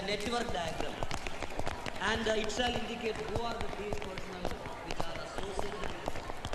network diagram and uh, it shall indicate who are the these personnel which are associated with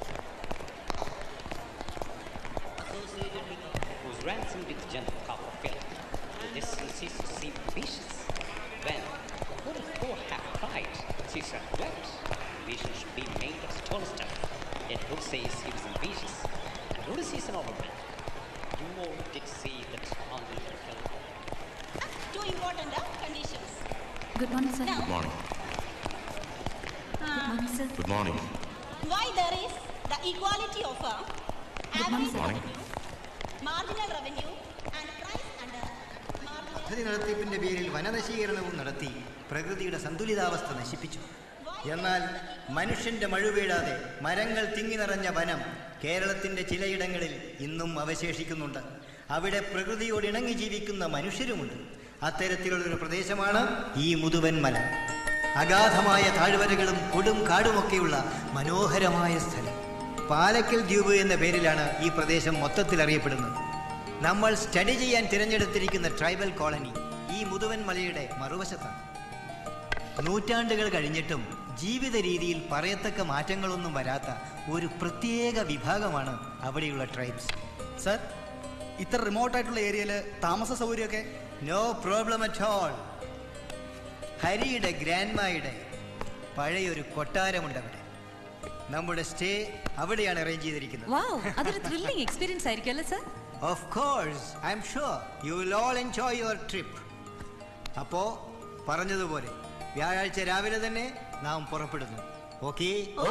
associated with uh, whose ransom with General Copperfield. This ceases to seem vicious. When what if who have cried, Caesar wept? Vision should be made of stone stuff. Yet who says he was ambitious? And who is he an overman? You all did see that on the little Two important uh, conditions. Good morning sir Now, Good morning. Good morning sir Good morning. why there is the equality of uh, average Morning. revenue, marginal revenue, and price under marginal. പദ്ധതി നടത്തിപ്പിന്റെ പേരിൽ വനനശീകരണവും നടത്തി പ്രകൃതിയുടെ സന്തുലിതാവസ്ഥ നശിപ്പിച്ചു എന്നാൽ മനുഷ്യന്റെ മഴ വീഴാതെ മരങ്ങൾ തിങ്ങി നിറഞ്ഞ വനം കേരളത്തിന്റെ ചിലയിടങ്ങളിൽ ഇന്നും അവശേഷിക്കുന്നുണ്ട് അവിടെ പ്രകൃതിയോട് ഇണങ്ങി ജീവിക്കുന്ന മനുഷ്യരുമുണ്ട് അത്തരത്തിലുള്ളൊരു പ്രദേശമാണ് ഈ മുതുവൻ മല അഗാധമായ താഴ്വരകളും കൊടും കാടുമൊക്കെയുള്ള മനോഹരമായ സ്ഥലം പാലക്കൽ ദ്വീപ് എന്ന പേരിലാണ് ഈ പ്രദേശം മൊത്തത്തിൽ അറിയപ്പെടുന്നത് നമ്മൾ സ്റ്റഡി ചെയ്യാൻ തിരഞ്ഞെടുത്തിരിക്കുന്ന ട്രൈബൽ കോളനി ഈ മുതുവൻ മലയുടെ മറുവശത്താണ് നൂറ്റാണ്ടുകൾ കഴിഞ്ഞിട്ടും ജീവിത രീതിയിൽ പറയത്തക്ക മാറ്റങ്ങളൊന്നും വരാത്ത ഒരു പ്രത്യേക വിഭാഗമാണ് അവിടെയുള്ള ട്രൈബ്സ് സർ ഇത്ര റിമോട്ട് ആയിട്ടുള്ള ഏരിയയിൽ താമസ സൗകര്യമൊക്കെ നോ പ്രോബ്ലം അറ്റ് ഓൾ ഹരിയുടെ ഗ്രാൻഡ്മയുടെ പഴയൊരു കൊട്ടാരമുണ്ട് അവിടെ നമ്മുടെ സ്റ്റേ അവിടെയാണ് അറേഞ്ച് ചെയ്തിരിക്കുന്നത് വാവ് അതൊരു ത്രില്ലിംഗ് എക്സ്പീരിയൻസ് ആയിരിക്കും അല്ലേ sir of course I am sure you will all enjoy your trip അപ്പോ പറഞ്ഞതുപോലെ വ്യാഴാഴ്ച രാവിലെ തന്നെ നാം പുറപ്പെടുന്നു ഓക്കേ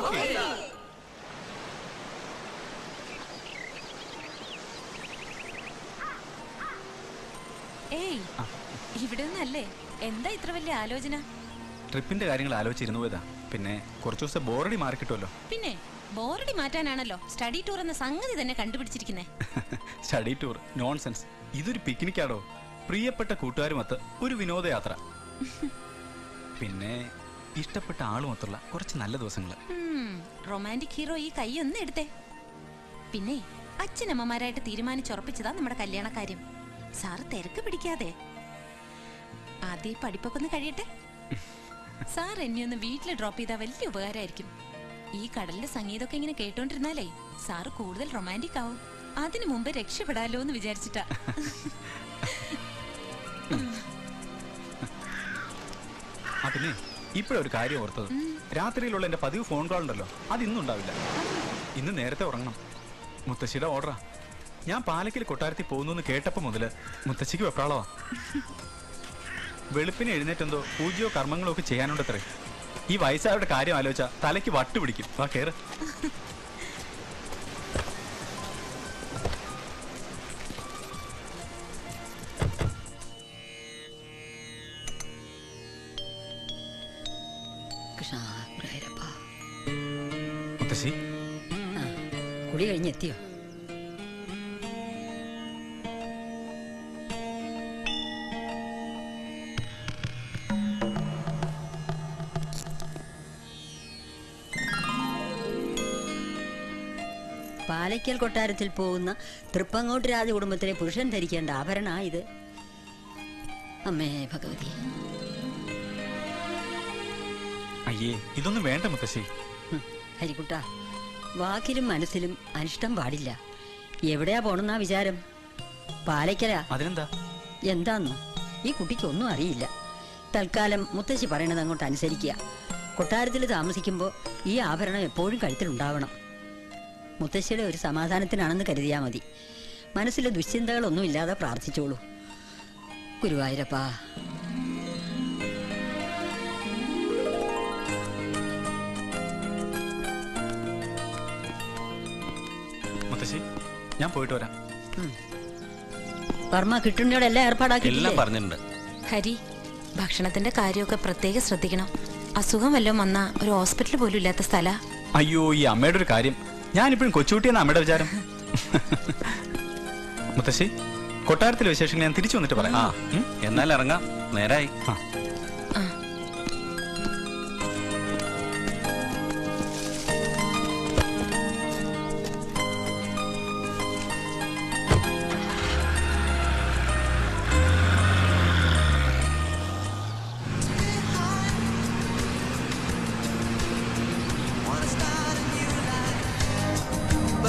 ഏയ് ഇവിടെ ഒന്നല്ലേ എന്താ ഇത്ര വലിയ ആലോചന ട്രിപ്പിന്റെ കാര്യങ്ങൾ ആലോചിച്ചിരുന്നു പോയതാ പിന്നെ കുറച്ച് ദിവസം ബോറടി മാറി കിട്ടുമല്ലോ പിന്നെ ബോറടി മാറ്റാനാണല്ലോ സ്റ്റഡി ടൂർ എന്ന സംഗതി തന്നെ കണ്ടുപിടിച്ചിരിക്കുന്നേ സ്റ്റഡി ടൂർ നോൺസെൻസ് ഇതൊരു പിക്നിക്കാടോ പ്രിയപ്പെട്ട കൂട്ടുകാരുമൊത്ത് ഒരു വിനോദയാത്ര പിന്നെ ഇഷ്ടപ്പെട്ട ആളുമൊത്തുള്ള കുറച്ച് നല്ല ദിവസങ്ങൾ റൊമാൻറ്റിക് ഹീറോ ഈ കൈ ഒന്ന് എടുത്തേ പിന്നെ അച്ഛനമ്മമാരായിട്ട് തീരുമാനിച്ചുറപ്പിച്ചതാ നമ്മുടെ കല്യാണക്കാര്യം സാറ് തിരക്ക് പിടിക്കാതെ ആദ്യം ഈ പഠിപ്പൊക്കെ ഒന്ന് കഴിയട്ടെ സാർ എന്നെ ഒന്ന് വീട്ടിൽ ഡ്രോപ്പ് ചെയ്താൽ വലിയ ഉപകാരമായിരിക്കും ഈ കടലിന്റെ സംഗീതമൊക്കെ ഇങ്ങനെ കേട്ടോണ്ടിരുന്നാലേ സാറ് കൂടുതൽ റൊമാൻറ്റിക് ആവും അതിനു മുമ്പ് രക്ഷപ്പെടാലോ എന്ന് വിചാരിച്ചിട്ടാ ആ പിന്നെ ഇപ്പോഴൊരു കാര്യം ഓർത്തത് രാത്രിയിലുള്ള എന്റെ പതിവ് ഫോൺ കോൾ ഉണ്ടല്ലോ അത് ഇന്നും ഉണ്ടാവില്ല ഇന്ന് നേരത്തെ ഉറങ്ങണം മുത്തശ്ശിയുടെ ഓർഡറാ ഞാൻ പാലക്കിൽ കൊട്ടാരത്തിൽ പോകുന്നു എന്ന് കേട്ടപ്പോ മുതല് മുത്തശ്ശിക്ക് വെപ്രാളവാ വെളുപ്പിന് എഴുന്നേറ്റെന്തോ പൂജയോ കർമ്മങ്ങളോ ഒക്കെ ചെയ്യാനുണ്ടത്രേ ഈ വയസ്സായവരുടെ കാര്യം ആലോചിച്ചാ തലയ്ക്ക് വട്ട് പിടിക്കും വാ കേറ് കൃഷ്ണ ഗുരുവായൂരപ്പ മുത്തശ്ശി ആ കുടി കഴിഞ്ഞെത്തിയോ പാലയ്ക്കൽ കൊട്ടാരത്തിൽ പോകുന്ന തൃപ്പങ്ങോട്ട് രാജകുടുംബത്തിലെ പുരുഷൻ ധരിക്കേണ്ട ആഭരണ ഇത് അമ്മേ ഭഗവതി അയ്യേ ഇതൊന്നും വേണ്ട മുത്തശ്ശി ഹും, ഹരിക്കുട്ട വാക്കിലും മനസ്സിലും അനിഷ്ടം പാടില്ല എവിടെയാ പോണെന്നാ വിചാരം പാലയ്ക്കലാ അതിനെന്താ എന്താന്ന് ഈ കുട്ടിക്ക് ഒന്നും അറിയില്ല തൽക്കാലം മുത്തശ്ശി പറയണത് അങ്ങോട്ട് അനുസരിക്കുക കൊട്ടാരത്തിൽ താമസിക്കുമ്പോൾ ഈ ആഭരണം എപ്പോഴും കഴുത്തിലുണ്ടാവണം മുത്തശ്ശിയുടെ ഒരു സമാധാനത്തിനാണെന്ന് കരുതിയാൽ മതി മനസ്സിലെ ദുശ്ചിന്തകളൊന്നും ഇല്ലാതെ പ്രാർത്ഥിച്ചോളൂ ഗുരുവായൂരപ്പാ മുത്തശ്ശി ഞാൻ പോയിട്ട് വരാം വർമ്മ കിട്ടുണ്ണിയോട് എല്ലാം ഏർപ്പാടാക്കിയിട്ടില്ലേ പറഞ്ഞിട്ടുണ്ട് ഹരി ഭക്ഷണത്തിന്റെ കാര്യമൊക്കെ പ്രത്യേകം ശ്രദ്ധിക്കണം അസുഖം വല്ലതും വന്നാ ഒരു ഹോസ്പിറ്റൽ പോലും ഇല്ലാത്ത സ്ഥല അയ്യോ ഈ അമ്മയുടെ ഒരു കാര്യം ഞാനിപ്പോഴും കൊച്ചുകുട്ടിയെന്ന അമ്മയുടെ വിചാരം മുത്തശ്ശി കൊട്ടാരത്തിലെ വിശേഷങ്ങൾ ഞാൻ തിരിച്ചു വന്നിട്ട് പറയാം ഉം? എന്നാൽ ഇറങ്ങാം നേരായി ആ.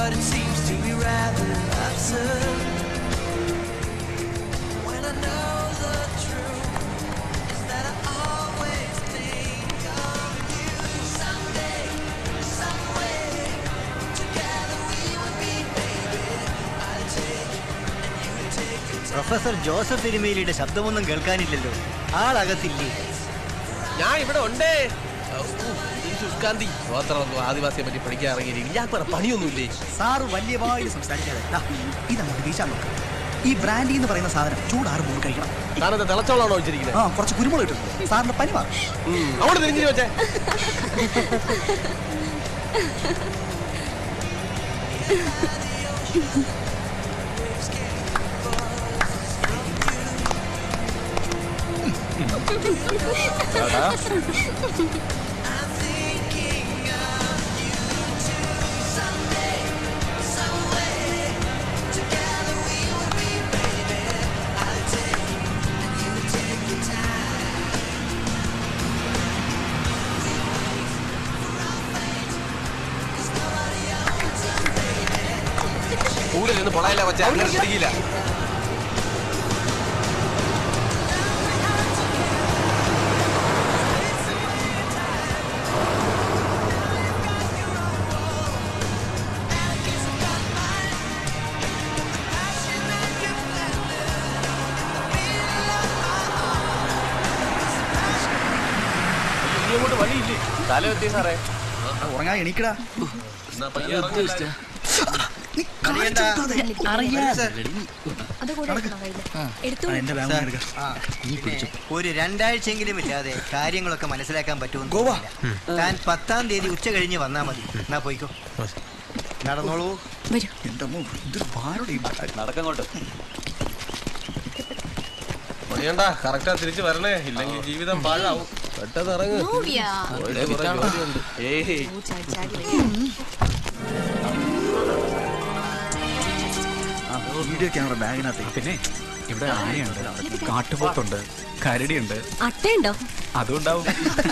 but it seems to be rather absurd. When I know the truth is that I always think of you. Someday, some way, together we would be, baby. I'd take and you would take the time. Professor Joseph തിരുമേലിയുടെ ശബ്ദമൊന്നും കേൾക്കാനില്ലല്ലോ ആളകത്തില്ലേ ഞാൻ ഇവിടെ ഉണ്ടേ ഔ, ഈ ശുഷ്കാന്തി ഗോത്രമൊന്നും ആദിവാസിയെ പറ്റി പഠിക്കാൻ ഇറങ്ങിയിരിക്കും ഞാൻ വേറെ പണിയൊന്നുമില്ലേ സാറ് വലിയ വായിൽ സംസാരിക്കാതെ ദാ, ഇതങ്ങോട്ട് വീശാൻ നോക്ക് ഈ ബ്രാൻഡി എന്ന് പറയുന്ന സാധനം ചൂടാറ് മൂന്ന് കഴിക്കണം താനത് തിളച്ചോളാണോ വെച്ചിരിക്കുന്നത് ആ കുറച്ച് കുരുമുളക് ഇട്ടിട്ടുണ്ട് സാറിന്റെ പനി മാറും അവിടെ തിരിഞ്ഞു വെച്ചേ എടാ, കൂടുതൽ നിന്ന് പൊളയില്ല വെച്ചാൽ അങ്ങനെ പിടിക്കില്ല ഇങ്ങോട്ട് വഴിയില്ലേ തല എത്തി സാറേ ഉറങ്ങാൻ എണീക്കടാ എന്നാ പയ്യെ ഇറങ്ങ്. എന്റെ ബാഗ് എടുക്ക ആ, പിന്നെ ഒരു രണ്ടാഴ്ചയെങ്കിലും ഇല്ലാതെ കാര്യങ്ങളൊക്കെ മനസ്സിലാക്കാൻ പറ്റുമെന്ന് ഗോവ. തോന്നുന്നില്ല. താൻ പത്താം തീയതി ഉച്ച കഴിഞ്ഞ് വന്നാ മതി എന്നാ പോയിക്കോ നടന്നോളൂ എന്റെ അമ്മോ ഇതൊരു ഭാരുടെ ഈ ബാഗ്. നടക്കങ്ങോട്ട് പണിയണ്ട കറക്റ്റാ തിരിച്ചു വരണേ ഇല്ലെങ്കിൽ ജീവിതം പാഴാവും പെട്ടെന്ന് ഇറങ്ങ് ഇവിടെ കുറെ ജോലിയുണ്ട്. ഏയ് ആ, വീഡിയോ ക്യാമറ ബാഗിനകത്ത് പിന്നെ ഇവിടെ ആനയുണ്ട് കാട്ടുപോത്തുണ്ട് കരടിയുണ്ട് അട്ടയുണ്ടോ അതുണ്ടാവും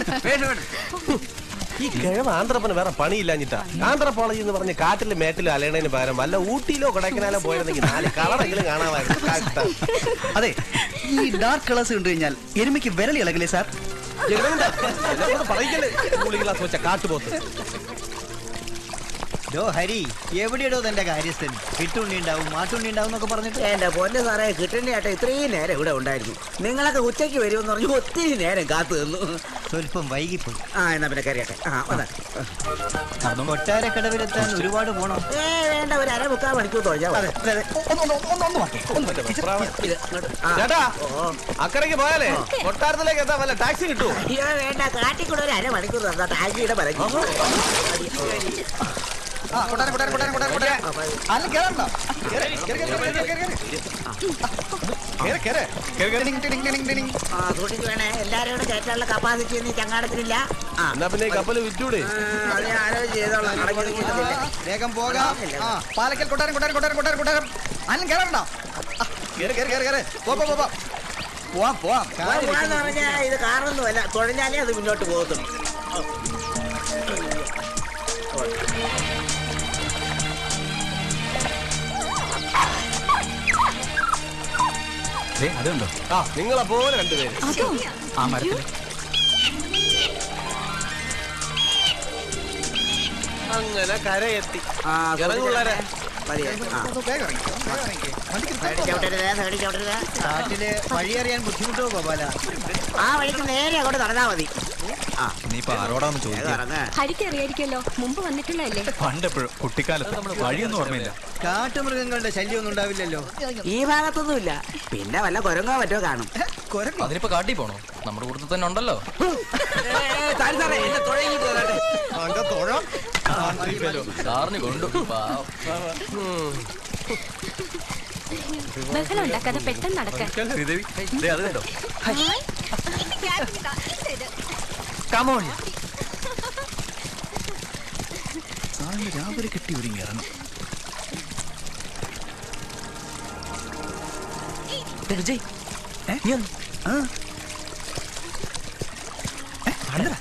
ഈ കിഴവ് ആന്ധ്രപ്പന് വേറെ പണിയില്ലാഞ്ഞിട്ടാ ആന്ധ്രപ്പോളജി എന്ന് പറഞ്ഞ് കാട്ടിലും മേട്ടിലും അലയണതിന് പകരം വല്ല ഊട്ടിയിലോ കൊടൈക്കനാലോ പോയിരുന്നെങ്കിൽ നാല് കളറെങ്കിലും കാണാമായിരുന്നു കഷ്ടം. അതെ ഈ ഡാർക്ക് കളേഴ്സ് കണ്ടു കഴിഞ്ഞാൽ എരുമയ്ക്ക് വിരൽ ഇളകില്ലേ സാർ എങ്ങനെയുണ്ട്? എന്നെ കൊണ്ട് പറയിക്കല്ലേ കൂളി ഗ്ലാസ് വെച്ച കാട്ടുപോത്ത് ഡോ ഹരി എവിടെയോ തന്റെ കാര്യസ്ഥൻ കിട്ടുണ്ണി ഉണ്ടാവും മാട്ടുണ്ണി ഉണ്ടാവും എന്നൊക്കെ പറഞ്ഞിട്ട് എന്റെ പൊന്ന് സാറേ കിട്ടേണ്ട ഇത്രയും നേരം ഇവിടെ ഉണ്ടായിരുന്നു നിങ്ങളൊക്കെ ഉച്ചയ്ക്ക് വരുമെന്ന് പറഞ്ഞു ഒത്തിരി നേരം കാത്തു നിന്നു സ്വല്പം വൈകിപ്പോയി ആ എന്നാ പിന്നെ കറിയട്ടെ ആ വന്നാ. കൊട്ടാരക്കടവിലെത്താൻ ഒരുപാട് പോണം ഏ വേണ്ട ഒരു അര മുക്കാൽ മണിക്കൂർ തൊഴിഞ്ഞാൽ മതി. ഇത് ഇങ്ങോട്ട്. ആ. ചേട്ടാ അക്കരയ്ക്ക് പോയാലേ കൊട്ടാരത്തിലേക്ക് എത്താൻ വല്ല ടാക്സി കിട്ടുമോ അയ്യോ വേണ്ട കാട്ടിക്കൂടെ ഒരു അര മണിക്കൂർ തന്നാ ടാക്സിയുടെ പരക്കി ആ കൊട്ടാരം കൊട്ടാരം കൊട്ടാരം കൊട്ടാരം കൊട്ടാരം അല്ല കേറണ്ട കേറ്, കേറ്, കേറ്, കേറ്, കേറ്, കേറ്, കേറ്. കേറ്, കേറ്. ടിനിങ്, ടിനിങ്, ടിനിങ്, ടിനിങ്. ആ സൂക്ഷിച്ച് വേണേ എല്ലാരും കൂടെ കയറ്റാനുള്ള കപ്പാസിറ്റി ഒന്നും ഈ ചങ്ങാടത്തിനില്ല ആ എന്നാ പിന്നെ ഈ കപ്പല് വിറ്റൂടെ ആ, അത് ഞാൻ ആലോചിച്ച് ചെയ്തോളാം അടങ്ങി നിൽക്കുന്നില്ല. വേഗം പോകാം ആ പാലക്കൽ കൊട്ടാരം കൊട്ടാരം കൊട്ടാരം കൊട്ടാരം കൊട്ടാരം അല്ല കേറണ്ട ആ, കേറ് കേറ് കേറ് കേറ് പോ പോ പോ, പോ പോവാം പോവാം പോവാന്ന് പറഞ്ഞാ ഇത് കാറൊന്നുമല്ല തുഴഞ്ഞാലേ അത് മുന്നോട്ട് പോകത്തുള്ളൂ ദേ, അതുണ്ടോ ആ നിങ്ങളെ പോലെ രണ്ടുപേര് ആ മരത്തിൽ അങ്ങനെ കരയെത്തി ആ ഇറങ്ങുള്ളരെ മതി ആ വേഗം ഇറങ്ങി, വേഗം ഇറങ്ങി. വണ്ടിക്ക് സൈഡിൽ ചവിട്ടരുത് സൈഡിൽ ചവിട്ടരുത് കാട്ടില് വഴി അറിയാൻ ബുദ്ധിമുട്ടോ ഗോപാല ആ വഴിക്ക് നേരെ അങ്ങോട്ട് നടന്നാ മതി ആ നീയിപ്പോ ആരോടാന്ന് ചോദിക്കുക ഇറങ്ങ ഹരിക്ക് അറിയായിരിക്കല്ലോ മുമ്പ് വന്നിട്ടുള്ളതല്ലേ പണ്ടെപ്പോഴും കുട്ടിക്കാലത്ത് വഴിയൊന്നും ഓർമ്മയില്ല കാട്ടുമൃഗങ്ങളുടെ ശല്യമൊന്നും ഉണ്ടാവില്ലല്ലോ ഈ ഭാഗത്തൊന്നുമില്ല പിന്നെ വല്ല കുരങ്ങോ മറ്റോ കാണും കുരങ്ങോ? അതിനിപ്പോ കാട്ടി പോണോ നമ്മുടെ കൂട്ടത്തിൽ തന്നെ ഉണ്ടല്ലോ അവന്റെ തുഴ. സാറിന് കൊണ്ടു പാവം. ബഹളം ഉണ്ടാക്കാതെ പെട്ടെന്ന് നടക്കാൻ ശ്രീദേവി ദേ, അത് കണ്ടോ സാറിന് രാവിലെ കെട്ടി ഒരുങ്ങി ഇറങ്ങും വിജയ് ഏ? ആ. ഏ, ആണ്ടടാ.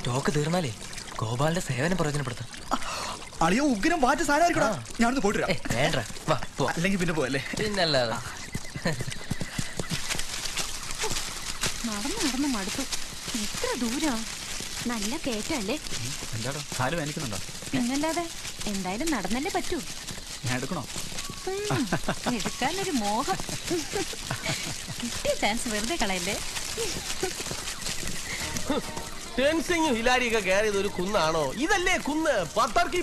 സ്റ്റോക്ക് തീർന്നാലേ ഗോപാലിന്റെ സേവനം പ്രയോജനപ്പെടുത്താം അളിയോ ഉഗ്രം വാറ്റ് സാധനമായിരിക്കടാ ഞാനൊന്ന് പോയിട്ട് വരാം. വേണ്ട വാ പോ അല്ലെങ്കിൽ പിന്നെ പോവല്ലേ പിന്നല്ലാതെ നടന്നു നടന്നു മടുത്തു എത്ര ദൂരാ നല്ല കേറ്റല്ലേ എന്താടോ കാല് വേനിക്കുന്നുണ്ടോ പിന്നല്ലാതെ എന്തായാലും നടന്നല്ലേ പറ്റൂ ഞാൻ എടുക്കണോ ഉം, എടുക്കാനൊരു മോഹം കിട്ടിയ ചാൻസ് വെറുതെ കളയല്ലേ ടെൻസിങ്ങും ഹിലാരിയൊക്കെ കയറിയത് ഒരു കുന്നാണോ ഇതല്ലേ കുന്ന് പത്തർക്കി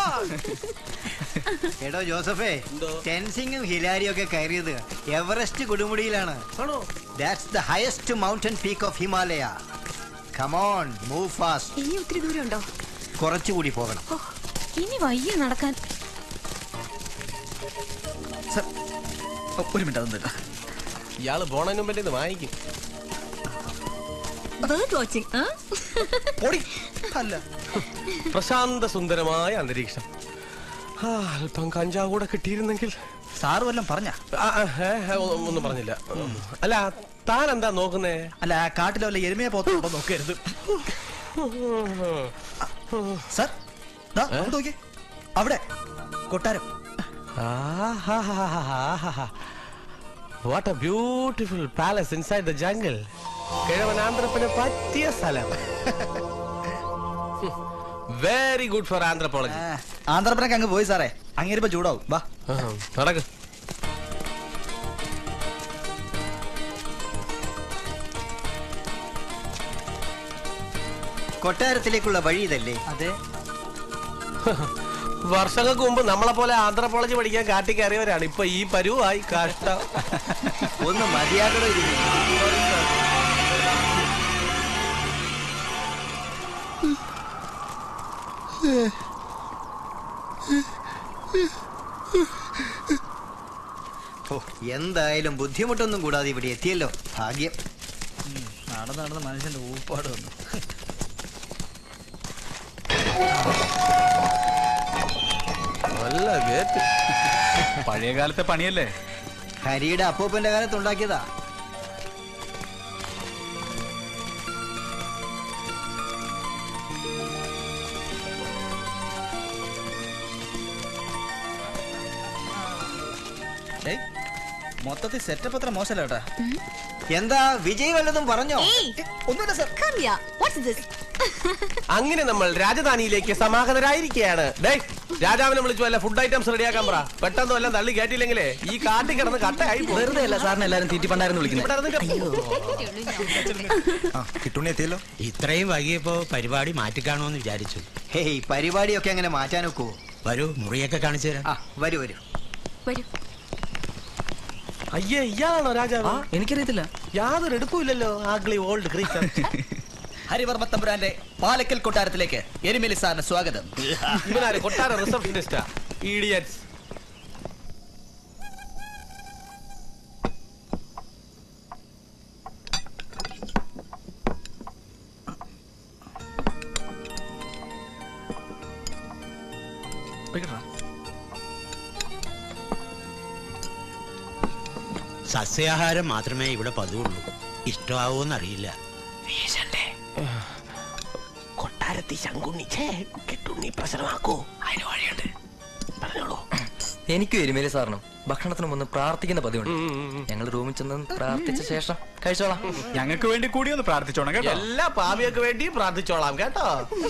എടോ ജോസഫേ ടെൻസിങ്ങും ഹിലാരിയും ഒക്കെ കയറിയത് എവറസ്റ്റ് കൊടുമുടിയിലാണ് ആണോ that's the highest mountain peak of Himalaya come on move fast ഇനി ഒത്തിരി ദൂരം ഉണ്ടോ കുറച്ചുകൂടി പോകണം ഇനി വയ്യ നടക്കാൻ സർ ഒരു മിനിറ്റ് അതൊന്നും ഇയാള് പോണതിന് മുമ്പേ ഇത് വാങ്ങിക്കും ബേർഡ് വാച്ചിങ് പൊടി അല്ല പ്രശാന്ത സുന്ദരമായ അന്തരീക്ഷം ആ, അല്പം കഞ്ചാവ് കൂടെ കിട്ടിയിരുന്നെങ്കിൽ സാറ് വല്ലതും പറഞ്ഞ ആ, ആ, ഏ, ഏ, ഒ- ഒന്നും പറഞ്ഞില്ല അല്ല താൻ എന്താ നോക്കുന്നേ അല്ല ആ കാട്ടിലെ വല്ല എരുമയെ പോത്തുണ്ടോ നോക്കരുത് സർ ദാ, അങ്ങോട്ട് നോക്കിയേ അവിടെ കൊട്ടാരം what a beautiful palace inside the jungle കിഴവനാന്ത്രപ്പന് പറ്റിയ സ്ഥലം very good for anthropology Andhra Pradesh അങ്ങ് പോയി സാറേ അങ്ങേരിപ്പോ ചൂടാവും വാ നടക്ക് കൊട്ടാരത്തിലേക്കുള്ള വഴി ഇതല്ലേ അതെ വർഷങ്ങൾക്ക് മുമ്പ് നമ്മളെ പോലെ ആന്ത്രപ്പോളജി പഠിക്കാൻ കാട്ടി കയറിയവരാണ് ഇപ്പൊ ഈ പരുവായി കഷ്ടം ഒന്ന് മതിയാകടോ ഇതിന് ഓ എന്തായാലും ബുദ്ധിമുട്ടൊന്നും കൂടാതെ ഇവിടെ എത്തിയല്ലോ ഭാഗ്യം നടന്ന് നടന്ന് മനുഷ്യന്റെ ഊപ്പാട് വന്നു നല്ല കേട്ട് പഴയ കാലത്തെ പണിയല്ലേ ഹരിയുടെ അപ്പൂപ്പന്റെ കാലത്ത് ഉണ്ടാക്കിയതാ ഏയ് മൊത്തത്തിൽ സെറ്റപ്പ് അത്ര മോശമല്ല കേട്ടാ എന്താ വിജയ് വല്ലതും പറഞ്ഞോ ഒന്നുമില്ല സർ അങ്ങനെ നമ്മൾ രാജധാനിയിലേക്ക് സമാഗതരായിരിക്കുകയാണ് ഡേ രാജാവിനെ വിളിച്ചു വല്ല ഫുഡ് ഐറ്റംസ് റെഡിയാക്കാൻ പറ പെട്ടെന്ന് വല്ലതും തള്ളി കേട്ടില്ലെങ്കിലേ ഈ കാട്ടിൽ കിടന്ന് കട്ടയായി പോകും. വെറുതെ അല്ല സാറിന് എല്ലാരും തീറ്റിപ്പണ്ടായിരുന്നു വിളിക്കുന്നത് ഇവിടെ ഇരുന്നിട്ട് കിട്ടുണ്ണി എത്തിയല്ലോ ഇത്രയും വൈകിയപ്പോ പരിപാടി മാറ്റിക്കാണോന്ന് വിചാരിച്ചു ഹേയ് പരിപാടിയൊക്കെ അങ്ങനെ മാറ്റാൻ ഒക്കുവോ വരൂ മുറിയൊക്കെ കാണിച്ചു തരാം ആ വരൂ വരൂ വരൂ അയ്യേ ഇയാളാണോ രാജാവ് എനിക്കറിയത്തില്ല യാതൊരു എടുപ്പില്ലല്ലോ ആഗ്ലി ഓൾഡ് ക്രീച്ചർ ഹരിവർമ്മ തമ്പുരാന്റെ പാലക്കൽ കൊട്ടാരത്തിലേക്ക് എരുമേലി സാറിന് സ്വാഗതം ഇവനാര് കൊട്ടാര റിസപ്ഷനിസ്റ്റാ ഈഡിയറ്റ്സ് സസ്യാഹാരം മാത്രമേ ഇവിടെ പതിവുള്ളൂ ഇഷ്ടമാവോന്നറിയില്ല കൊട്ടാരത്തി ശങ്കുണ്ണി ഛേ, കെട്ടുണ്ണി പ്രശ്നമാക്കൂ അതിന് വഴിയുണ്ട് പറഞ്ഞോളൂ എനിക്കും എരുമേലി സാറിനും ഭക്ഷണത്തിന് മുന്ന് പ്രാർത്ഥിക്കുന്ന പതിവുണ്ട് ഞങ്ങൾ റൂമിൽ ചെന്ന് പ്രാർത്ഥിച്ച ശേഷം കഴിച്ചോളാം ഞങ്ങൾക്ക് വേണ്ടി കൂടി ഒന്ന് പ്രാർത്ഥിച്ചോണം കേട്ടോ എല്ലാ പാപിയൊക്കെ വേണ്ടി പ്രാർത്ഥിച്ചോളാം കേട്ടോ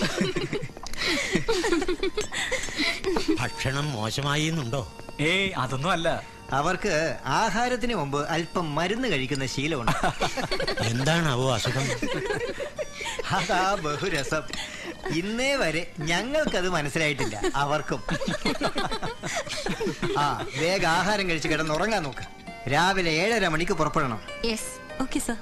ഭക്ഷണം മോശമായി എന്നുണ്ടോ ഏയ് അതൊന്നും അല്ല അവർക്ക് ആഹാരത്തിന് മുമ്പ് അല്പം മരുന്ന് കഴിക്കുന്ന ശീലമുണ്ട് എന്താണാവോ അസുഖം അതാ ബഹുരസം ഇന്നേ വരെ ഞങ്ങൾക്കത് മനസ്സിലായിട്ടില്ല അവർക്കും ആ വേഗം ആഹാരം കഴിച്ച് കിടന്നുറങ്ങാൻ നോക്ക് രാവിലെ ഏഴര മണിക്ക് പുറപ്പെടണം yes okay sir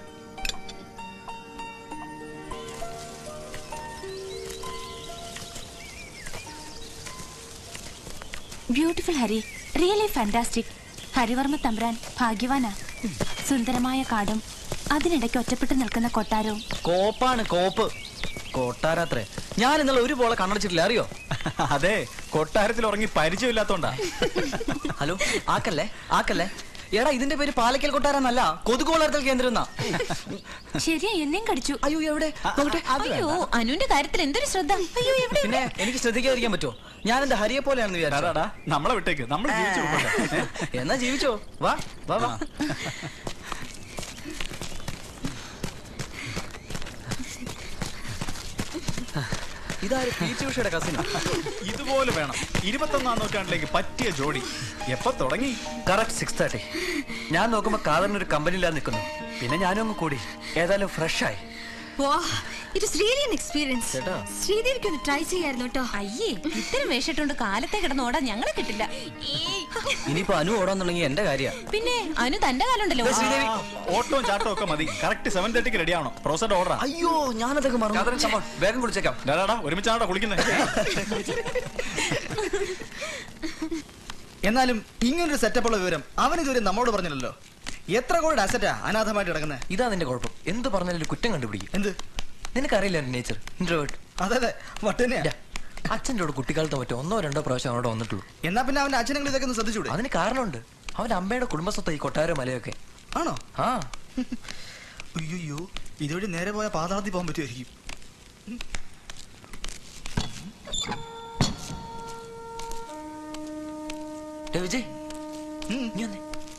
beautiful Hari really fantastic Harivarma തമ്പ്രാൻ ഭാഗ്യവാനാ സുന്ദരമായ കാടും അതിനിടയ്ക്ക് ഒറ്റപ്പെട്ട് നിൽക്കുന്ന കൊട്ടാരവും കോപ്പാണ് കോപ്പ് കൊട്ടാരത്രേ ഞാൻ ഇന്നലെ ഒരു പോളെ കണ്ണടച്ചിട്ടില്ല അറിയോ അതെ കൊട്ടാരത്തിൽ ഉറങ്ങി പരിചയമില്ലാത്തോണ്ടാ ഹലോ ആക്കല്ലേ ആക്കല്ലേ എടാ ഇതിന്റെ പേര് പാലക്കൽ കൊട്ടാരെന്നല്ല കൊതുക് വളർത്തൽ കേന്ദ്രം എന്നാ ശരിയാ എന്നെയും കടിച്ചു അയ്യോ എവിടെ അയ്യോ അനുവിന്റെ കാര്യത്തിൽ എന്തൊരു ശ്രദ്ധ അയ്യോ എവിടെ പിന്നെ എനിക്ക് ശ്രദ്ധിക്കാതിരിക്കാൻ പറ്റുമോ ഞാൻ എന്റെ ഹരിയെ പോലെയാണെന്ന് വിചാരിച്ചു നമ്മളെ വിട്ടേക്ക് നമ്മൾ ജീവിച്ചു പോകട്ടെ. എന്നാ ജീവിച്ചോ വാ വാ വാ ഇതാര് പീച്ച് ഉഷയുടെ കസിൻ ഇതുപോലെ വേണം ഇരുപത്തൊന്നാം നൂറ്റാണ്ടിലേക്ക് പറ്റിയ ജോഡി എപ്പോ തുടങ്ങി കറക്റ്റ് സിക്സ് തേർട്ടി ഞാൻ നോക്കുമ്പോ കാതറിന് ഒരു കമ്പനിയിലാണ് നിൽക്കുന്നു പിന്നെ ഞാനും അങ്ങ് കൂടി ഏതായാലും ഫ്രഷ് ആയി it is really an experience ചേട്ടാ. ശ്രീദേവിക്ക് ഒന്ന് ട്രൈ ചെയ്യായിരുന്നു കേട്ടോ അയ്യേ ഇത്തരം വേഷിട്ടുണ്ട് കാലത്തെ കിടന്ന് ഓടാൻ ഞങ്ങളെ കിട്ടില്ല ഇനിയിപ്പോ അനു ഓടാൻ തുടങ്ങി എന്റെ കാര്യ പിന്നെ അനു തന്റെ കാലുണ്ടല്ലോ ആ, ഓട്ടവും ചാട്ടവും ഒക്കെ മതി കറക്റ്റ് സെവൻ തേർട്ടിക്ക് റെഡി ആവണം പ്രോസഡ് ഓർഡർ അയ്യോ ഞാനതൊക്കെ മറന്നു വേഗം കുളിച്ചേക്കാം ഡാടാ ഒരുമിച്ചാണോ കുളിക്കുന്നത് എന്നാലും ഇങ്ങനൊരു സെറ്റപ്പുള്ള വിവരം അവൻ ഇതുവരെ നമ്മളോട് പറഞ്ഞില്ലല്ലോ എത്ര കോടി അസറ്റാ അനാഥമായിട്ട് കിടക്കുന്നത് ഇതാ നിന്റെ കുഴപ്പം എന്ത് പറഞ്ഞാലും ഒരു കുറ്റം കണ്ടുപിടിക്കും എന്ത് നിനക്കറിയില്ല എന്റെ നേച്ചർ ഇൻട്രോവേർട്ട് അതെ അതെ വട്ടനെയാ അച്ഛൻ്റെ കൂടെ കുട്ടിക്കാലത്ത് മറ്റോ ഒന്നോ രണ്ടോ പ്രാവശ്യം അവിടെ വന്നിട്ടുള്ളൂ എന്നാ പിന്നെ അവന്റെ അച്ഛനെങ്കിലും ഇതൊക്കെ ഒന്ന് ശ്രദ്ധിച്ചൂടെ അതിന് കാരണമുണ്ട് അവന്റെ അമ്മയുടെ കുടുംബസ്വത്ത് ഈ കൊട്ടാരം മലയൊക്കെ ആണോ ആ അയ്യോ ഇതുവഴി നേരെ പോയ പാതാളത്തിൽ പോകാൻ പറ്റുമായിരിക്കും ഡേ വിജയ് നീ വന്നേ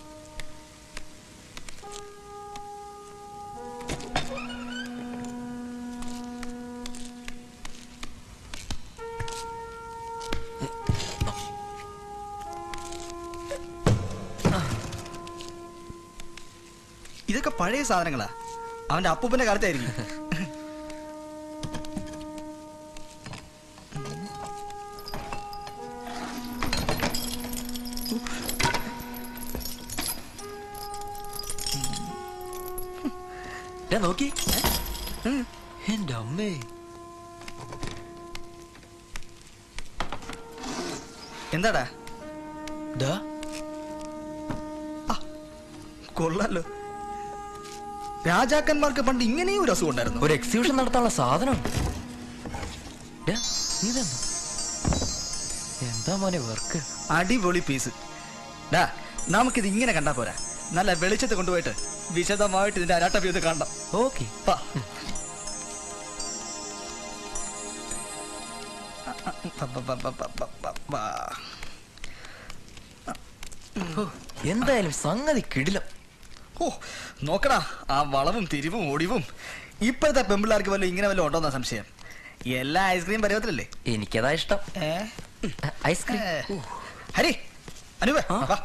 ഇതൊക്കെ പഴയ സാധനങ്ങളാ അവന്റെ അപ്പൂപ്പന്റെ കാലത്തായിരിക്കും ഡേ നോക്കി എന്റെ അമ്മേ എന്താടാ ഡാ കൊള്ളാലോ രാജാക്കന്മാർക്ക് പണ്ട് ഇങ്ങനെയും ഒരു അസുഖം ഉണ്ടായിരുന്നു ഒരു എക്സിബിഷൻ നടത്താനുള്ള സാധനം ഡാ, നീ ഇതെന്താ? എന്താ മോനെ വർക്ക് അടിപൊളി പീസ് ഡാ നമുക്കിത് ഇങ്ങനെ കണ്ടാ പോരാ നല്ല വെളിച്ചത്ത് കൊണ്ടുപോയിട്ട് വിശദമായിട്ട് ഇതിന്റെ അനാട്ടപ്പി ഇത് കാണണം ഓക്കെ എന്തായാലും സംഗതി കിടിലം ഓ നോക്കടാ ആ വളവും തിരിവും ഒടിവും ഇപ്പോഴത്തെ പെമ്പിള്ളാർക്ക് വല്ലതും ഇങ്ങനെ വല്ലതും ഉണ്ടോന്നാ സംശയം എല്ലാ ഐസ്ക്രീം പരുവത്തിലല്ലേ എനിക്കതാ ഇഷ്ടം ഏ ഐസ്ക്രീം ഏ. ഹരി അനുവേ വാ.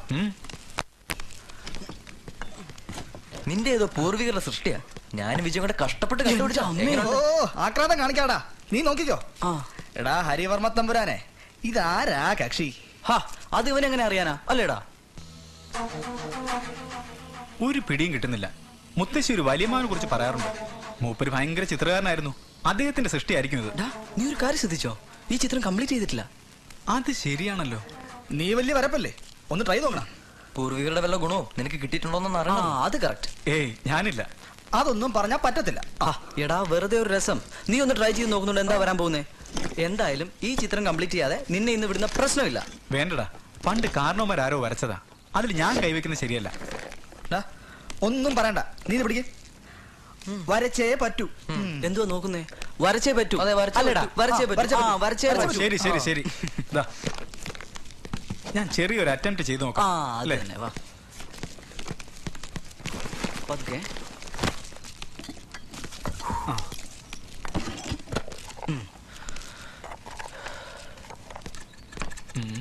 നിന്റെ ഏതോ പൂർവികരുടെ സൃഷ്ടിയാ ഞാനും വിജയം കൂടെ കഷ്ടപ്പെട്ട് കണ്ടുപിടിച്ച ഓ ആക്രാന്തം കാണിക്കാടാ നീ നോക്കിക്കോ എടാ ഹരിവർമ്മ തമ്പുരാനെ ഇതാരാ കക്ഷി അത് ഇവനെങ്ങനെ അറിയാനാ അല്ലേടാ ഒരു പിടിയും കിട്ടുന്നില്ല മുത്തശ്ശി ഒരു വലിയമാവിനെ കുറിച്ച് പറയാറുണ്ട് മൂപ്പര് ഭയങ്കര ചിത്രകാരനായിരുന്നു അദ്ദേഹത്തിന്റെ സൃഷ്ടിയായിരിക്കും ഇത് നീ ഒരു കാര്യം ശ്രദ്ധിച്ചോ ഈ ചിത്രം കംപ്ലീറ്റ് ചെയ്തിട്ടില്ല അത് ശരിയാണല്ലോ നീ വലിയ വരപ്പല്ലേ ഒന്ന് ട്രൈ നോക്കണം പൂർവികരുടെ വല്ല ഗുണവും നിനക്ക് കിട്ടിയിട്ടുണ്ടോന്ന് അറിയണം അത് കറക്റ്റ് ഏയ് ഞാനില്ല അതൊന്നും പറഞ്ഞാ പറ്റത്തില്ല എടാ വെറുതെ ഒരു രസം നീ ഒന്ന് ട്രൈ ചെയ്ത് നോക്കുന്നുണ്ട് എന്താ വരാൻ പോകുന്നേ എന്തായാലും ഈ ചിത്രം കംപ്ലീറ്റ് ചെയ്യാതെ നിന്നെ ഇന്ന് വിടുന്ന പ്രശ്നമില്ല വേണ്ടടാ പണ്ട് കാരണവന്മാരാരോ വരച്ചതാ അതിൽ ഞാൻ കൈവയ്ക്കുന്നത് ശരിയല്ല ഡാ, ഒന്നും പറയണ്ട നീ ഇത് പിടിക്ക് വരച്ചേ പറ്റൂ എന്തുവാ നോക്കുന്നേ വരച്ചേ പറ്റൂ അതെ, വരച്ചേ അല്ലടാ പറ്റൂ. വരച്ചേ ആ, പറ്റൂ വരച്ചേ ആ, പറ്റൂ. വരച്ചേ വരച്ചേ പറ്റൂ. ശരി ശരി ആ. ശരി ദാ. ഞാൻ ചെറിയൊരു അറ്റംപ്റ്റ് ചെയ്ത് ആ നോക്കാം അത് അല്ലേ? തന്നെ വാ പതുക്കെ ഉം.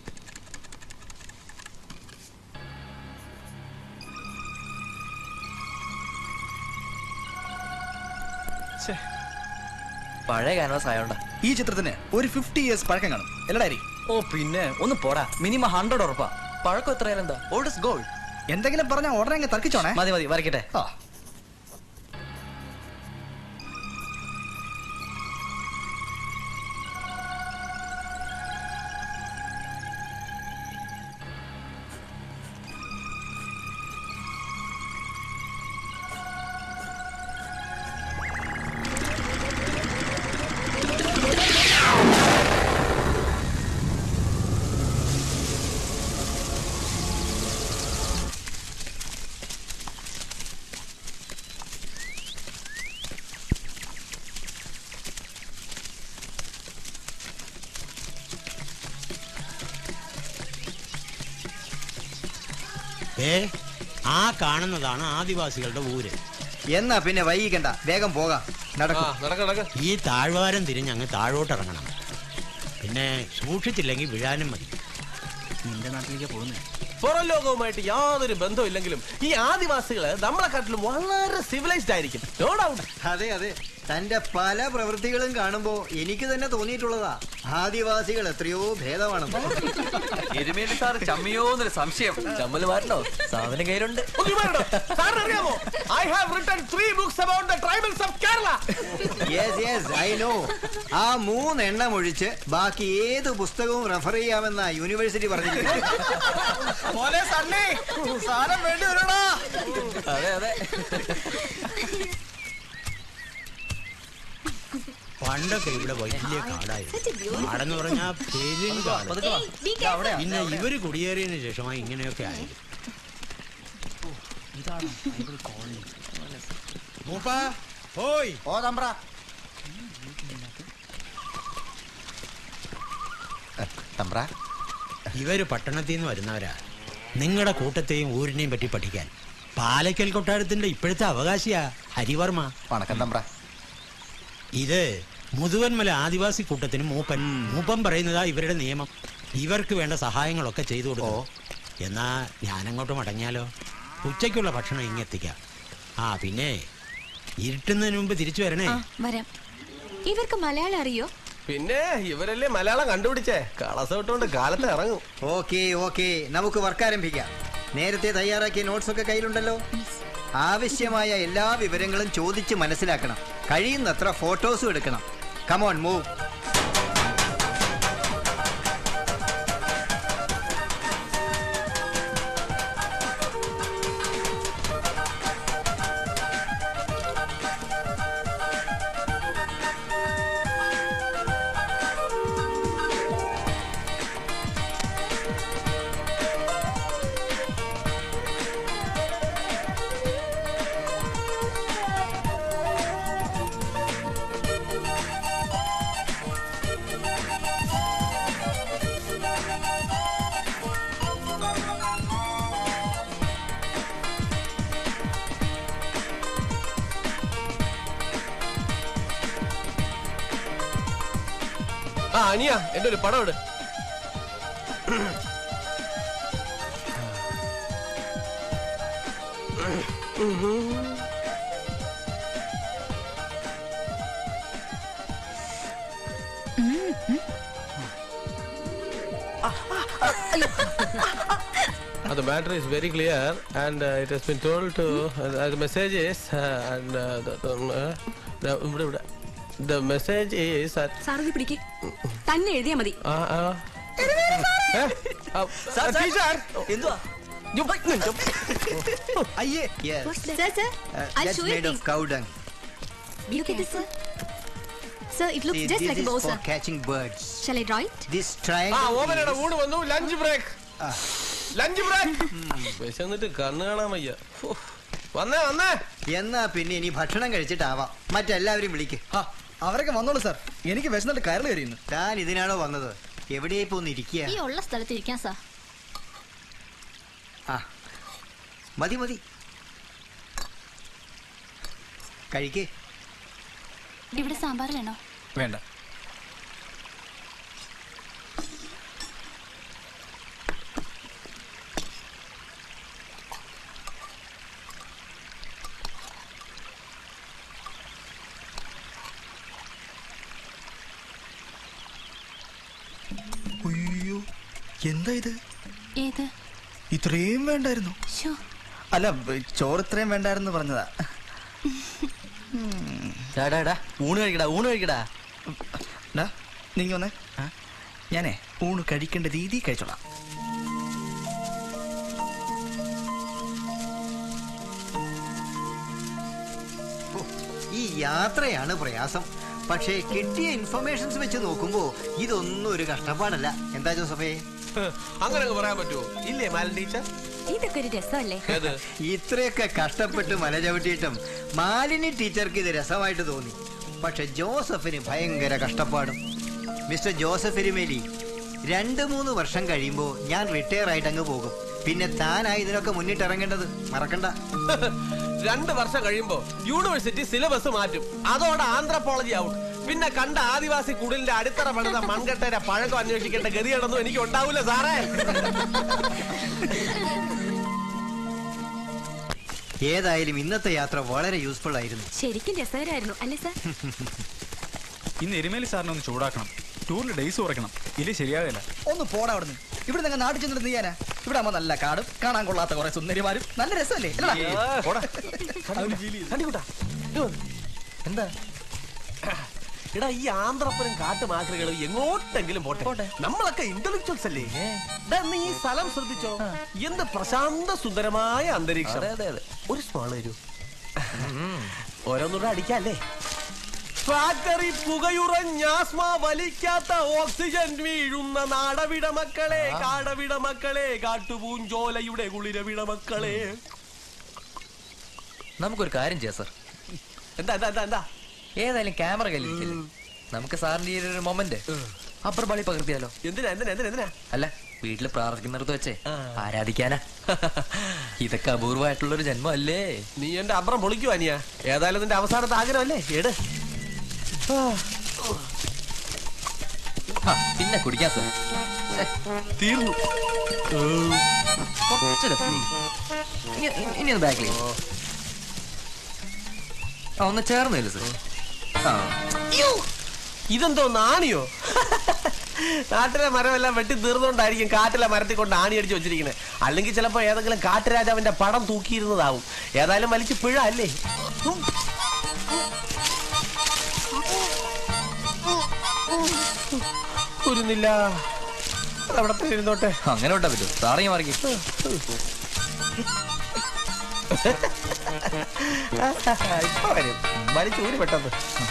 ഛേ, പഴയ ക്യാൻവാസ് ആയോണ്ടാ ഈ ചിത്രത്തിന് ഒരു ഫിഫ്റ്റി ഇയേഴ്സ് പഴക്കം കാണും അല്ലടാരി ഓ പിന്നെ ഒന്ന് പോടാ മിനിമം ഹൺഡ്രഡ് ഉറപ്പാ പഴക്കം എത്രയാലും എന്താ ഓൾഡ് ഇസ് ഗോൾഡ് എന്തെങ്കിലും പറഞ്ഞാൽ ഉടനെ അങ്ങ് തർക്കിച്ചോണേ മതി മതി വരയ്ക്കട്ടെ ആ ഏ ആ കാണുന്നതാണ് ആദിവാസികളുടെ ഊര് എന്നാ പിന്നെ വൈകിക്കണ്ട വേഗം പോകാം നടക്കും ഈ താഴ്വാരം തിരിഞ്ഞ് അങ്ങ് താഴോട്ട് ഇറങ്ങണം പിന്നെ സൂക്ഷിച്ചില്ലെങ്കിൽ വീഴാനും മതി നിന്റെ നാട്ടിലേക്ക് പോകുന്നേ പുറം ലോകവുമായിട്ട് യാതൊരു ബന്ധമില്ലെങ്കിലും ഈ ആദിവാസികള് നമ്മളെക്കാട്ടിലും വളരെ സിവിലൈസ്ഡ് ആയിരിക്കും നോ ഡൗട്ട് അതെ അതെ തന്റെ പല പ്രവൃത്തികളും കാണുമ്പോ എനിക്ക് തന്നെ തോന്നിയിട്ടുള്ളതാ ആദിവാസികൾ എത്രയോ ഭേദമാണെന്ന് എരുമേലി സാർ ചമ്മിയോന്നൊരു സംശയം ചമ്മല് മാറ്റണോ സാധനം കയ്യിലുണ്ട് സാറിന് അറിയാമോ I have written three books about the tribals of Kerala yes yes I know ആ മൂന്നെണ്ണം ഒഴിച്ച് ബാക്കി ഏത് പുസ്തകവും റെഫർ ചെയ്യാമെന്ന യൂണിവേഴ്സിറ്റി പറഞ്ഞിരിക്കുന്നത് മോനെ സണ്ണി സാധനം വേണ്ടി വരണോ അതെ അതെ പണ്ടൊക്കെ ഇവിടെ വലിയ കാടായിരുന്നു കാടെന്ന് പറഞ്ഞാൽ പെരുങ്കാട് പതുക്കെ വാ. be careful. പിന്നെ ഇവര് കുടിയേറിയതിനു ശേഷമായി ഇങ്ങനെയൊക്കെ ആയി മൂപ്പാ ഓയ് ഓ തമ്പ്ര തമ്പ്ര ഇവര് പട്ടണത്തിൽ നിന്ന് വരുന്നവരാ നിങ്ങളുടെ കൂട്ടത്തെയും ഊരിനെയും പറ്റി പഠിക്കാൻ പാലക്കൽ കൊട്ടാരത്തിന്റെ ഇപ്പോഴത്തെ അവകാശിയാ ഹരിവർമ്മ വണക്കം തമ്പ്ര ഇത് മുതുവന്മല ആദിവാസി കൂട്ടത്തിന് മൂപ്പൻ മൂപ്പൻ പറയുന്നതാ ഇവരുടെ നിയമം ഇവർക്ക് വേണ്ട സഹായങ്ങളൊക്കെ ചെയ്തു കൊടുക്കും എന്നാ ഞാനങ്ങോട്ട് മടങ്ങിയാലോ ഉച്ചയ്ക്കുള്ള ഭക്ഷണം ഇങ്ങെത്തിക്കാം ആ പിന്നെ ഇരുട്ടുന്നതിന് മുമ്പ് തിരിച്ചു വരണേ ആ വരാം ഇവർക്ക് മലയാളം അറിയോ പിന്നെ ഇവരല്ലേ മലയാളം കണ്ടുപിടിച്ചേ കളസ വിട്ടുകൊണ്ട് കാലത്ത് ഇറങ്ങും ഓക്കെ ഓക്കെ നമുക്ക് വർക്ക് ആരംഭിക്കാം നേരത്തെ തയ്യാറാക്കിയ നോട്ട്സ് ഒക്കെ കയ്യിലുണ്ടല്ലോ ആവശ്യമായ എല്ലാ വിവരങ്ങളും ചോദിച്ച് മനസ്സിലാക്കണം കഴിയുന്നത്ര ഫോട്ടോസും എടുക്കണം കമോൺ മൂവ് ആ അനിയ എന്റെ ഒരു പടം ഇട് Uh, the matter is very clear and uh, it has been told to uh, the message is uh, and uh, the, the, um, uh, the, ഇവിടെ, ഇവിടെ. the message is that സാറിന് പിടിക്ക് തന്നെ എഴുതിയാ മതി ആ, ആ. ഏ? ആ, സാർ, സാർ. ടീച്ചർ എന്തുവാ അയ്യേ Sir, sir, I'll that's show you made of things. cow dung Look at this, sir. Sir, it looks See, just this like a is bow, for sir. catching birds Shall I draw it? this ആ triangle ഓമനയുടെ is- ഊണ് വന്നു lunch break lunch break വിശന്നിട്ട് കണ്ണ് കാണാൻ വയ്യ ഫു. വന്നേ വന്നേ എന്നാ പിന്നെ ഇനി ഭക്ഷണം കഴിച്ചിട്ടാവാം മറ്റെല്ലാവരും വിളിക്ക് അവരൊക്കെ വന്നോളൂ സാർ എനിക്ക് വിശന്നിട്ട് കയറി കയറിയുന്നു താൻ ഇതിനാണോ വന്നത് എവിടെ ഇപ്പൊ ഒന്ന് ഇരിക്കുക ഈ ഉള്ള സ്ഥലത്ത് ഇരിക്കാം സാർ ആ മതി മതി കഴിക്കേ ഇവിടെ സാമ്പാർ വേണോ വേണ്ട അയ്യോ എന്താ ഇത് ഏത് ഇത്രയും വേണ്ടായിരുന്നു ശോ അല്ല ബ- ചോറ് ഇത്രയും വേണ്ടായിരുന്നു പറഞ്ഞതാ ഡാ ഊണ് കഴിക്കടാ ഊണ് കഴിക്കടാ ഡാ, നീങ്ങി വന്നേ ഞാനേ ഊണ് കഴിക്കേണ്ട രീതി കഴിച്ചോളാം ഓ, ഈ യാത്രയാണ് പ്രയാസം പക്ഷേ കിട്ടിയ ഇൻഫർമേഷൻസ് വെച്ച് നോക്കുമ്പോ ഇതൊന്നും ഒരു കഷ്ടപ്പാടല്ല എന്താ ജോസഫേ അങ്ങനെ അങ്ങ് പറയാൻ പറ്റുമോ ഇല്ലേ മാലൻ ടീച്ചർ ഇതൊക്കെ ഒരു രസമല്ലേ ഏത് ഇത്രയൊക്കെ കഷ്ടപ്പെട്ട് മല ചവിട്ടിയിട്ടും മാലിനി ടീച്ചർക്ക് ഇത് രസമായിട്ട് തോന്നി പക്ഷെ ജോസഫിന് ഭയങ്കര കഷ്ടപ്പാടും മിസ്റ്റർ ജോസഫ് എരുമേലി രണ്ട് മൂന്ന് വർഷം കഴിയുമ്പോൾ ഞാൻ റിട്ടയർ ആയിട്ട് അങ്ങ് പോകും പിന്നെ താനായി ഇതിനൊക്കെ മുന്നിട്ടിറങ്ങേണ്ടത് മറക്കണ്ട രണ്ട് വർഷം കഴിയുമ്പോ യൂണിവേഴ്സിറ്റി സിലബസ് മാറ്റും അതോടെ ആന്ത്രപ്പോളജി ഔട്ട് പിന്നെ കണ്ട ആദിവാസി കുടിലിന്റെ അടിത്തറ പണിത മൺകട്ടയുടെ പഴക്കം അന്വേഷിക്കേണ്ട ഗതിയാണെന്നും എനിക്ക് ഉണ്ടാവൂല സാറേ ഏതായാലും ഇന്നത്തെ യാത്ര വളരെ യൂസ്ഫുൾ ആയിരുന്നു ശരിക്കും രസകരമായിരുന്നു അല്ലേ സാർ ഇന്ന് എരുമേലി സാറിനെ ഒന്ന് ചൂടാക്കണം ടൂറിൽ ഡേയ്സ് കുറയ്ക്കണം ഇല്ലേ ശരിയാകില്ല ഒന്ന് പോടാ അവിടുന്ന് ഇവിടെ നിങ്ങൾ നാട്ടിൽ ചെന്നിട്ട് എന്ത് ചെയ്യാനാ ഇവിടെ ആകുമ്പോ നല്ല കാടും കാണാൻ കൊള്ളാത്ത കുറെ സുന്ദരിമാരും നല്ല രസമല്ലേ എന്താ എടാ ഈ ആന്ധ്രപ്പനും കാട്ടുമാക്രികളും എങ്ങോട്ടെങ്കിലും പോട്ടെ നമ്മളൊക്കെ ഇന്റലക്ച്വൽസ് അല്ലേ എടാ, നീ ഈ സ്ഥലം ശ്രദ്ധിച്ചോ എന്ത് പ്രശാന്ത സുന്ദരമായ അന്തരീക്ഷം അതെ, അതെ, അതെ. ഒരു സ്മാൾ തരൂ ഓരോന്നൂടെ അടിക്കല്ലേ ഫാക്ടറി പുകയുറഞ്ഞാസ്മ വലിക്കാത്ത ഓക്സിജൻ വീഴുന്ന നാടവിട മക്കളെ കാടവിട മക്കളെ കാട്ടുപൂഞ്ചോലയുടെ കുളിരവിട മക്കളെ നമുക്കൊരു കാര്യം ചെയ്യാം സാർ എന്താ എന്താ എന്താ എന്താ ഏതായാലും ക്യാമറ കയ്യിലിരിക്കില്ലേ നമുക്ക് സാറിന്റെ ഈ ഒരു മൊമെന്റ് അപ്പുറം പാളി പകർത്തിയാലോ എന്തിനാ എന്തിനാ എന്തിനാ എന്തിനാ അല്ല വീട്ടില് പ്രാർത്ഥിക്കുന്നിടത്ത് വെച്ചേ ആരാധിക്കാനാ ഇതൊക്കെ അപൂർവമായിട്ടുള്ള ഒരു ജന്മം അല്ലേ നീ എന്റെ അബ്രം പൊളിക്കുവാ നീ ഏതായാലും നിന്റെ അവസാനത്തെ ആഗ്രഹമല്ലേ എട് പിന്നെ കുടിക്കാൻ സാർ തീർന്നു കുറച്ച് left നീ. ഇനി- ഇനി- ഇനി ഒന്ന് ബാക്കിലേക്ക് ആ ഒന്ന് ചേർന്നില്ല സാർ ആ ഇതെന്തോ നാണിയോ നാട്ടിലെ മരമെല്ലാം വെട്ടി തീർന്നുകൊണ്ടായിരിക്കും കാട്ടിലെ മരത്തിൽ കൊണ്ട് ആണി അടിച്ച് വെച്ചിരിക്കുന്നത് അല്ലെങ്കിൽ ചിലപ്പോ ഏതെങ്കിലും കാട്ടുരാജാവിന്റെ പടം തൂക്കിയിരുന്നതാവും ഏതായാലും വലിച്ചു പിഴ അല്ലേ ഉം. ഉരുന്നില്ല അവിടെ തന്നെ ഇരുന്നോട്ടെ അങ്ങനെ വിട്ടാ പറ്റൂ സാറിങ്ങി മാറിക്കും ഇപ്പൊ വരും വലിച്ചു ഊരി പെട്ടെന്ന്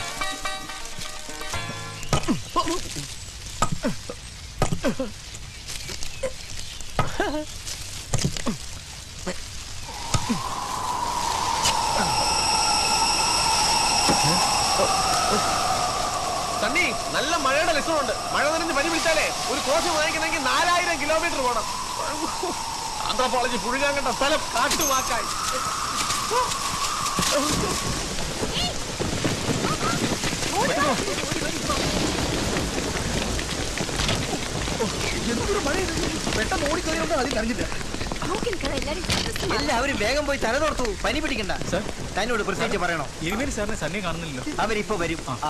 തണ്ണി നല്ല മഴയുടെ ലക്ഷണമുണ്ട് മഴ നനഞ്ഞ് പനി പിടിച്ചാലേ ഒരു കോശം വാങ്ങിക്കണമെങ്കിൽ നാലായിരം കിലോമീറ്റർ പോകണം ആന്ധ്രാപോളജി പുഴുകാൻ കണ്ട സ്ഥലം കാട്ടുവാക്കായി പെട്ടെന്ന് ഓടിക്കഴിയുമ്പോ അതിൽ അറിഞ്ഞില്ല എല്ലാവരും വേഗം പോയി തല തോർത്തു പനി പിടിക്കണ്ട തന്നോട് പ്രത്യേകിച്ച് പറയണോ എരുമേലി സാറിനെ സണ്ണി കാണുന്നില്ലല്ലോ അവരിപ്പോ വരും ആ.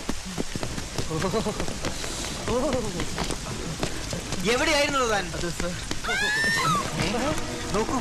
എവിടെയായിരുന്നു താൻ ഏ? നോക്കൂ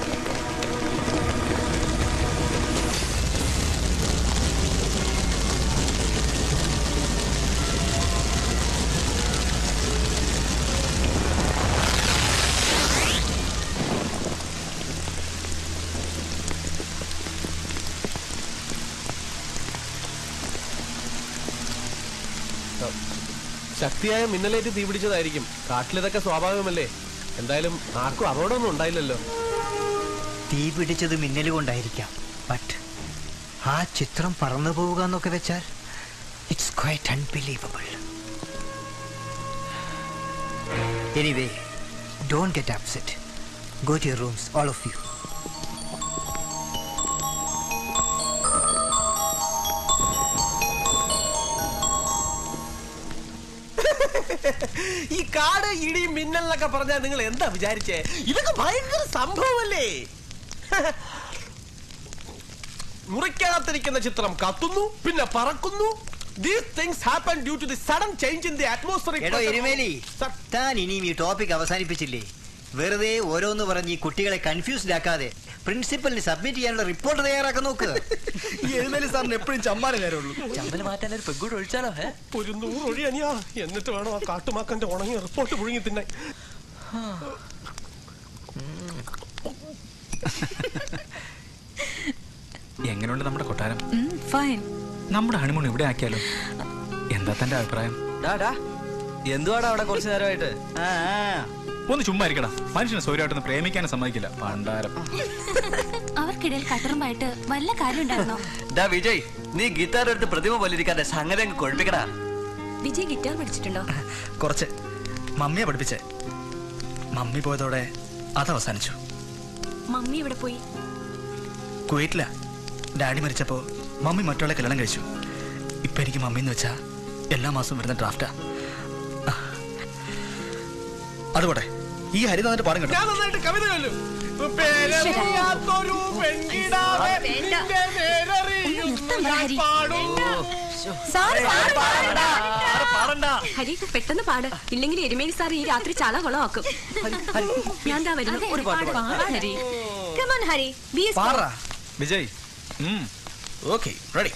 ശക്തിയായ മിന്നലേറ്റ് തീ പിടിച്ചതായിരിക്കും കാട്ടിലിതൊക്കെ സ്വാഭാവികമല്ലേ എന്തായാലും ആർക്കും അപകടമൊന്നും ഉണ്ടായില്ലല്ലോ തീ പിടിച്ചത് മിന്നൽ കൊണ്ടായിരിക്കാം ബട്ട് ആ ചിത്രം പറന്നു പോവുക എന്നൊക്കെ വെച്ചാൽ it's quite unbelievable anyway don't get upset go to your rooms all of you ഈ കാട് ഇടി മിന്നൽ എന്നൊക്കെ പറഞ്ഞാൽ നിങ്ങൾ എന്താ വിചാരിച്ചേ ഇതൊക്കെ ഭയങ്കര സംഭവമല്ലേ മുറിക്കകത്തിരിക്കുന്ന ചിത്രം കത്തുന്നു പിന്നെ പറക്കുന്നു these things happen due to the sudden change in the atmospheric എടോ എരുമേലി താൻ ഇനിയും ഈ ടോപ്പിക് അവസാനിപ്പിച്ചില്ലേ വെറുതെ ഓരോന്ന് പറഞ്ഞ് ഈ കുട്ടികളെ കൺഫ്യൂസ്ഡ് ആക്കാതെ പ്രിൻസിപ്പലിന് സബ്മിറ്റ് ചെയ്യാനുള്ള റിപ്പോർട്ട് തയ്യാറാക്കാൻ നോക്ക് ഈ എഴുന്നേലി സാറിന് എപ്പോഴും ചമ്മാനെ നേരമുള്ളൂ ചമ്മല് മാറ്റാൻ ഒരു പെഗ്ഗൂടെ ഒഴിച്ചാലോ ഏ ഒരു നൂറ് ഒഴി അനിയാ എന്നിട്ട് വേണം ആ കാട്ടുമാക്കന്റെ ഉണങ്ങിയ റിപ്പോർട്ട് പുഴുങ്ങി തിന്നാൻ എങ്ങനെയുണ്ട് നമ്മുടെ കൊട്ടാരം ഫൈൻ നമ്മുടെ ഹണിമൂൺ ഇവിടെ ആക്കിയാലോ എന്താ തന്റെ അഭിപ്രായം ഡാ എന്തുവാടാ അവിടെ കുറച്ചു നേരമായിട്ട് ആ ആ. ഒന്ന് ചുമ്മാ ഇരിക്കടാ മനുഷ്യനെ സ്വയമായിട്ടൊന്ന് പ്രേമിക്കാനും സമ്മതിക്കില്ല പണ്ടാരം അവർക്കിടയിൽ കട്ടറുമായിട്ട് വല്ല കാര്യം ഉണ്ടായിരുന്നോ ഡാ വിജയ് നീ ഗിറ്റാർ എടുത്ത് പ്രതിമ പോലിരിക്കാതെ സംഗതി അങ്ങ് കൊഴിപ്പിക്കടാ വിജയ് ഗിറ്റാർ പഠിച്ചിട്ടുണ്ടോ കുറച്ച് മമ്മിയെ പഠിപ്പിച്ചേ മമ്മി പോയതോടെ അത് അവസാനിച്ചു മമ്മി ഇവിടെ പോയി കുവൈറ്റില ഡാഡി മരിച്ചപ്പോ മമ്മി മറ്റുള്ള കല്യാണം കഴിച്ചു ഇപ്പൊ എനിക്ക് മമ്മി എന്ന് വെച്ചാ എല്ലാ മാസവും വരുന്ന ഡ്രാഫ്റ്റാ അതുപോട്ടെ ഈ ഹരി തന്നിട്ട് പാടും കേട്ടോ ഞാൻ നന്നായിട്ട് കവിത ചൊല്ലും പേരറിയാത്തൊരു പെൺകിടാവേ, നിന്റെ പേരറിയുന്നു ഞാൻ പാടും. ഹരി പെട്ടെന്ന് പാട് ഇല്ലെങ്കിൽ എരുമേലി സാർ ഈ രാത്രി ചാള കൊളമാക്കും ഞാൻ ദാ വരുന്നു ഒരു പാട്ട് പാട്. ഹരി കമോൺ ഹരി ബി പാറാ വിജയ് ഓക്കെ റെഡി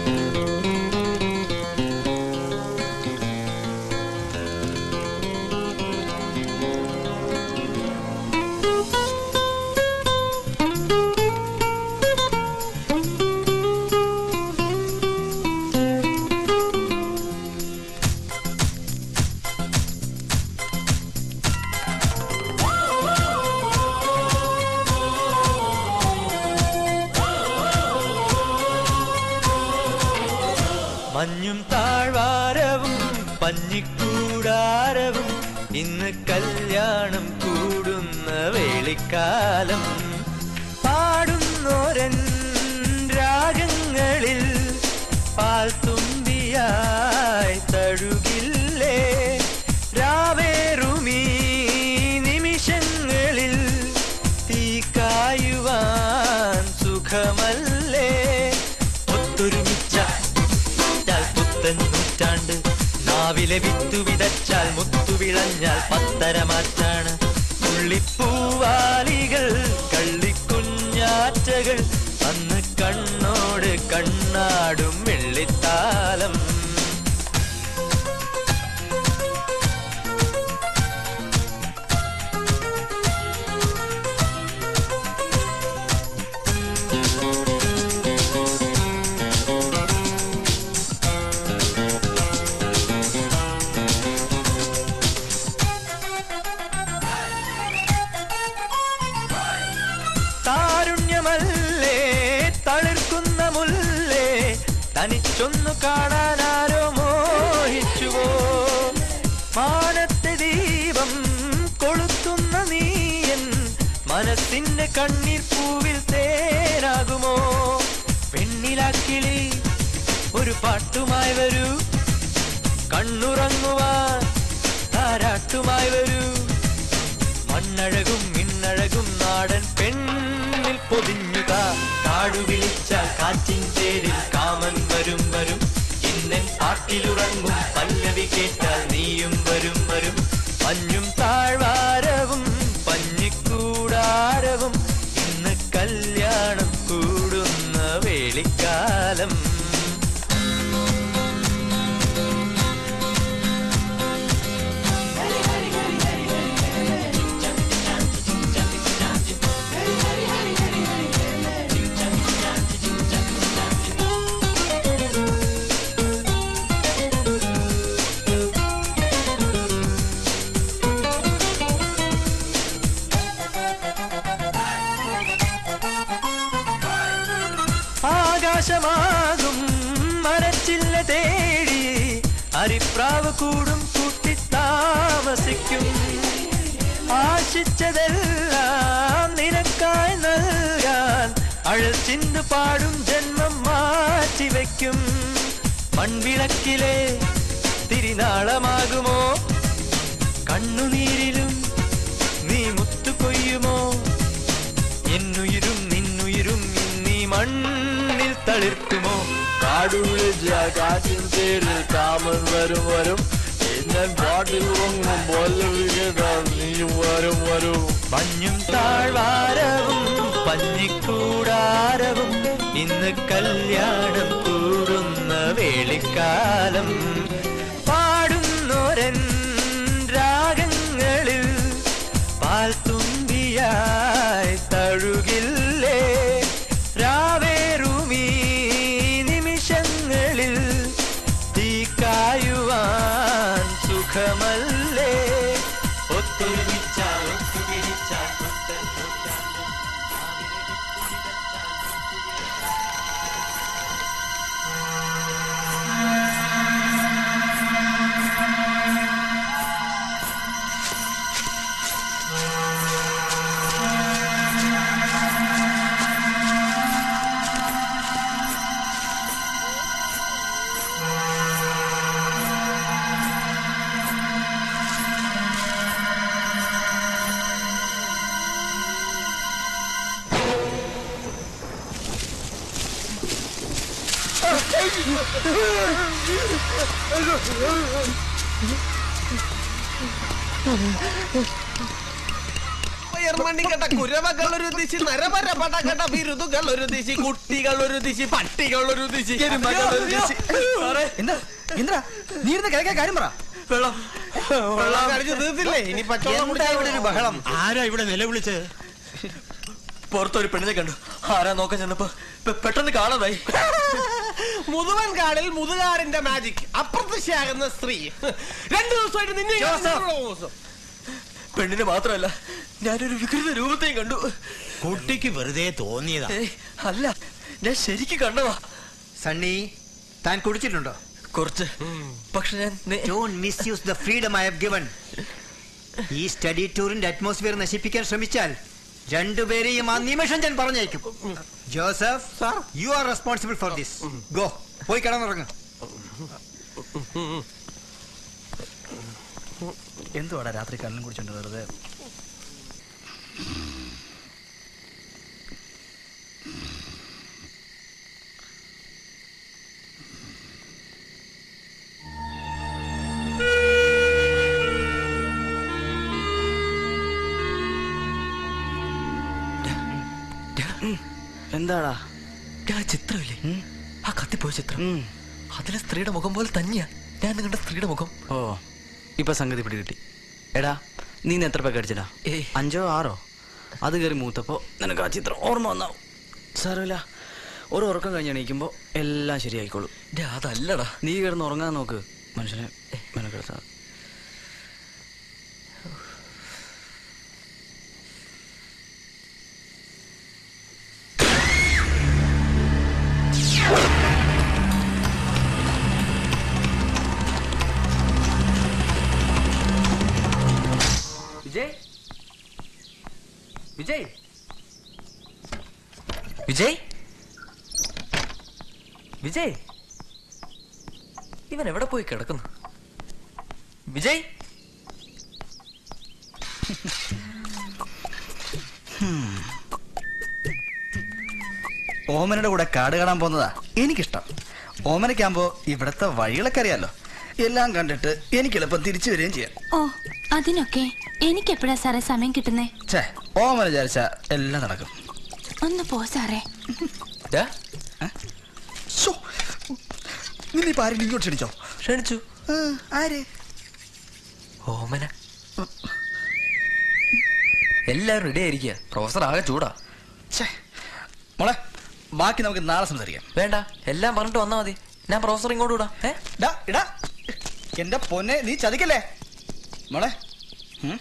മഞ്ഞും താഴ്വാരവും പഞ്ഞിക്കൂടാരവും ഇന്ന് കല്യാണം കൂടുന്ന വേളിക്കാലം പാടുന്നോരൻ രാഗങ്ങളിൽ പാൽത്തുമ്പിയായി തഴുകില്ലേ രാവേറുമീ നിമിഷങ്ങളിൽ തീ കായുവാൻ സുഖമല്ലേ ഒത്തൊരുമിച്ച വിതച്ചാൽ പുത്തൻ നൂറ്റാണ്ട് നാവിലെ വിത്തു വിതച്ചാൽ മുത്തു വിളഞ്ഞാൽ പത്തര മാറ്റാണ് പുള്ളിപ്പൂവാലികൾ കള്ളിക്കുഞ്ഞാറ്റകൾ അന്ന് കണ്ണോട് കണ്ണാടും വെള്ളിത്താലം താരുണ്യമല്ലേ തളിർക്കുന്ന മുല്ലേ തനിച്ചൊന്നു കാണാനാരോ മോഹിച്ചുവോ മാനത്തെ ദീപം കൊളുത്തുന്ന നീയൻ മനസ്സിന്റെ കണ്ണീർ പൂവിൽ തേനാകുമോ പെണ്ണിലാക്കിളി ഒരു പാട്ടുമായി വരൂ കണ്ണുറങ്ങുവാൻ താരാട്ടുമായി വരൂ മണ്ണഴകും മിന്നഴകും നാടൻ പെണ്ണിൽ പൊതിഞ്ഞുക കാടു വിളിച്ച കാറ്റിൻ തേരിൽ കാമൻ വരും വരും ഇന്നൻ പാട്ടിലുറങ്ങും പല്ലവി കേട്ടാൽ നീയും വരും വരും മഞ്ഞും താഴ്വാരവും പഞ്ഞിക്കൂടാരവും ഇന്ന് കല്യാണം കൂടുന്ന വേളിക്കാലം ആകാശമാകും മരച്ചില്ല തേടി അരിപ്രാവ് കൂടും കൂട്ടി താമസിക്കും ആശിച്ചതെല്ലാം നിനക്കായി നൽകാൻ അഴൽ ചിന്തു പാടും ജന്മം മാറ്റിവെക്കും മൺവിളക്കിലെ തിരിനാളമാകുമോ കണ്ണുനീരിലും നീ മുത്തു കൊയ്യുമോ എന്നുയിരും നിന്നുയിരും നീ മണ്ണിൽ തളിർക്കുമോ കാടുവിളിച്ച കാറ്റിൻ തേരിൽ കാമൻ വരും വരും ഇന്നൻ പാട്ടിൽ ഉറങ്ങും പല്ലവി കേട്ടാൽ നീയും വരും വരും മഞ്ഞും താഴ്വാരവും പഞ്ഞിക്കൂടാരവും ഇന്ന് കല്യാണം കൂടുന്ന വേളിക്കാലം പാടുന്നോരൻ രാഗങ്ങളിൽ പാൽത്തുമ്പിയായി തഴുകില്ലേ രാവേറുമീ നിമിഷങ്ങളിൽ തീ കായുവാൻ സുഖമല്ലേ ഒത്തൊരുമിച്ചാൽ ഒത്തുപിടിച്ചാൽ പുത്തൻ നൂറ്റാണ്ട്. Thank മണ്ണിക്കട്ട കുരവകൾ ഒരു ദിശി നരപര പടകട ബിരുദുകൾ ഒരു ദിശി കുട്ടികൾ ഒരു ദിശി പട്ടികൾ ഒരു ദിശി എരുമകൾ ഒരു ദിശി. എന്താ എന്താ നീ ഇരുന്ന് കിഴക്കേ കാര്യം പറ വെള്ളം വെള്ളം കടിച്ചു തീർത്തില്ലേ ഇനി പച്ചവെള്ളം എന്താ ഇവിടെ ഒരു ബഹളം ആരാ ഇവിടെ നിലവിളിച്ചത് പുറത്തൊരു പെണ്ണിനെ കണ്ടു ആരാ നോക്കാൻ ചെന്നപ്പോ പെ- പെട്ടെന്ന് കാണാതായി മുതുവൻ കാടിൽ മുതുകാടിന്റെ മാജിക് അപ്രത്യക്ഷയാകുന്ന സ്ത്രീ രണ്ടു ദിവസമായിട്ട് നിന്നെ ഞാൻ ജോസഫ്. ഇവിടെ ദിവസം. പെണ്ണിനെ മാത്രമല്ല ഞാനൊരു വികൃത രൂപത്തെയും കണ്ടു കുട്ടിക്ക് വെറുതെ തോന്നിയതാ ഏയ്, അല്ല ഞാൻ ശരിക്ക് കണ്ടതാ സണ്ണി താൻ കുടിച്ചിട്ടുണ്ടോ കുറച്ച് പക്ഷെ ഞാൻ നേ- don't misuse the freedom I have given ഈ സ്റ്റഡി ടൂറിന്റെ അറ്റ്മോസ്ഫിയർ നശിപ്പിക്കാൻ ശ്രമിച്ചാൽ രണ്ടുപേരെയും ആ നിമിഷം ഞാൻ പറഞ്ഞയക്കും Joseph you are responsible for this go പോയി കിടന്നുറങ്ങും എന്തുവാടാ രാത്രി കല്ലും കുടിച്ചോണ്ട് വെറുതെ എന്താടാ ആ ചിത്രമില്ലേ ആ കത്തിപ്പോയ ചിത്രം അതിലെ സ്ത്രീയുടെ മുഖം പോലെ തന്നെയാ ഞാൻ കണ്ട സ്ത്രീയുടെ മുഖം ഓ ഇപ്പൊ സംഗതി പിടി കിട്ടി എടാ നീ ഇന്ന് എത്ര പേക്ക് അടിച്ചടാ അഞ്ചോ ആറോ അത് കയറി മൂത്തപ്പോ നിനക്ക് ആ ചിത്രം ഓർമ്മ വന്നാവും സാരമില്ല ഒരു ഉറക്കം കഴിഞ്ഞ് എണീക്കുമ്പോ എല്ലാം ശരിയായിക്കോളും അതല്ലടാ നീ കിടന്ന് ഉറങ്ങാൻ നോക്ക് മനുഷ്യനെ മെനക്കെടുത്താ വിജയ് വിജയ് വിജയ് വിജയ് ഇവൻ എവിടെ പോയി കിടക്കുന്നു വിജയ് ഓമനയുടെ കൂടെ കാട് കാണാൻ പോകുന്നതാ എനിക്കിഷ്ടം ഓമനയ്ക്കാകുമ്പോ ഇവിടത്തെ വഴികളൊക്കെ അറിയാലോ എല്ലാം കണ്ടിട്ട് എനിക്ക് എളുപ്പം തിരിച്ചു വരികയും ചെയ്യാം ഓ അതിനൊക്കെ എനിക്കെപ്പോഴാ സാറേ സമയം കിട്ടുന്നേ ഛേ ഓമന വിചാരിച്ച എല്ലാം നടക്കും ഒന്ന് പോ സാറേ നിന്നെ ഇപ്പൊ ആരെങ്കിലും ഇങ്ങോട്ട് ക്ഷണിച്ചോ ക്ഷണിച്ചു ആര് ഓമന എല്ലാരും റെഡി ആയിരിക്കുക പ്രൊഫസർ ആകെ ചൂടാ മോളെ ബാക്കി നമുക്ക് നാളെ സംസാരിക്കാം വേണ്ട എല്ലാം പറഞ്ഞിട്ട് വന്നാ മതി ഞാൻ പ്രൊഫസർ ഇങ്ങോട്ട് വിടാം ഏ ഡാ, ഇടാ എന്റെ പൊന്നെ നീ ചതിക്കല്ലേ മോളെ ഉം.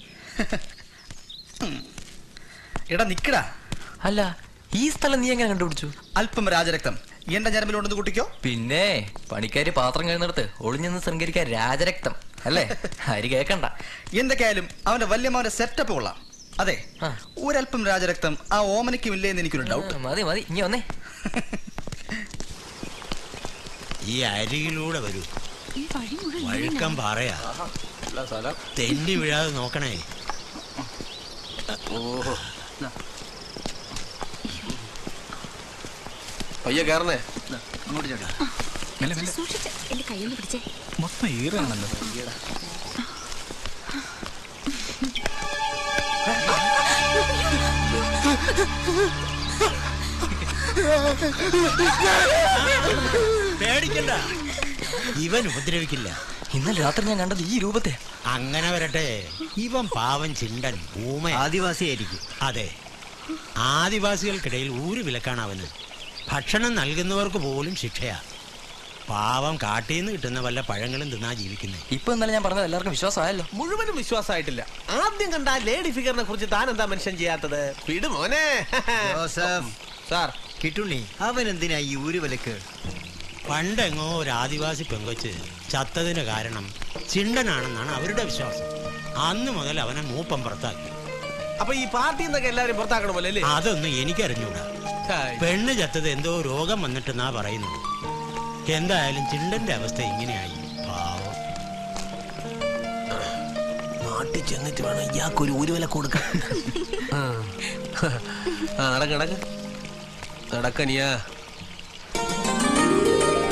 ഉം. എടാ നിക്കടാ അല്ല ഈ സ്ഥലം നീ എങ്ങനെ കണ്ടുപിടിച്ചു അല്പം രാജരക്തം എന്റെ ഞരമ്പിലുണ്ടെന്ന് കുട്ടിക്കോ പിന്നെ പണിക്കാരി പാത്രം കഴിയുന്നിടത്ത് ഒളിഞ്ഞെന്ന് ശൃംഗരിക്കാൻ രാജരക്തം അല്ലേ അരി കേക്കണ്ട എന്തൊക്കെയായാലും അവന്റെ വല്യമാവന്റെ സെറ്റപ്പ് കൊള്ളാം അതെ ഒരല്പം രാജരക്തം ആ ഓമനയ്ക്കും ഇല്ലേ എന്ന് എനിക്കൊരു ഡൗട്ട് മതി മതി ഇനി വന്നേ ഈ അരികിലൂടെ വരൂ ഈ വഴി മുഴുവൻ വഴുക്കം പാറയാ തെന്നി വീഴാതെ നോക്കണേ ഓഹോ പയ്യെ കയറണേ അങ്ങോട്ട് ചേട്ടാ സൂക്ഷിച്ച് എന്റെ കയ്യൊന്ന് പിടിച്ചേ മൊത്തം ഈറാണല്ലോ പേടിക്കണ്ട ഇവൻ ഉപദ്രവിക്കില്ല ഇന്നലെ രാത്രി ഞാൻ കണ്ടത് ഈ രൂപത്തെ അങ്ങനെ വരട്ടെ ഇവൻ പാവൻ ചിണ്ടൻ ഊമ ആദിവാസിയായിരിക്കും അതെ ആദിവാസികൾക്കിടയിൽ ഊര് വിലക്കാണ് അവന് ഭക്ഷണം നൽകുന്നവർക്ക് പോലും ശിക്ഷയാ പാവം കാട്ടിൽ നിന്ന് കിട്ടുന്ന വല്ല പഴങ്ങളും തിന്നാ ജീവിക്കുന്നത് ഇപ്പൊ ഇന്നലെ ഞാൻ പറഞ്ഞത് എല്ലാവർക്കും വിശ്വാസമായല്ലോ മുഴുവനും വിശ്വാസമായിട്ടില്ല ആദ്യം കണ്ട ആ ലേഡി ഫിഗറിനെ കുറിച്ച് താൻ എന്താ മെൻഷൻ ചെയ്യാത്തത് വിട് മോനെ ജോസഫ് സാർ കിട്ടുണ്ണി അവൻ എന്തിനാ ഈ ഊര് വിലക്ക് പണ്ടെങ്ങോ ഒരു ആദിവാസി പെങ്കൊച്ച് ചത്തതിന് കാരണം ചിണ്ടനാണെന്നാണ് അവരുടെ വിശ്വാസം അന്ന് മുതൽ അവനെ മൂപ്പം പുറത്താക്കി അപ്പൊ ഈ പാർട്ടി എന്നൊക്കെ എല്ലാവരും പുറത്താക്കണമല്ലോ അല്ലേ അതൊന്നും എനിക്കറിഞ്ഞൂടാ പെണ്ണ് ചത്തത് എന്തോ രോഗം വന്നിട്ടെന്നാ പറയുന്നത് എന്തായാലും ചിണ്ടന്റെ അവസ്ഥ ഇങ്ങനെയായി പാവം നാട്ടിൽ ചെന്നിട്ട് വേണം ഇയാൾക്ക് ഒരു ഊരുവില കൊടുക്കാൻ ആ നടക്ക് നടക്ക് നടക്കനിയാ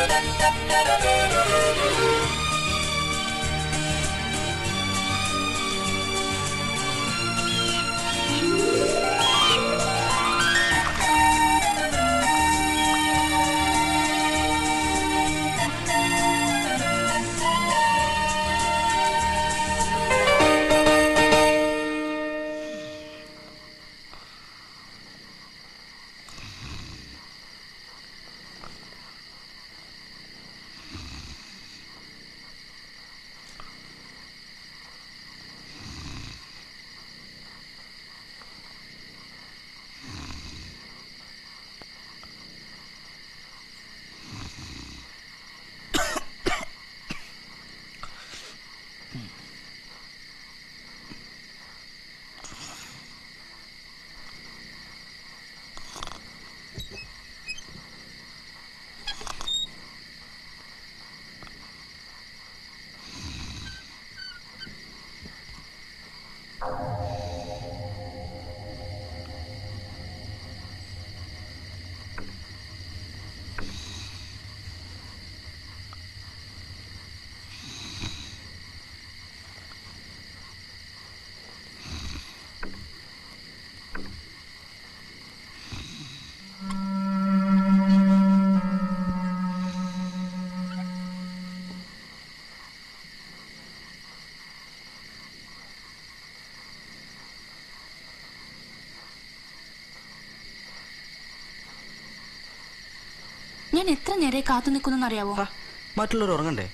ഞാൻ എത്ര നേരെ കാത്തു നിൽക്കുന്നറിയാവോ മറ്റുള്ളവർ ഉറങ്ങണ്ടേ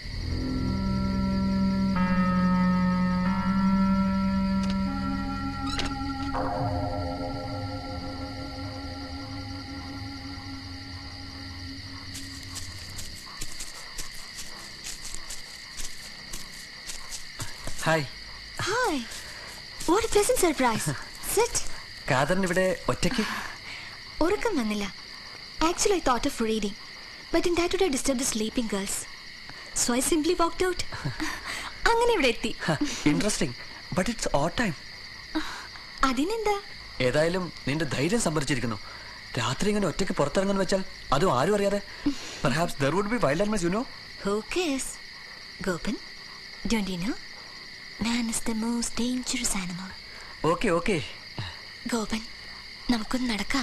hi hi what a pleasant surprise sit Catherine ഇവിടെ ഒറ്റയ്ക്ക് ഉറക്കം വന്നില്ല actually I thought of reading but in that would disturb the sleeping girls so I simply walked out അങ്ങനെ ഇവിടെ എത്തി interesting but it's oh time അതിനെന്താ ഏതായാലും നിന്റെ ധൈര്യം സംഭരിച്ചിരിക്കുന്നു രാത്രി ഇങ്ങനെ ഒറ്റയ്ക്ക് പുറത്തിറങ്ങുന്ന വെച്ചാൽ അതും ആരും അറിയാതെ perhaps there would be wild animals you know Who cares? Gopan, don't you know? Man is the most dangerous animal. Okay okay Gopan നമുക്കൊന്ന് നടക്കാം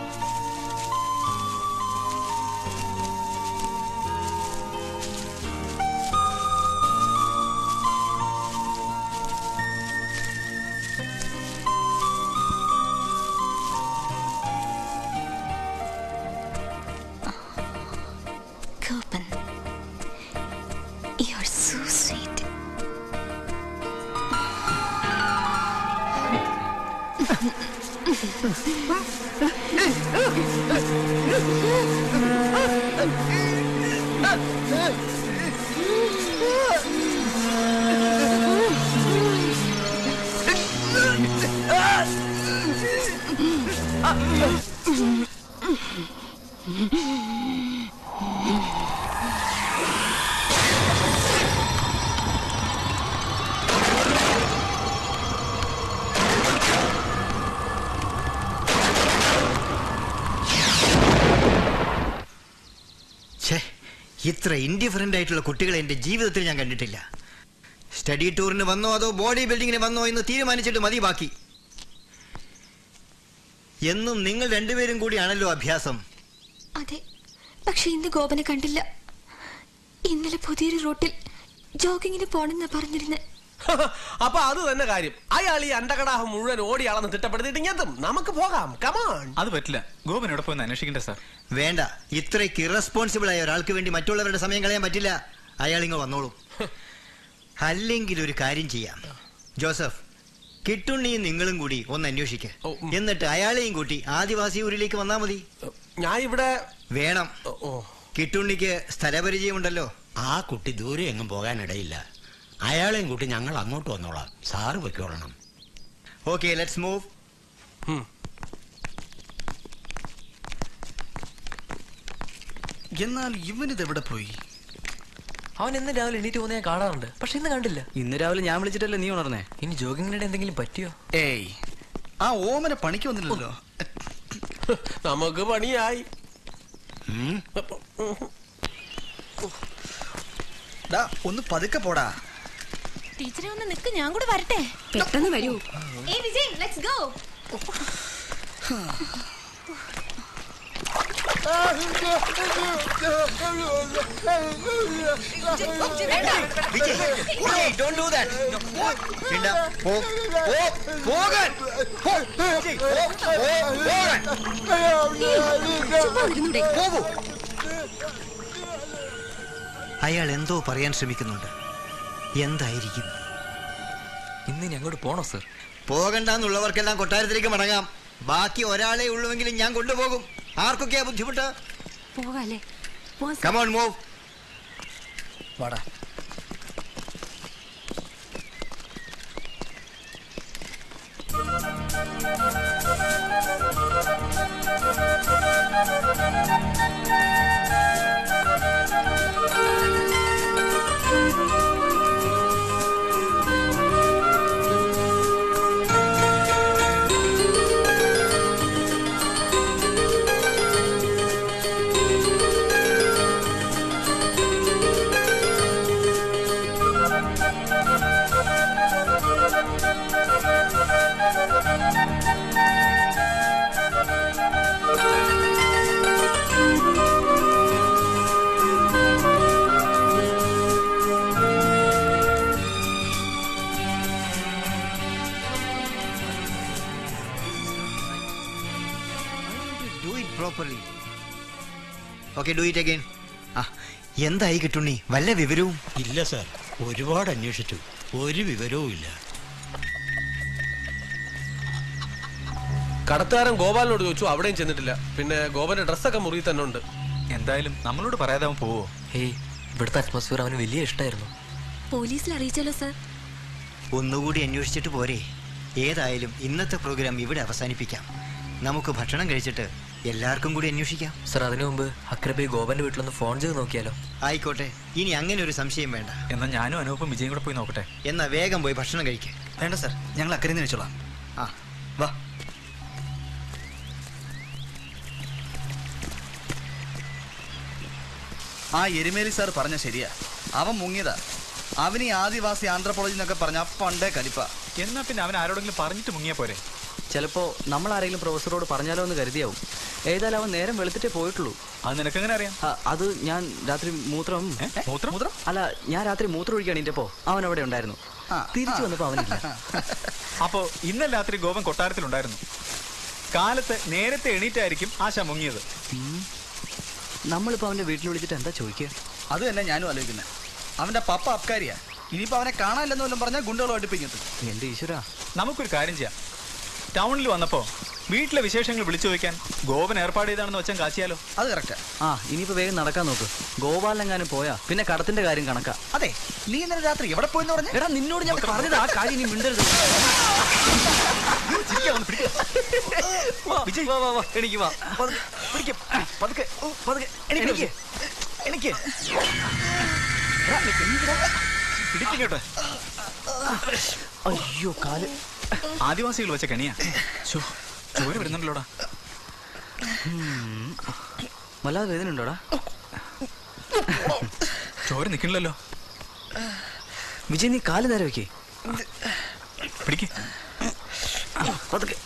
Gopan, you're so sweet. ഛേ ഇത്ര ഇൻഡിഫറൻ്റ് ആയിട്ടുള്ള കുട്ടികളെ എൻ്റെ ജീവിതത്തിൽ ഞാൻ കണ്ടിട്ടില്ല സ്റ്റഡി ടൂറിന് വന്നോ അതോ ബോഡി ബിൽഡിങ്ങിന് വന്നോ എന്ന് തീരുമാനിച്ചിട്ട് മതി ബാക്കി എന്നും നിങ്ങൾ രണ്ടുപേരും കൂടിയാണല്ലോ അഭ്യാസം അതെ പക്ഷെ ഇന്ന് ഗോപനെ കണ്ടില്ല ഇന്നലെ പുതിയൊരു റൂട്ടിൽ ജോഗിങ്ങിന് പോണെന്നാ പറഞ്ഞിരുന്നെ അപ്പൊ അത് തന്നെ കാര്യം അയാൾ ഈ അണ്ടകടാഹം മുഴുവൻ ഓടിയാളെന്ന് തിട്ടപ്പെടുത്തിയിട്ട് ഇങ്ങെത്തും നമുക്ക് പോകാം കമാൺ അത് പറ്റില്ല ഗോപൻ എവിടെ പോയി അന്വേഷിക്കണ്ടേ സാർ വേണ്ട ഇത്രയ്ക്ക് ഇറസ്പോൺസിബിൾ ആയ ഒരാൾക്ക് വേണ്ടി മറ്റുള്ളവരുടെ സമയം കളയാൻ പറ്റില്ല അയാൾ ഇങ്ങ് വന്നോളൂ അല്ലെങ്കിൽ ഒരു കാര്യം ചെയ്യാം ജോസഫ് കിട്ടുണ്ണിയും നിങ്ങളും കൂടി ഒന്ന് അന്വേഷിക്ക എന്നിട്ട് അയാളെയും കൂട്ടി ആദിവാസി ഊരിലേക്ക് വന്നാ മതി ഞാൻ ഇവിടെ വേണം കിട്ടുണ്ണിക്ക് സ്ഥലപരിചയമുണ്ടല്ലോ ആ കുട്ടി ദൂരെ എങ്ങും പോകാനിടയില്ല അയാളെയും കൂട്ടി ഞങ്ങൾ അങ്ങോട്ട് വന്നോളാം സാറ് പൊയ്ക്കോളണം ഓക്കെ ലെറ്റ്സ് മൂവ് എന്നാൽ ഇവനിത് എവിടെ പോയി അവൻ ഇന്ന് രാവിലെ എണീറ്റ് പോകുന്ന ഞാൻ കാണാറുണ്ട് പക്ഷെ ഇന്ന് കണ്ടില്ല ഇന്ന് രാവിലെ ഞാൻ വിളിച്ചിട്ടല്ലേ നീ ഉണർന്നേ ഇനി ജോഗിങ്ങിനിടെ എന്തെങ്കിലും പറ്റിയോ ഏയ് ആ ഓമന പണിക്ക് വന്നില്ലല്ലോ നമുക്ക് പണിയായി ഡാ ഒന്ന് പതുക്കെ പോടാ ടീച്ചറെ ഒന്ന് നിക്ക് ഞാൻ കൂടെ വരട്ടെ പെട്ടെന്ന് വരൂ ഏ Vijay let's go Vijay don't do that ചിണ്ട പോ പോ പോകാൻ പോ വിജയ്, പോ, പോ, പോകാൻ പോകൂ അയാൾ എന്തോ പറയാൻ ശ്രമിക്കുന്നുണ്ട് എന്തായിരിക്കും ഇന്ന് ഇനി അങ്ങോട്ട് പോണോ സർ പോകണ്ടെന്നുള്ളവർക്കെല്ലാം കൊട്ടാരത്തിലേക്ക് മടങ്ങാം ബാക്കി ഒരാളെ ഉള്ളുവെങ്കിലും ഞാൻ കൊണ്ടുപോകും ആർക്കൊക്കെയാ ബുദ്ധിമുട്ട് പോകാല്ലേ പോവാം സർ. കമോൺ മൂവ് വാടാ do it properly okay do it again ആ എന്തായി കിട്ടുണ്ണി വല്ല വിവരവും ഇല്ല സാർ ഒരുപാട് അന്വേഷിച്ചു ഒരു വിവരവും ഇല്ല കടത്തുകാരൻ ഗോപാലിനോട് ചോദിച്ചു അവിടെയും ചെന്നിട്ടില്ല പിന്നെ ഗോപന്റെ ഡ്രസ്സൊക്കെ മുറി തന്നെ ഉണ്ട് എന്തായാലും നമ്മളോട് പറയാതെ അവൻ പോവോ ഹേയ് ഇവിടുത്തെ അറ്റ്മോസ്ഫിയർ അവന് വലിയ ഇഷ്ടമായിരുന്നു പോലീസിൽ അറിയിച്ചാലോ സർ ഒന്നുകൂടി അന്വേഷിച്ചിട്ട് പോരെ ഏതായാലും ഇന്നത്തെ പ്രോഗ്രാം ഇവിടെ അവസാനിപ്പിക്കാം നമുക്ക് ഭക്ഷണം കഴിച്ചിട്ട് എല്ലാവർക്കും കൂടി അന്വേഷിക്കാം സർ അതിനു മുമ്പ് അക്രബി ഗോപന്റെ വീട്ടിലൊന്ന് ഫോൺ ചെയ്ത് നോക്കിയാലോ ആയിക്കോട്ടെ ഇനി അങ്ങനെ ഒരു സംശയം വേണ്ട എന്നാ ഞാനും അനൂപും വിജയും കൂടെ പോയി നോക്കട്ടെ എന്നാ വേഗം പോയി ഭക്ഷണം കഴിക്കുക വേണ്ട സർ ഞങ്ങൾ അക്കരെ നിന്ന് വെച്ചോളാം ആ വാ ആ എരുമേലി സാർ പറഞ്ഞ ശരിയാ അവൻ മുങ്ങിയതാ അവന് ഈ ആദിവാസി ആന്ത്രപ്പോളജി എന്നൊക്കെ പറഞ്ഞ പണ്ടേ കലിപ്പ എന്നാ പിന്നെ അവൻ ആരോടെങ്കിലും പറഞ്ഞിട്ട് മുങ്ങിയാ പോരെ ചിലപ്പോ നമ്മൾ ആരെങ്കിലും പ്രൊഫസറോട് പറഞ്ഞാലോ എന്ന് കരുതിയാവും ഏതായാലും അവൻ നേരം വെളുത്തിട്ടേ പോയിട്ടുള്ളൂ അത് നിനക്കെങ്ങനെ അറിയാം ആ, അത് ഞാൻ രാത്രി മൂത്രം മൂത്രം മൂത്രം അല്ല ഞാൻ രാത്രി മൂത്രം ഒഴിക്കാൻ എണീറ്റപ്പോ അവൻ അവിടെ ഉണ്ടായിരുന്നു തിരിച്ചു വന്നപ്പോ അവനില്ല അപ്പോ ഇന്നലെ രാത്രി ഗോപൻ കൊട്ടാരത്തിലുണ്ടായിരുന്നു കാലത്ത് നേരത്തെ എണീറ്റായിരിക്കും ആശ മുങ്ങിയത് നമ്മളിപ്പോ അവന്റെ വീട്ടിൽ വിളിച്ചിട്ട് എന്താ ചോദിക്കുക അത് തന്നെ ഞാനും ആലോചിക്കുന്നത് അവന്റെ പപ്പ അബ്കാരിയാ ഇനിയിപ്പോ അവനെ കാണാനില്ലെന്ന് വല്ലതും പറഞ്ഞാൽ ഗുണ്ടകളും അടുപ്പിക്കുന്നത് എന്റെ ഈശ്വര നമുക്കൊരു കാര്യം ചെയ്യാം ടൗണിൽ വന്നപ്പോ വീട്ടിലെ വിശേഷങ്ങൾ വിളിച്ചു ചോദിക്കാൻ ഗോപൻ ഏർപ്പാട് ചെയ്താണെന്ന് വെച്ചാൽ കാശിയാലോ അത് കറക്റ്റാ ആ ഇനിയിപ്പോ വേഗം നടക്കാൻ നോക്ക് ഗോപാലിനെങ്ങാനും പോയാ പിന്നെ കടത്തിന്റെ കാര്യം കണക്കാ അതെ നീ ഇന്നലെ രാത്രി എവിടെ പോയെന്ന് പറഞ്ഞു എടാ നിന്നോട് ഞാൻ പറഞ്ഞത് ആ കാര്യം നീ മിണ്ടരുത് വിജയ് വാ വാ വാ എനിക്ക് വാ പതുക്കെ, പിടിക്ക്. പതുക്കെ ഓ, പതുക്കെ എനിക്ക് എനിക്ക് പിടിക്കട്ടെ അയ്യോ കാല് ആദിവാസികൾ വെച്ച കണിയാ ശോ, ചോര വരുന്നുണ്ടല്ലോടാ ഉം. വല്ലാതെ വേദന ഉണ്ടോടാ ചോര നിക്കണില്ലല്ലോ വിജയ് നീ കാല് നേരെ വെക്കേ പിടിക്ക് പതുക്കെ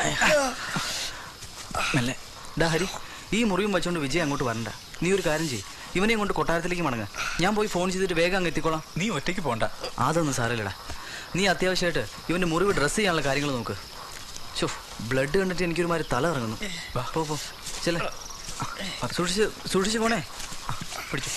മെല്ലെ ഡാ ഹരി ഈ മുറിയും വെച്ചോണ്ട് വിജയ് അങ്ങോട്ട് വരണ്ട നീ ഒരു കാര്യം ചെയ്യ് ഇവനെയും കൊണ്ട് കൊട്ടാരത്തിലേക്ക് മടങ്ങ ഞാൻ പോയി ഫോൺ ചെയ്തിട്ട് വേഗം അങ്ങ് എത്തിക്കോളാം നീ ഒറ്റയ്ക്ക് പോണ്ട അതൊന്നും സാരമില്ലടാ നീ അത്യാവശ്യമായിട്ട് ഇവന്റെ മുറിവ് ഡ്രസ്സ് ചെയ്യാനുള്ള കാര്യങ്ങൾ നോക്ക് ഷോ ബ്ലഡ് കണ്ടിട്ട് എനിക്കൊരുമാതിരി തല ഇറങ്ങുന്നു വാ പോ പോ ചെല്ലേ സൂക്ഷിച്ച് സൂക്ഷിച്ച് പോണേ പിടിച്ചു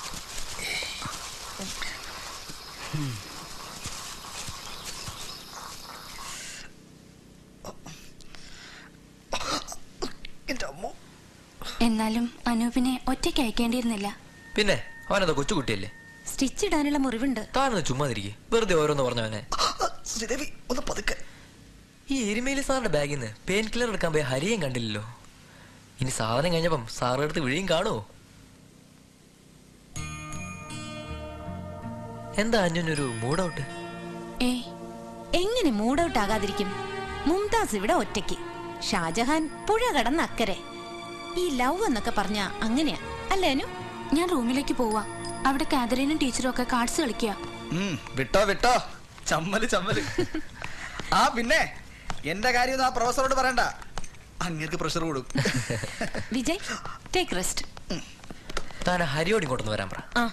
എന്നാലും അനൂപിനെ ഒറ്റയ്ക്ക് അയക്കേണ്ടിയിരുന്നില്ല പിന്നെ അവനത് കൊച്ചുകുട്ടിയല്ലേ സ്റ്റിച്ച് ഇടാനുള്ള മുറിവുണ്ട് താഴ്ന്ന് ചുമ്മാതിരിക്കെ വെറുതെ ഓരോന്ന് പറഞ്ഞവനെ ശ്രീദേവി ഒന്ന് പതുക്കെ ഈ എരുമേലി സാറിന്റെ ബാഗിൽ നിന്ന് പെയിൻ കില്ലർ എടുക്കാൻ പോയ ഹരിയും കണ്ടില്ലല്ലോ ഇനി സാധനം കഴിഞ്ഞപ്പം സാറിന്റെ അടുത്ത് വിഴിയും കാണുമോ എന്താ അഞ്ഞൊരു മൂഡ് ഔട്ട് ഏയ് എങ്ങനെ മൂഡ് ഔട്ട് ആകാതിരിക്കും മുംതാസ് ഇവിടെ ഒറ്റയ്ക്ക് ഷാജഹാൻ പുഴ കടന്ന് അക്കരെ ഈ ലവ് എന്നൊക്കെ പറഞ്ഞ അങ്ങനെയാ അല്ലേ അനു ഞാൻ റൂമിലേക്ക് പോവാ അവിടെ കാതറീനും ടീച്ചറും ഒക്കെ കാർഡ്സ് കളിക്കുക ഉം, വിട്ടോ വിട്ടോ ചമ്മല് ചമ്മല് ആ പിന്നെ എന്റെ കാര്യം ആ പ്രൊഫസറോട് പറയണ്ട അങ്ങേർക്ക് പ്രഷർ കൂടും വിജയ് ടേക്ക് റെസ്റ്റ് താൻ ഹരിയോട് ഇങ്ങോട്ടൊന്ന് വരാൻ പറ ആ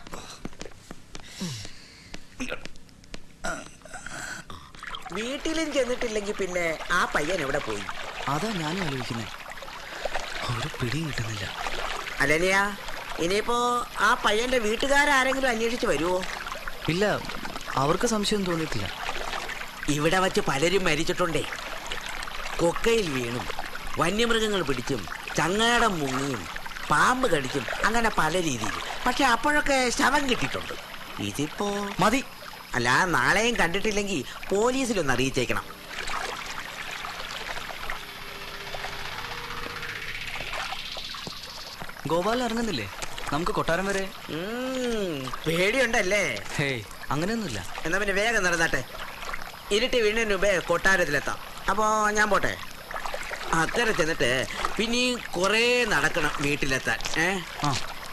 വീട്ടിലും ചെന്നിട്ടില്ലെങ്കിൽ പിന്നെ ആ പയ്യൻ എവിടെ പോയി അതാ ഞാനും ആലോചിക്കുന്നത് ഒരു പിടിയും കിട്ടുന്നില്ല അലനിയ ഇനിയിപ്പോ ആ പയ്യന്റെ വീട്ടുകാരാരെങ്കിലും അന്വേഷിച്ച് വരുമോ ഇല്ല അവർക്ക് സംശയം തോന്നിയിട്ടില്ല ഇവിടെ വച്ച് പലരും മരിച്ചിട്ടുണ്ടേ കൊക്കയിൽ വീണും വന്യമൃഗങ്ങൾ പിടിച്ചും ചങ്ങാടം മുങ്ങിയും പാമ്പ് കടിച്ചും അങ്ങനെ പല രീതിയിൽ പക്ഷെ അപ്പോഴൊക്കെ ശവം കിട്ടിയിട്ടുണ്ട് ഇതിപ്പോ മതി അല്ല നാളെയും കണ്ടിട്ടില്ലെങ്കിൽ പോലീസിലൊന്ന് അറിയിച്ചേക്കണം ഗോപാൽ ഇറങ്ങുന്നില്ലേ നമുക്ക് കൊട്ടാരം വരെ പേടിയുണ്ടല്ലേ ഹേയ് അങ്ങനെയൊന്നുമില്ല എന്നാ പിന്നെ വേഗം നടന്നാട്ടെ ഇരുട്ടി വീണിന് മുമ്പേ കൊട്ടാരത്തിലെത്താം അപ്പോ ഞാൻ പോട്ടെ അക്കരെ ചെന്നിട്ട് പിന്നെ കുറേ നടക്കണം വീട്ടിലെത്താൻ ഏ ആ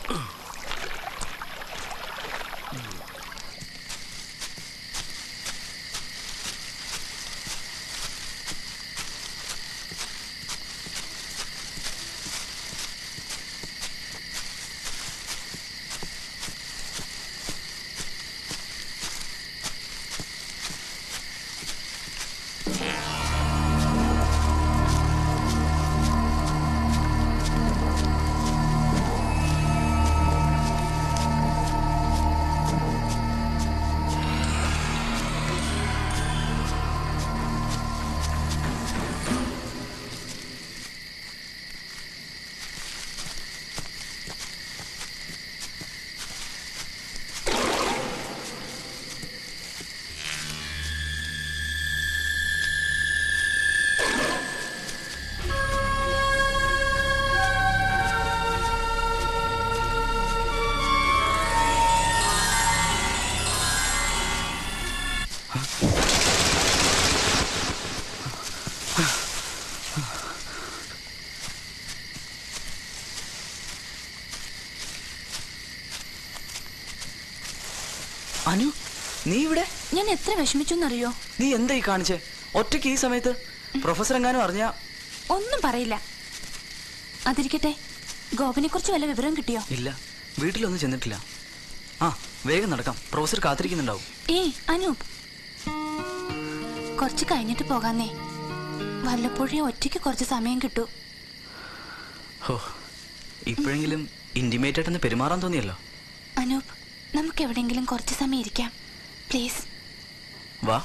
അനു നീ ഇവിടെ ഞാൻ എത്ര വിഷമിച്ചു എന്നറിയോ നീ എന്താ ഈ കാണിച്ചേ ഒറ്റയ്ക്ക് ഈ സമയത്ത് പ്രൊഫസർ എങ്ങാനും അറിഞ്ഞാ ഒന്നും പറയില്ല അതിരിക്കട്ടെ ഗോപനെ കുറിച്ച് വല്ല വിവരം കിട്ടിയോ ഇല്ല വീട്ടിലൊന്നും ചെന്നിട്ടില്ല ആ വേഗം നടക്കാം പ്രൊഫസർ കാത്തിരിക്കുന്നുണ്ടാവും ഏയ് അനൂപ് കുറച്ച് കഴിഞ്ഞിട്ട് പോകാന്നേ വല്ലപ്പോഴേ ഒറ്റയ്ക്ക് കുറച്ച് സമയം കിട്ടൂ ഹോ ഇപ്പോഴെങ്കിലും ഇന്റിമേറ്റ് ആയിട്ടൊന്ന് പെരുമാറാൻ തോന്നിയല്ലോ അനൂപ് നമുക്ക് എവിടെയെങ്കിലും കുറച്ച് സമയം ഇരിക്കാം പ്ലീസ് വാ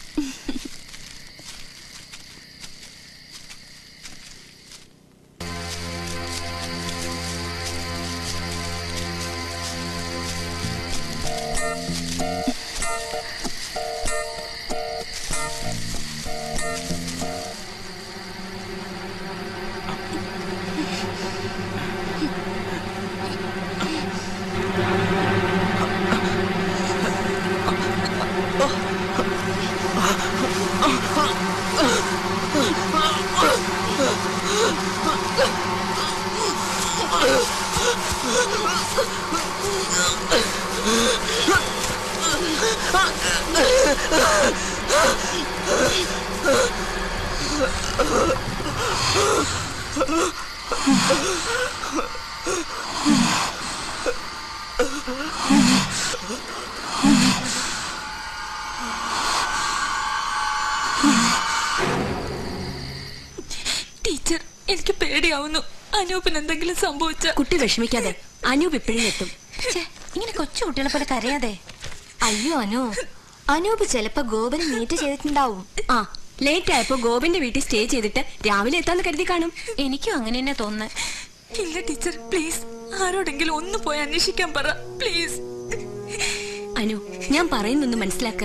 ടീച്ചർ എനിക്ക് പേടിയാവുന്നു അനൂപിന് എന്തെങ്കിലും സംഭവിച്ച കുട്ടി വിഷമിക്കാതെ അനൂപ് ഇപ്പോഴും എത്തും ഇങ്ങനെ കൊച്ചു കുട്ടികളെ പോലെ കരയാതെ അയ്യോ അനു അനൂപ് ചിലപ്പോ ഗോപനെ മീറ്റ് ചെയ്തിട്ടുണ്ടാവും ആ ലേറ്റ് ആയപ്പോ ഗോപിന്റെ വീട്ടിൽ സ്റ്റേ ചെയ്തിട്ട് രാവിലെ എത്താന്ന് കരുതി കാണും എനിക്കും അങ്ങനെ തന്നെ തോന്നുന്നത് ഇല്ല ടീച്ചർ പ്ലീസ് ആരോടെങ്കിലും ഒന്ന് പോയി അന്വേഷിക്കാൻ പറ പ്ലീസ് അനു ഞാൻ പറയുന്നൊന്ന് മനസ്സിലാക്ക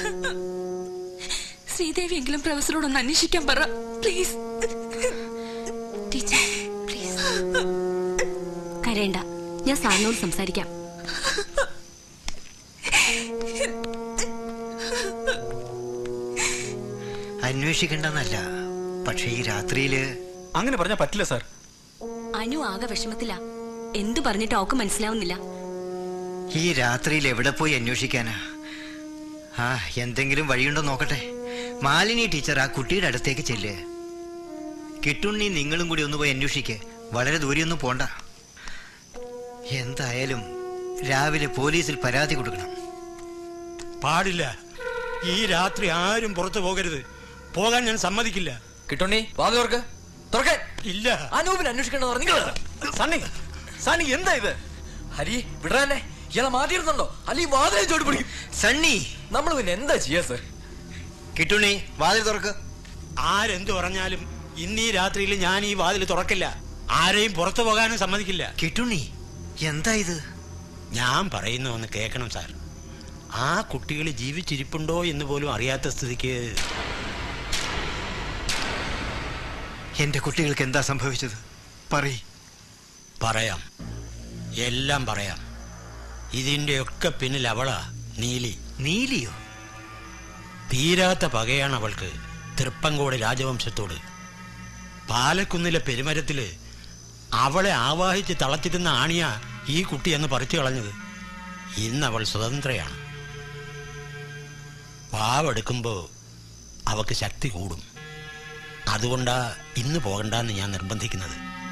ശ്രീദേവി എങ്കിലും പ്രൊഫസറോടൊന്ന് അന്വേഷിക്കാൻ പറ പ്ലീസ് ടീച്ചർ പ്ലീസ് കരയണ്ട ഞാൻ സാറിനോട് സംസാരിക്കാം അന്വേഷിക്കേണ്ടെന്നല്ല പക്ഷേ ഈ രാത്രിയില് അങ്ങനെ പറഞ്ഞാൽ പറ്റില്ല സാർ അനു ആകെ വിഷമത്തിലാ എന്തു പറഞ്ഞിട്ട് അവക്ക് മനസ്സിലാവുന്നില്ല ഈ രാത്രിയിൽ എവിടെ പോയി അന്വേഷിക്കാനാ ആ എന്തെങ്കിലും വഴിയുണ്ടോ നോക്കട്ടെ മാലിനി ടീച്ചർ ആ കുട്ടിയുടെ അടുത്തേക്ക് ചെല്ലുക കിട്ടുണ്ണി നിങ്ങളും കൂടി ഒന്ന് പോയി അന്വേഷിക്ക് വളരെ ദൂരെയൊന്നും പോണ്ട എന്തായാലും രാവിലെ പോലീസിൽ പരാതി കൊടുക്കണം പാടില്ല ഈ രാത്രി ആരും പുറത്തു പോകരുത് പോകാൻ ഞാൻ സമ്മതിക്കില്ല കിട്ടുണ്ണി വാതിലോർക്ക് തുറക്കാൻ ഇല്ല അനൂപിന് അന്വേഷിക്കണമെന്ന് പറഞ്ഞു സണ്ണി സണ്ണി എന്താ ഇത് ഹരി വിടാനെ ഇയാളെ മാറ്റിയിരുന്നുണ്ടോ അല്ലെങ്കിൽ വാതിലെ ചോടി പിടിക്കും സണ്ണി നമ്മൾ പിന്നെ എന്താ ചെയ്യാ സർ കിട്ടുണ്ണി വാതിൽ തുറക്ക് ആരെന്തു പറഞ്ഞാലും ഇന്ന് ഈ രാത്രിയിൽ ഞാൻ ഈ വാതിൽ തുറക്കില്ല ആരെയും പുറത്തു പോകാനും സമ്മതിക്കില്ല കിട്ടുണ്ണി എന്താ ഇത് ഞാൻ പറയുന്ന ഒന്ന് കേൾക്കണം സാർ ആ കുട്ടികൾ ജീവിച്ചിരിപ്പുണ്ടോ എന്ന് പോലും അറിയാത്ത സ്ഥിതിക്ക് എന്റെ കുട്ടികൾക്ക് എന്താ സംഭവിച്ചത് പറയ് പറയാം എല്ലാം പറയാം ഇതിൻ്റെയൊക്കെ പിന്നിൽ അവളാ നീലി നീലിയോ തീരാത്ത പകയാണ് അവൾക്ക് തൃപ്പങ്കോട് രാജവംശത്തോട് പാലക്കുന്നിലെ പെരുമരത്തില് അവളെ ആവാഹിച്ച് തളച്ചിരുന്ന ആണിയ ഈ കുട്ടി എന്ന് പറിച്ചു കളഞ്ഞത് ഇന്ന് അവൾ സ്വതന്ത്രയാണ് പാവെടുക്കുമ്പോ അവക്ക് ശക്തി കൂടും അതുകൊണ്ടാ ഇന്ന് പോകണ്ടെന്ന് ഞാൻ നിർബന്ധിക്കുന്നത്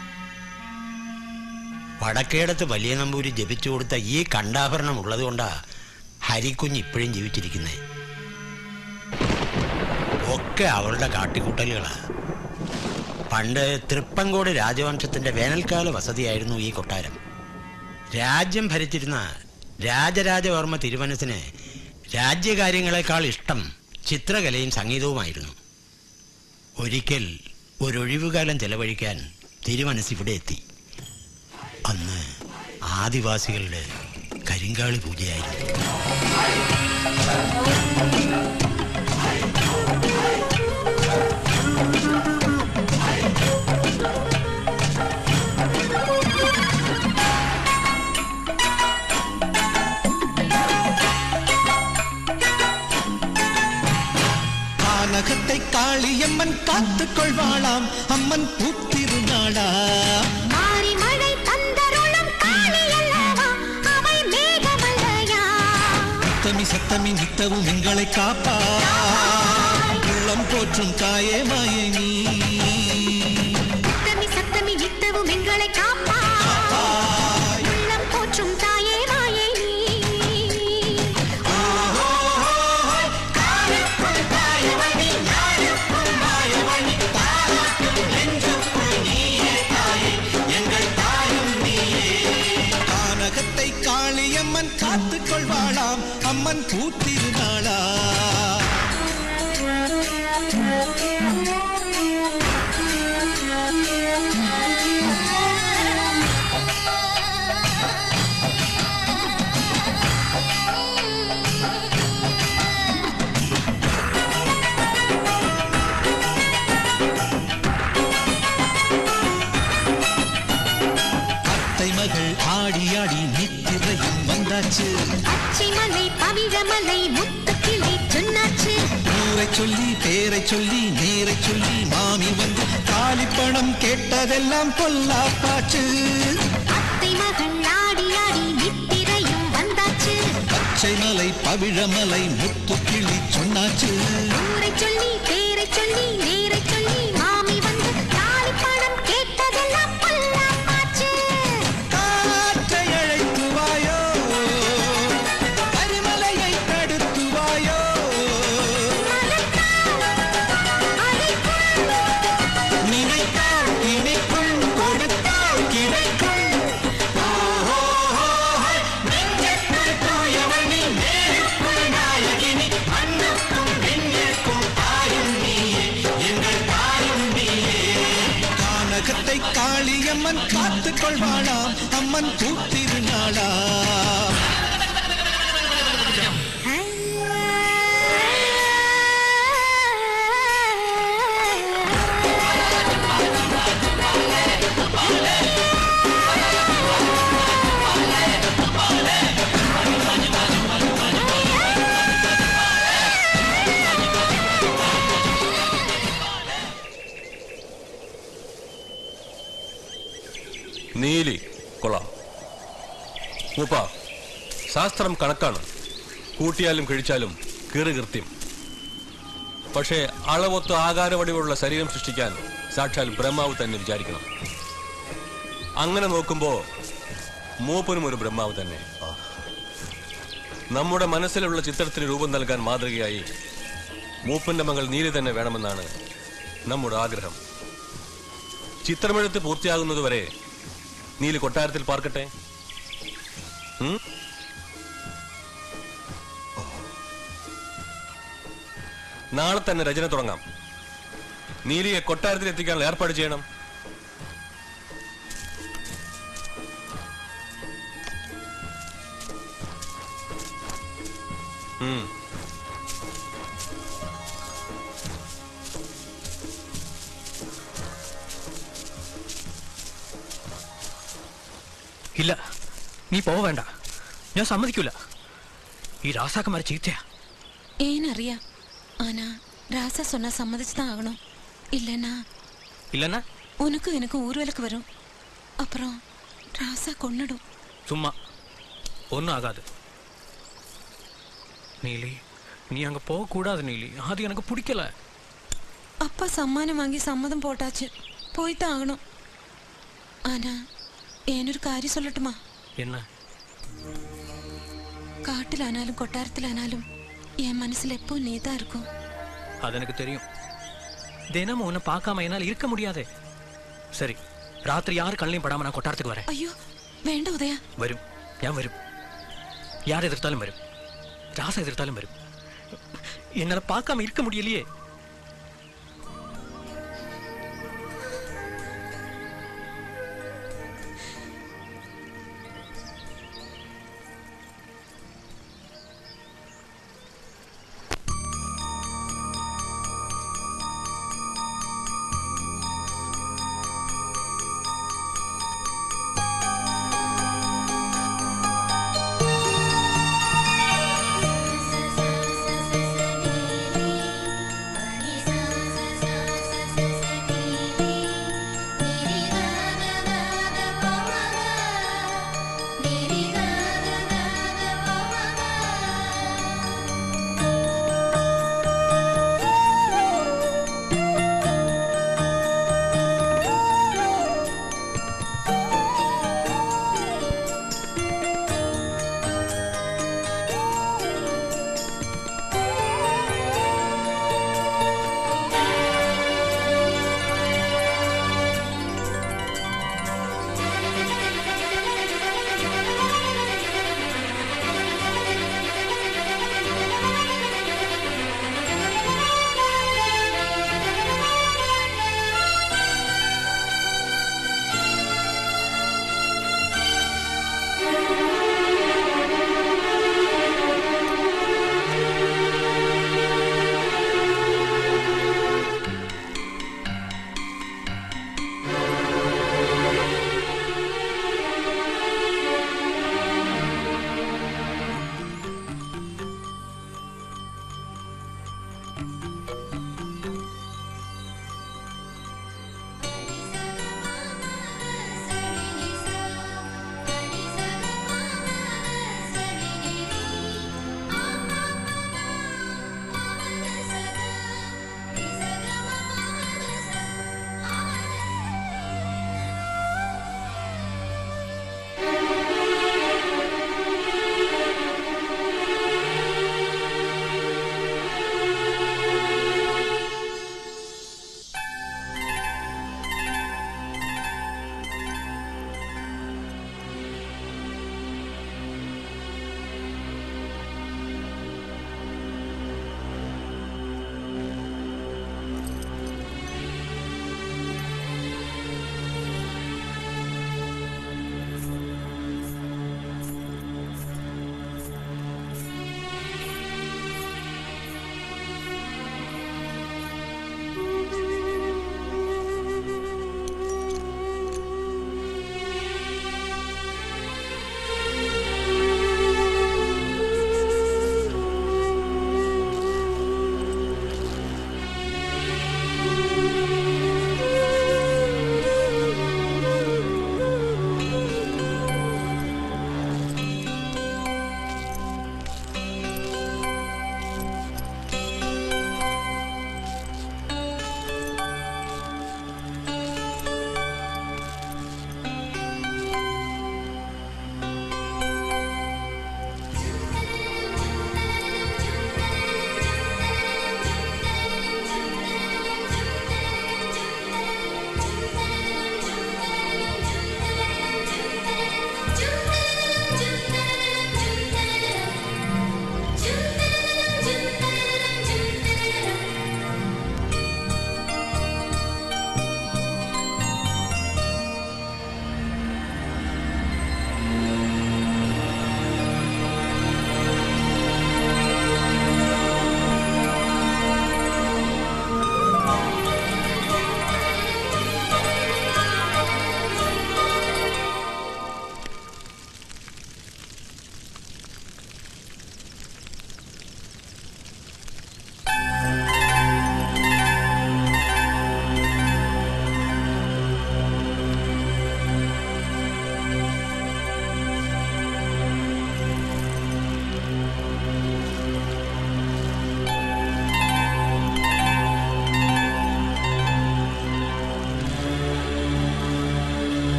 വടക്കേടത്ത് വലിയ നമ്പൂരി ജപിച്ചു കൊടുത്ത ഈ കണ്ടാഭരണം ഉള്ളതുകൊണ്ടാ ഹരിക്കുഞ്ഞ് ഇപ്പോഴും ജീവിച്ചിരിക്കുന്നത് ഒക്കെ അവളുടെ കാട്ടിക്കൂട്ടലുകളാ പണ്ട് തൃപ്പങ്കോട് രാജവംശത്തിന്റെ വേനൽക്കാല വസതിയായിരുന്നു ഈ കൊട്ടാരം രാജ്യം ഭരിച്ചിരുന്ന രാജരാജവർമ്മ തിരുവനസിന് രാജ്യകാര്യങ്ങളെക്കാൾ ഇഷ്ടം ചിത്രകലയും സംഗീതവുമായിരുന്നു ഒരിക്കൽ ഒരൊഴിവുകാലം ചെലവഴിക്കാൻ തിരുമനസ് ഇവിടെ എത്തി അന്ന് ആദിവാസികളുടെ കരിങ്കാളി പൂജയായിരുന്നു கானகத்தை காளியம்மன் காத்துக் கொள்வாளாம் அம்மன் பூத்திருநாளா மாரிமழை தந்தருளும் காளியல்லவா அவள் மேகமல்லையா சத்தமி சத்தமி நித்தவும் எங்களை காப்பா உள்ளம் போற்றும் தாயே மாயே நீ சத்தமி சத்தமி நித்தவும் எங்களை காப்பா உள்ளம் போற்றும் தாயே மாயே நீ கானகத்தை காளியம்மன் காத்துக் கொள்வாளாம் அம்மன் பூத்திருநாளா அத்தை மகள் ஆடி ஆடி நித்திரையும் வந்தாச்சு பச்சைமலை பவிழமலை முத்துக்கிளி சொன்னாச்சு ஊரை சொல்லி பேரை சொல்லி நேரை சொல்லி மாமி வந்து காலிப்பணம் கேட்டதெல்லாம் பொல்லாப்பாச்சு அத்தை மகள் ஆடி ஆடி நித்திரையும் வந்தாச்சு பச்சை மலை பவிழமலை முத்துக்கிளி சொன்னாச்சு ஊரை சொல்லி பேரை சொல்லி நேரை சொல்லி மாமி வந்து தாலி பணம் கேட்டதெல்லாம் பொல்லாப்பாச்சு காற்றை அழைத்து வாயோ கரிமலையை தடுத்து வாயோ நினைத்தால் கிடைக்கும் கொடுத்தால் கிடைக்கும் ஓஹோ நெஞ்சத்தில் தூயவனி நேருக்குள் நாயகினி மண்ணுக்கும் நெஞ்சுக்கும் தாயும் நீயே எங்கள் தாயும் நீயே கானகத்தை காளியம்மன் காத்துக் கொள்வாளாம் அம்மன் பூத்திருநாளா നീലി കൊള്ളാം മൂപ്പ ശാസ്ത്രം കണക്കാണ് കൂട്ടിയാലും കഴിച്ചാലും കീറി കൃത്യം പക്ഷേ അളവൊത്ത് ആകാരവടിവുള്ള ശരീരം സൃഷ്ടിക്കാൻ സാക്ഷാൽ ബ്രഹ്മാവ് തന്നെ വിചാരിക്കണം അങ്ങനെ നോക്കുമ്പോ മൂപ്പനും ഒരു ബ്രഹ്മാവ് തന്നെ നമ്മുടെ മനസ്സിലുള്ള ചിത്രത്തിന് രൂപം നൽകാൻ മാതൃകയായി മൂപ്പന്റെ മകൾ നീലി തന്നെ വേണമെന്നാണ് നമ്മുടെ ആഗ്രഹം ചിത്രമെഴുത്ത് പൂർത്തിയാകുന്നതുവരെ നീലി കൊട്ടാരത്തിൽ പാർക്കട്ടെ ഉം? നാളെ തന്നെ രചന തുടങ്ങാം നീലിയെ കൊട്ടാരത്തിൽ എത്തിക്കാനുള്ള ഏർപ്പാട് ചെയ്യണം ഉം. ഇല്ല നീ പോവേണ്ട ഞാൻ സമ്മതിക്കൂല ഈ ராசாக்கமாரி ചീത്തയാ ஏனறியா ஆனா ராசா சொன்னா சம்மதிச்சுதான் ஆகணும் இல்லைன்னா இல்லைன்னா உனக்கும் எனக்கும் ஊர்வலுக்கு வரும் அப்புறம் ராசா கொன்னுடும் சும்மா ஒன்றும் ஆகாது நீலி நீ அங்க போக கூடாது நீலி அது எனக்கு பிடிக்கல அப்பா சம்மானம் வாங்கி சம்மதம் போட்டாச்சு போய்தான் ஆகணும் ஆனா ஏனொரு காரியம் சொல்லட்டுமா என்ன காட்டிலானாலும் கொட்டாரத்திலானாலும் என் மனசுல எப்போ நீதான் இருக்கும் அது எனக்கு தெரியும் தினமும் உன்னை பார்க்காம என்னால் இருக்க முடியாதே சரி ராத்திரி யார் கண்ணையும் படாம நான் கொட்டாரத்துக்கு வரேன் ஐயோ വേണ്ട ഉദയ വരും ഞാൻ വരും யார் எதிர்த்தாலும் வரும் ராசா எதிர்த்தாலும் வரும் என்னால பார்க்காம இருக்க முடியலையே Thank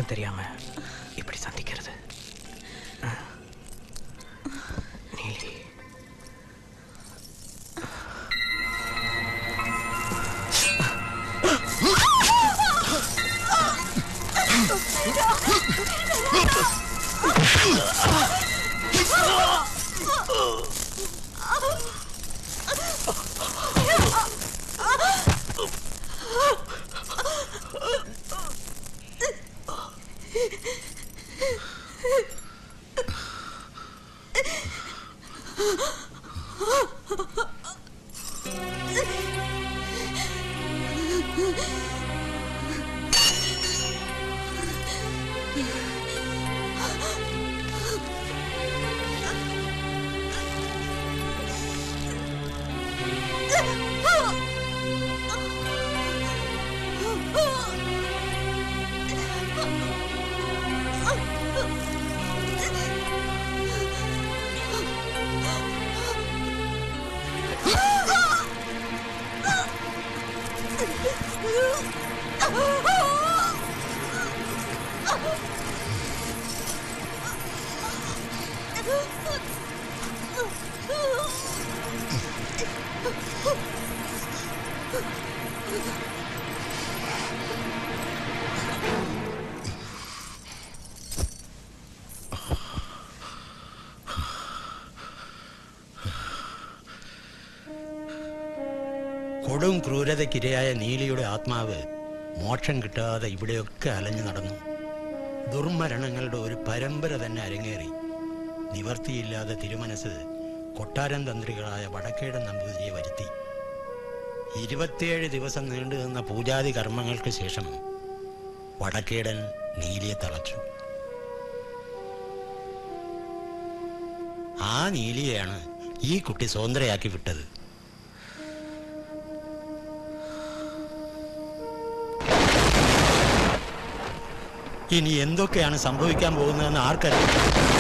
தெரியாம இப்படி சந்திக்கிறது நீலி കൊടും ക്രൂരതയ്ക്കിരയായ നീലിയുടെ ആത്മാവ് മോക്ഷം കിട്ടാതെ ഇവിടെയൊക്കെ അലഞ്ഞു നടന്നു ദുർമരണങ്ങളുടെ ഒരു പരമ്പര തന്നെ അരങ്ങേറി നിവർത്തിയില്ലാതെ തിരുമനസ് കൊട്ടാരം തന്ത്രികളായ വടക്കേടൻ നമ്പൂതിരിയെ വരുത്തി ഇരുപത്തിയേഴ് ദിവസം നീണ്ടു നിന്ന പൂജാതി കർമ്മങ്ങൾക്ക് ശേഷം വടക്കേടൻ നീലിയെ തളച്ചു ആ നീലിയെയാണ് ഈ കുട്ടി സ്വതന്ത്രയാക്കി വിട്ടത് ഇനി എന്തൊക്കെയാണ് സംഭവിക്കാൻ പോകുന്നതെന്ന് ആർക്കറിയാം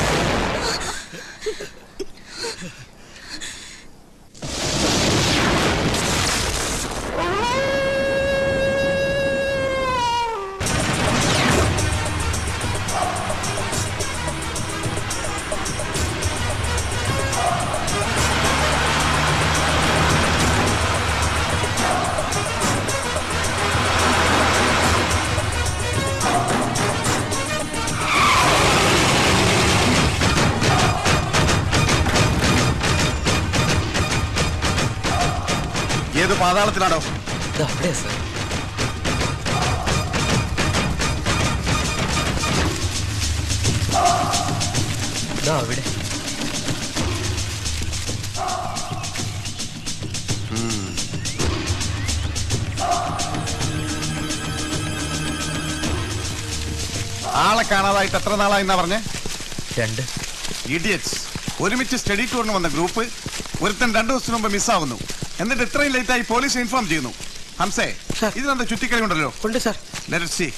ഏത് പാതാളത്തിലാണോ அப்படியே சார் അവിടെ ആളെ കാണാതായിട്ട് എത്ര നാളായി എന്നാ പറഞ്ഞേ രണ്ട് ഇഡിയറ്റ്സ് ഒരുമിച്ച് സ്റ്റഡി ടൂറിന് വന്ന ഗ്രൂപ്പ് ഒരുത്തൻ രണ്ടു ദിവസത്തിന് മുമ്പ് മിസ്സാവുന്നു എന്നിട്ട് ഇത്രയും ലേറ്റ് ആയി പോലീസ് ഇൻഫോം ചെയ്യുന്നു ഹംസേ ഇതിനെന്താ ചുറ്റിക്കളി ഉണ്ടല്ലോ ഉണ്ട് sir C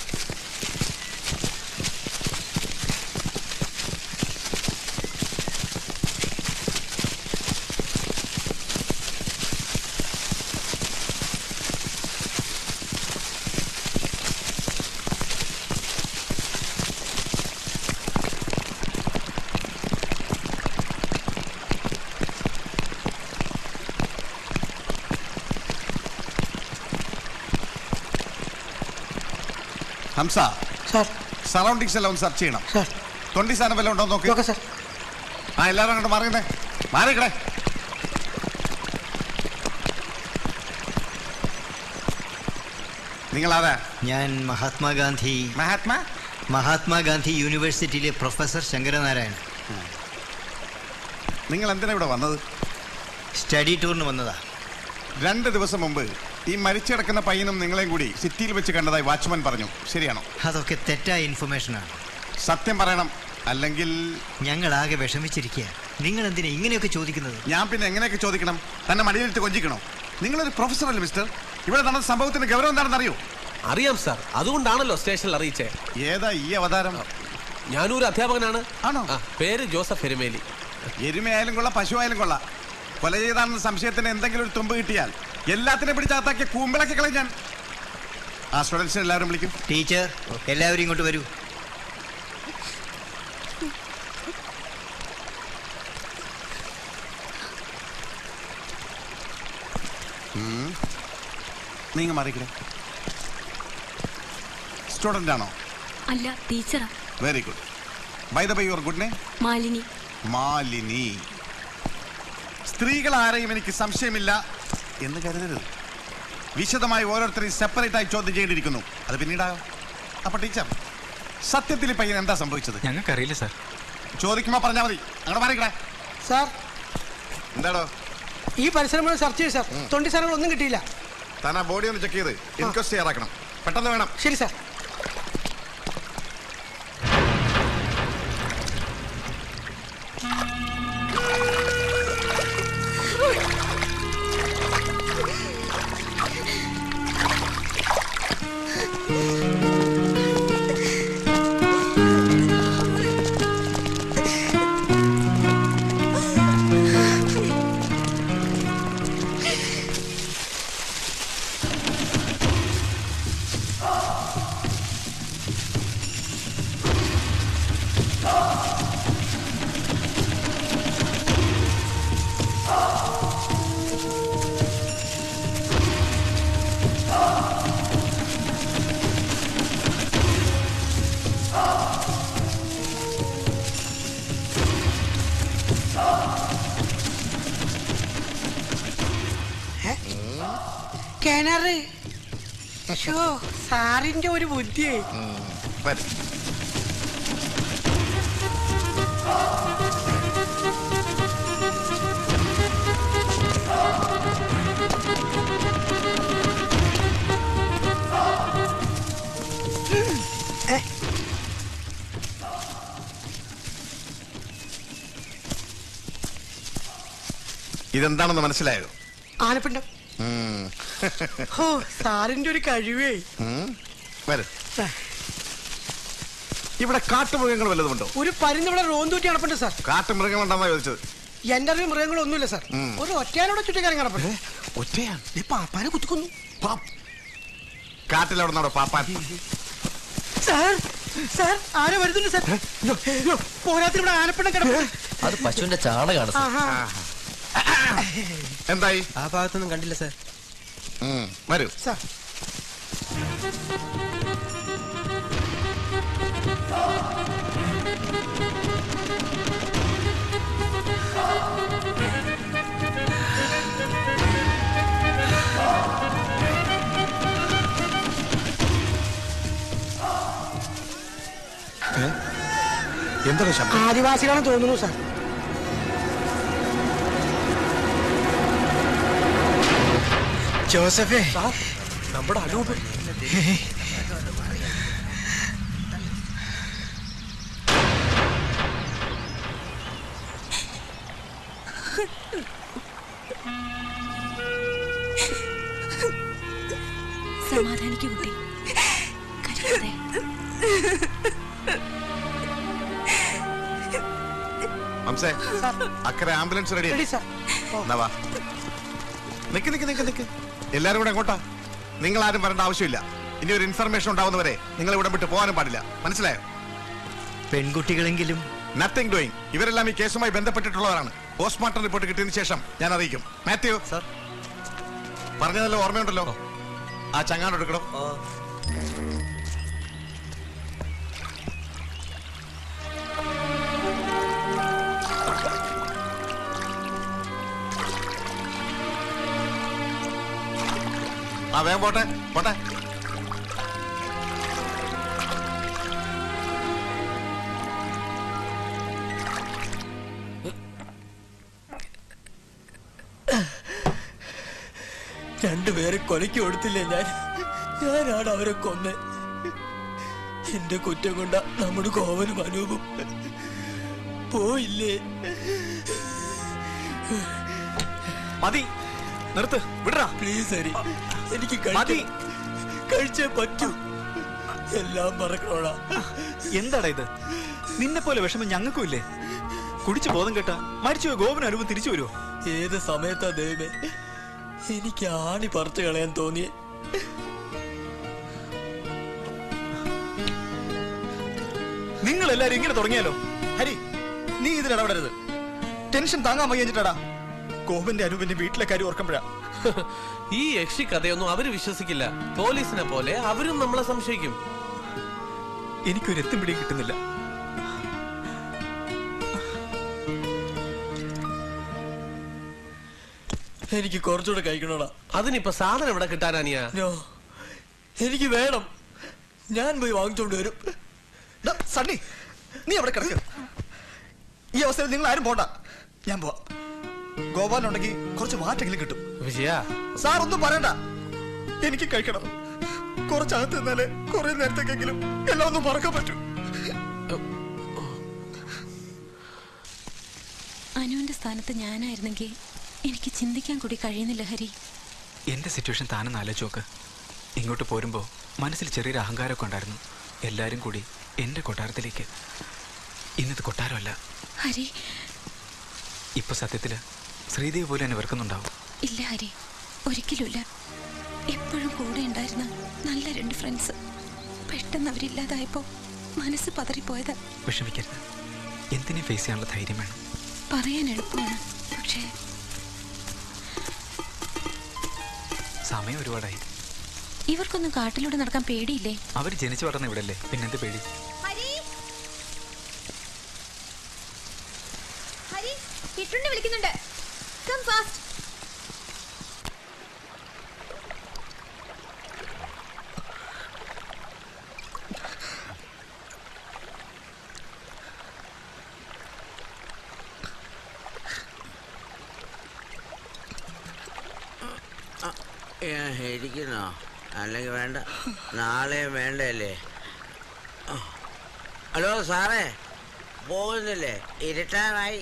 Hamsa sir surroundings എല്ലാം ഒന്ന് സെർച്ച് ചെയ്യണം സാർ തൊണ്ടി സാധനം വല്ലതും ഉണ്ടോ നോക്ക് നോക്കാം സാർ ആ എല്ലാവരും അങ്ങോട്ട് മാറിയേ മാറിക്കടേ നിങ്ങൾ ആരാ ഞാൻ മഹാത്മാഗാന്ധി മഹാത്മാ മഹാത്മാഗാന്ധി യൂണിവേഴ്സിറ്റിയിലെ പ്രൊഫസർ ശങ്കരനാരായണൻ നിങ്ങൾ എന്തിനാ ഇവിടെ വന്നത് സ്റ്റഡി ടൂറിന് വന്നതാ രണ്ട് ദിവസം മുമ്പ് ഈ മരിച്ചു കിടക്കുന്ന പയ്യനും നിങ്ങളെയും കൂടി സിറ്റിയിൽ വെച്ച് കണ്ടതായി വാച്ച്മാൻ പറഞ്ഞു ശരിയാണോ അതൊക്കെ തെറ്റായ ഇൻഫർമേഷനാണ് സത്യം പറയണം അല്ലെങ്കിൽ ഞങ്ങൾ ആകെ വിഷമിച്ചിരിക്കുക നിങ്ങൾ എന്തിനാ ഇങ്ങനെയൊക്കെ ചോദിക്കുന്നത് ഞാൻ പിന്നെ എങ്ങനെയൊക്കെ ചോദിക്കണം തന്നെ മടിയിലിട്ട് കൊഞ്ചിക്കണോ നിങ്ങളൊരു പ്രൊഫസർ അല്ലേ മിസ്റ്റർ ഇവിടെ നടന്ന സംഭവത്തിന്റെ ഗൗരവം എന്താണെന്ന് അറിയോ അറിയാം സാർ അതുകൊണ്ടാണല്ലോ സ്റ്റേഷനിൽ അറിയിച്ചേ ഏതാ ഈ അവതാരം ഞാനൊരു അധ്യാപകനാണ് ആണോ പേര് ജോസഫ് എരുമേലി എരുമയായാലും കൊള്ളാം പശുവായാലും കൊള്ളാം കൊല ചെയ്താണെന്ന സംശയത്തിന് എന്തെങ്കിലും ഒരു തുമ്പ് കിട്ടിയാൽ എല്ലാത്തിനെ പിടിച്ചകത്താക്കിയ കൂമ്പിളക്കി കളയും ഞാൻ ആ സ്റ്റുഡൻസിനെ എല്ലാവരും വിളിക്കും ടീച്ചർ എല്ലാവരും ഇങ്ങോട്ട് വരൂ നീങ്ങ മാറിക്കേ സ്റ്റുഡൻ്റ് ആണോ അല്ല ടീച്ചറാ very good by the by your good name Malini Malini സ്ത്രീകൾ ആരെയും എനിക്ക് സംശയമില്ല എന്ന് കരുതരുത് വിശദമായി ഓരോരുത്തരെയും സെപ്പറേറ്റ് ആയി ചോദ്യം ചെയ്തിരിക്കുന്നു അത് പിന്നീടായോ അപ്പൊ ടീച്ചർ സത്യത്തിൽ ഈ പയ്യൻ എന്താ സംഭവിച്ചത് ഞങ്ങൾക്കറിയില്ല സാർ ചോദിക്കുമ്പോ പറഞ്ഞാൽ മതി അങ്ങോട്ട് മാറിക്കടേ സാർ എന്താടോ ഈ പരിസരം മുഴുവൻ സെർച്ച് ചെയ്തു സാർ തൊണ്ടി സാധനങ്ങൾ ഒന്നും കിട്ടിയില്ല താൻ ആ ബോഡി ഒന്ന് ചെക്ക് ചെയ്ത് ഇൻക്വസ്റ്റ് ചെയ്യാറാക്കണം പെട്ടെന്ന് വേണം ശരി സാർ കിണറ് ഷോ സാറിന്റെ ഒരു ബുദ്ധിയേ വരും ഇതെന്താണെന്ന് മനസ്സിലായോ ആനപ്പിണ്ടം ഉം. ഹോ സാറിന്റെ ഒരു കഴിവേ ഉം. വരൂ ഇവിടെ കാട്ടുമൃഗങ്ങൾ വല്ലതുമുണ്ടോ ഒരു പരുന്ന് ഇവിടെ റോന്തൂറ്റി നടപ്പുണ്ട് സാർ കാട്ടുമൃഗം ഉണ്ടെന്നാ ചോദിച്ചത് എന്റെ അറിവ് മൃഗങ്ങളൊന്നുമില്ല സാർ ഉം. ഒരു ഒറ്റയാനോടെ ചുറ്റിക്കാരൻ കിടപ്പുണ്ട് ഒറ്റയാൻ പാപ്പാനെ കുത്തിക്കൊന്നു കാട്ടിലവിടെ അവിടെ പാപ്പാൻ സാർ സാർ ആരോ വരുന്നുണ്ട് സാർ പോരാത്തിന് ഇവിടെ ആനപ്പിണ്ടം കിടപ്പുണ്ട് അത് പശുവിന്റെ ചാണകമാണ് സാർ ആഹാ. എന്തായി ആ ഭാഗത്തൊന്നും കണ്ടില്ല സാർ ഉം. വരൂ സാർ എന്തൊരു ശബ്ദം ആദിവാസികളാണെന്ന് തോന്നുന്നു സാർ ജോസഫേ നമ്മുടെ അനൂപ് സമാധാനിക്കു കുട്ടി കരയാതെ ഹംസേ അക്കരെ ആംബുലൻസ് റെഡി റെഡി സാർ എന്നാ വാ നിക്ക് നിക്ക് നിക്ക് നിക്ക് എല്ലാരും കൂടെ എങ്ങോട്ടാ നിങ്ങൾ ആരും വരേണ്ട ആവശ്യമില്ല ഇനി ഒരു ഇൻഫർമേഷൻ ഉണ്ടാവുന്നവരെ നിങ്ങൾ ഇവിടെ വിട്ട് പോകാനും പാടില്ല മനസ്സിലായോ പെൺകുട്ടികളെങ്കിലും നത്തിങ് ഡൂയിങ് ഇവരെല്ലാം ഈ കേസുമായി ബന്ധപ്പെട്ടിട്ടുള്ളവരാണ് പോസ്റ്റ്മോർട്ടം റിപ്പോർട്ട് കിട്ടിയതിനു ശേഷം ഞാൻ അറിയിക്കും മാത്യു സർ പറഞ്ഞതല്ലോ ഓർമ്മയുണ്ടല്ലോ ആ ചങ്ങാട് എടുക്കണം ആ വേഗം പോട്ടെ പോട്ടെ രണ്ടുപേരെ കൊലയ്ക്ക് കൊടുത്തില്ലേ ഞാൻ ഞാനാണ് അവരെ കൊന്ന് എന്റെ കുറ്റം കൊണ്ട നമ്മുടെ കോവനും അനൂപും പോയില്ലേ മതി നിർത്ത് വിടറാ പ്ലീസ് ഹരി എനിക്ക് മതി. കഴിച്ച- കഴിച്ചേ പറ്റൂ എല്ലാം മറക്കണോടാ എന്താടാ ഇത് നിന്നെ പോലെ വിഷമം ഞങ്ങൾക്കും ഇല്ലേ കുടിച്ചു ബോധം കേട്ട മരിച്ചുപോയ ഗോപന അനുഭവം തിരിച്ചു വരുമോ ഏത് സമയത്താ ദൈവമേ എനിക്ക് ആണി പറിച്ചു കളയാൻ തോന്നിയേ നിങ്ങൾ എല്ലാരും ഇങ്ങനെ തുടങ്ങിയാലോ ഹരി നീ ഇതിൽ ഇടപെടരുത് ടെൻഷൻ താങ്ങാൻ വയ്യഞ്ഞിട്ടാടാ ഗോപന്റെ അനൂപിന്റെ വീട്ടിലെ കാര്യം ഓർക്കുമ്പോഴാ ഈ യക്ഷി കഥയൊന്നും അവര് വിശ്വസിക്കില്ല പോലീസിനെ പോലെ അവരും നമ്മളെ സംശയിക്കും എനിക്കൊരു എത്തും പിടിയും കിട്ടുന്നില്ല എനിക്ക് കുറച്ചുകൂടെ കഴിക്കണോടാ അതിനിപ്പോ സാധനം എവിടെ കിട്ടാനാനിയാ നോ എനിക്ക് വേണം ഞാൻ പോയി വാങ്ങിച്ചോണ്ട് വരും ഡാ, സണ്ണി നീ അവിടെ കിടക്ക ഈ അവസരം നിങ്ങൾ ആരും പോണ്ട ഞാൻ പോവാം ഗോപാലുണ്ടെങ്കിൽ കുറച്ച് മാറ്റെങ്കിലും കിട്ടും വിജയ സാർ ഒന്നും പറയണ്ട എനിക്ക് കഴിക്കണം കുറച്ചകത്ത് നിന്നാലേ കുറെ നേരത്തേക്കെങ്കിലും എല്ലാം ഒന്നും മറക്കാൻ പറ്റൂ അനുവിന്റെ സ്ഥാനത്ത് ഞാനായിരുന്നെങ്കിൽ എനിക്ക് ചിന്തിക്കാൻ കൂടി കഴിയുന്നില്ല ഹരി എന്റെ സിറ്റുവേഷൻ താനെന്ന് ആലോചിച്ച് നോക്ക് ഇങ്ങോട്ട് പോരുമ്പോൾ മനസ്സിൽ ചെറിയൊരു അഹങ്കാരമൊക്കെ ഉണ്ടായിരുന്നു എല്ലാവരും കൂടി എൻ്റെ കൊട്ടാരത്തിലേക്ക് ഇന്നത് കൊട്ടാരമല്ല ഹരി ഇപ്പൊ സത്യത്തില് ശ്രീദേവി പോലും എന്നെ വെറുക്കുന്നുണ്ടാവും ഇല്ല ഹരി ഒരിക്കലുമില്ല എപ്പോഴും കൂടെ ഉണ്ടായിരുന്ന നല്ല രണ്ട് ഫ്രണ്ട്സ് പെട്ടെന്ന് അവരില്ലാതായപ്പോ മനസ്സ് പതറിപ്പോയതാ വിഷമിക്കരുത് എന്തിനേം ഫേസ് ചെയ്യാനുള്ള ധൈര്യം വേണം പറയാൻ എളുപ്പമാണ് പക്ഷേ സമയം ഒരുപാടായി ഇവർക്കൊന്നും കാട്ടിലൂടെ നടക്കാൻ പേടിയില്ലേ അവർ ജനിച്ചു വളർന്ന ഇവിടല്ലേ പിന്നെന്ത് പേടി ഹരി ഹരി കിട്ടുണ്ടി വിളിക്കുന്നുണ്ട് കം ഫാസ്റ്റ് ഇരിക്കുന്നോ അല്ലെങ്കിൽ വേണ്ട നാളെ വേണ്ടല്ലേ ആ. ഹലോ സാറേ പോകുന്നില്ലേ ഇരുട്ടാറായി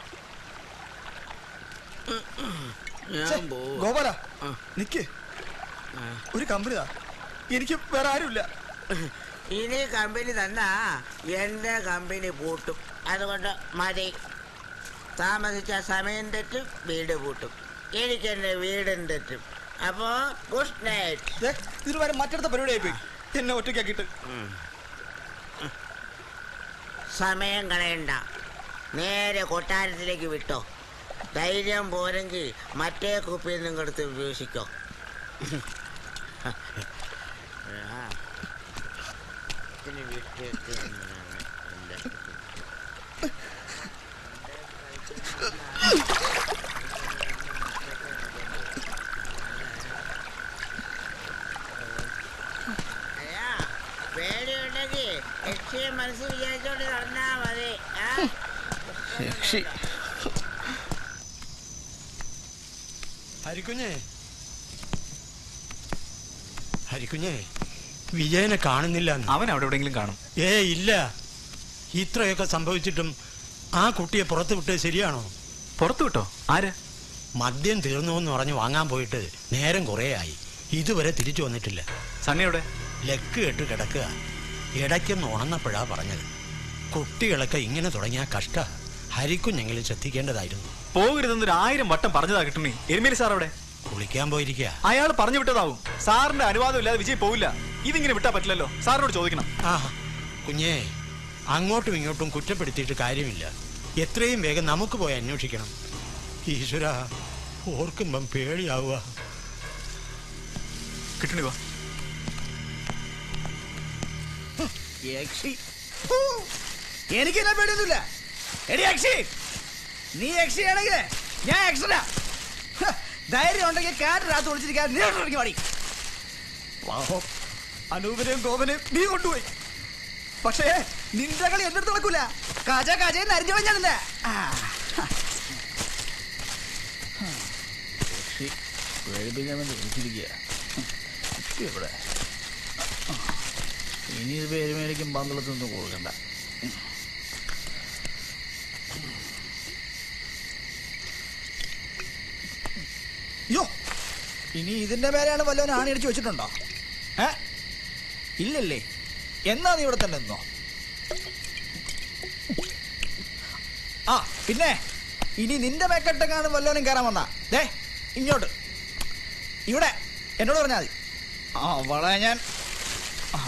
ഉം, ഉം. ഛെ, ഞാൻ പോവും ഗോപാല നിക്ക് ഒരു കമ്പനിതാ എനിക്ക് വേറെ ആരുമില്ല ഇനി കമ്പനി തന്നാ എന്റെ കമ്പനി പൂട്ടും അതുകൊണ്ട് മതി താമസിച്ച സമയം തെറ്റും വീട് പൂട്ടും എനിക്ക് എന്റെ വീടും തെറ്റും അപ്പോ ഗുഡ് നൈറ്റ് ഇതിന് വരെ മറ്റടുത്ത പരിപാടിയായി പോയി എന്നെ ഒറ്റയ്ക്കാക്കിയിട്ട് സമയം കളയണ്ട നേരെ കൊട്ടാരത്തിലേക്ക് വിട്ടോ ധൈര്യം പോരെങ്കിൽ മറ്റേ കുപ്പിയിൽ നിന്നും എടുത്ത് ഉപയോഗിക്കോ ഇതിന് വിട്ടേക്ക് എന്നാണ് എൻ്റെ അയ്യാ, പേടിയുണ്ടെങ്കിൽ ലക്ഷ്യം മനസ്സിൽ വിചാരിച്ചോണ്ട് നടന്നാ മതി ആ? യക്ഷി ഹരിക്കുഞ്ഞേ ഹരിക്കുഞ്ഞേ വിജയനെ കാണുന്നില്ല അവൻ അവിടെ എവിടെയെങ്കിലും കാണും ഏ ഇല്ല ഇത്രയൊക്കെ സംഭവിച്ചിട്ടും ആ കുട്ടിയെ പുറത്ത് വിട്ടത് ശരിയാണോ പുറത്തു വിട്ടോ ആര് മദ്യം തീർന്നു എന്ന് പറഞ്ഞ് വാങ്ങാൻ പോയിട്ട് നേരം കുറേ ആയി ഇതുവരെ തിരിച്ചു വന്നിട്ടില്ല സണ്ണിയുടെ ലക്ക് കെട്ട് കിടക്കുക ഇടയ്ക്കൊന്ന് ഉണർന്നപ്പോഴാ പറഞ്ഞത് കുട്ടികളൊക്കെ ഇങ്ങനെ തുടങ്ങിയ കഷ്ട ഹരിക്കുഞ്ഞെങ്കിലും ശ്രദ്ധിക്കേണ്ടതായിരുന്നു പോകരുതെന്ന് ഒരു ആയിരം വട്ടം പറഞ്ഞതാ കിട്ടണേ എരുമേലി സാർ അവിടെ കുളിക്കാൻ പോയിരിക്കുക അയാൾ പറഞ്ഞു വിട്ടതാവും സാറിന്റെ അനുവാദം ഇല്ലാതെ വിജയ് പോവില്ല ഇതിങ്ങനെ വിട്ടാ പറ്റില്ലല്ലോ സാറിനോട് ചോദിക്കണം ആ കുഞ്ഞേ അങ്ങോട്ടും ഇങ്ങോട്ടും കുറ്റപ്പെടുത്തിയിട്ട് കാര്യമില്ല എത്രയും വേഗം നമുക്ക് പോയി അന്വേഷിക്കണം ഈശ്വര ഓർക്കുമ്പം പേടിയാവുക കിട്ടണി വാ യക്ഷി എനിക്ക് എന്നെ പേടിയൊന്നുമില്ല എടി യക്ഷി നീ യക്ഷിയാണെങ്കിൽ ഞാൻ യക്ഷനാ ഹ, ധൈര്യം ഉണ്ടെങ്കിൽ കാറ്റിനകത്ത് ഒളിച്ചിരിക്കാൻ നീ ഇറങ്ങി പാടി പാവം അനൂപിനെയും ഗോപനെയും നീ കൊണ്ടുപോയി പക്ഷേ നിന്റെ കളി എന്റെ അടുത്ത് നടക്കൂല കജ കജയെന്ന് അരിഞ്ഞു കഴിഞ്ഞാ നിന്നെ ആ. യക്ഷി പേടിപ്പിക്കാൻ വേണ്ടി വിളിച്ചിരിക്കുക ഇവിടെ ഇനി ഇത് പേരുമേലിക്കും പന്തളത്തൊന്നും കൊടുക്കണ്ട യോ ഇനി ഇതിന്റെ മേലെയാണ് വല്ലവൻ ആണിയടിച്ച് വെച്ചിട്ടുണ്ടോ ഏ ഇല്ലല്ലേ എന്നാ നീ ഇവിടെ തന്നെ നിന്നോ ആ പിന്നെ ഇനി നിന്റെ മേക്കെട്ടെങ്ങാനും വല്ലവനും കയറാൻ വന്നാ ദേ ഇങ്ങോട്ട് ഇവിടെ എന്നോട് പറഞ്ഞാൽ മതി ആ വളരെ ഞാൻ ആ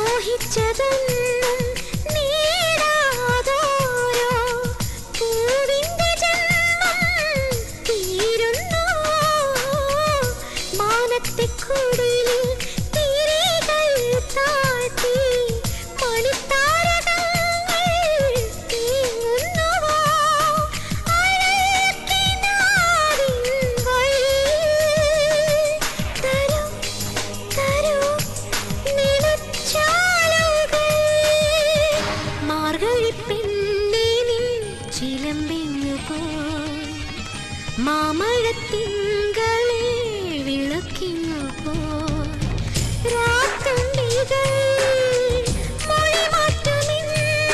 മോഹിച്ചതൊന്നും നേടാതോരോ പൂവിന്റെ ജന്മം തീരുന്നു മാനത്തെ കുടിലിൽ തിരികൾ താഴ്ത്തി മണിത്താരകങ്ങൾ നീങ്ങുന്നുവോ അഴകിനാവിൻ വഴി തരൂ തരൂ നിലച്ചാലുകൾ മാർഗഴി പെണ്ണേ നിൻ ചിലമ്പിഞ്ഞു പോയി മാമഴത്തിങ്കളെ വിളക്കിങ്ങു പോയി രാത്തുണ്ടികൾ മൊഴിമാറ്റമിൻ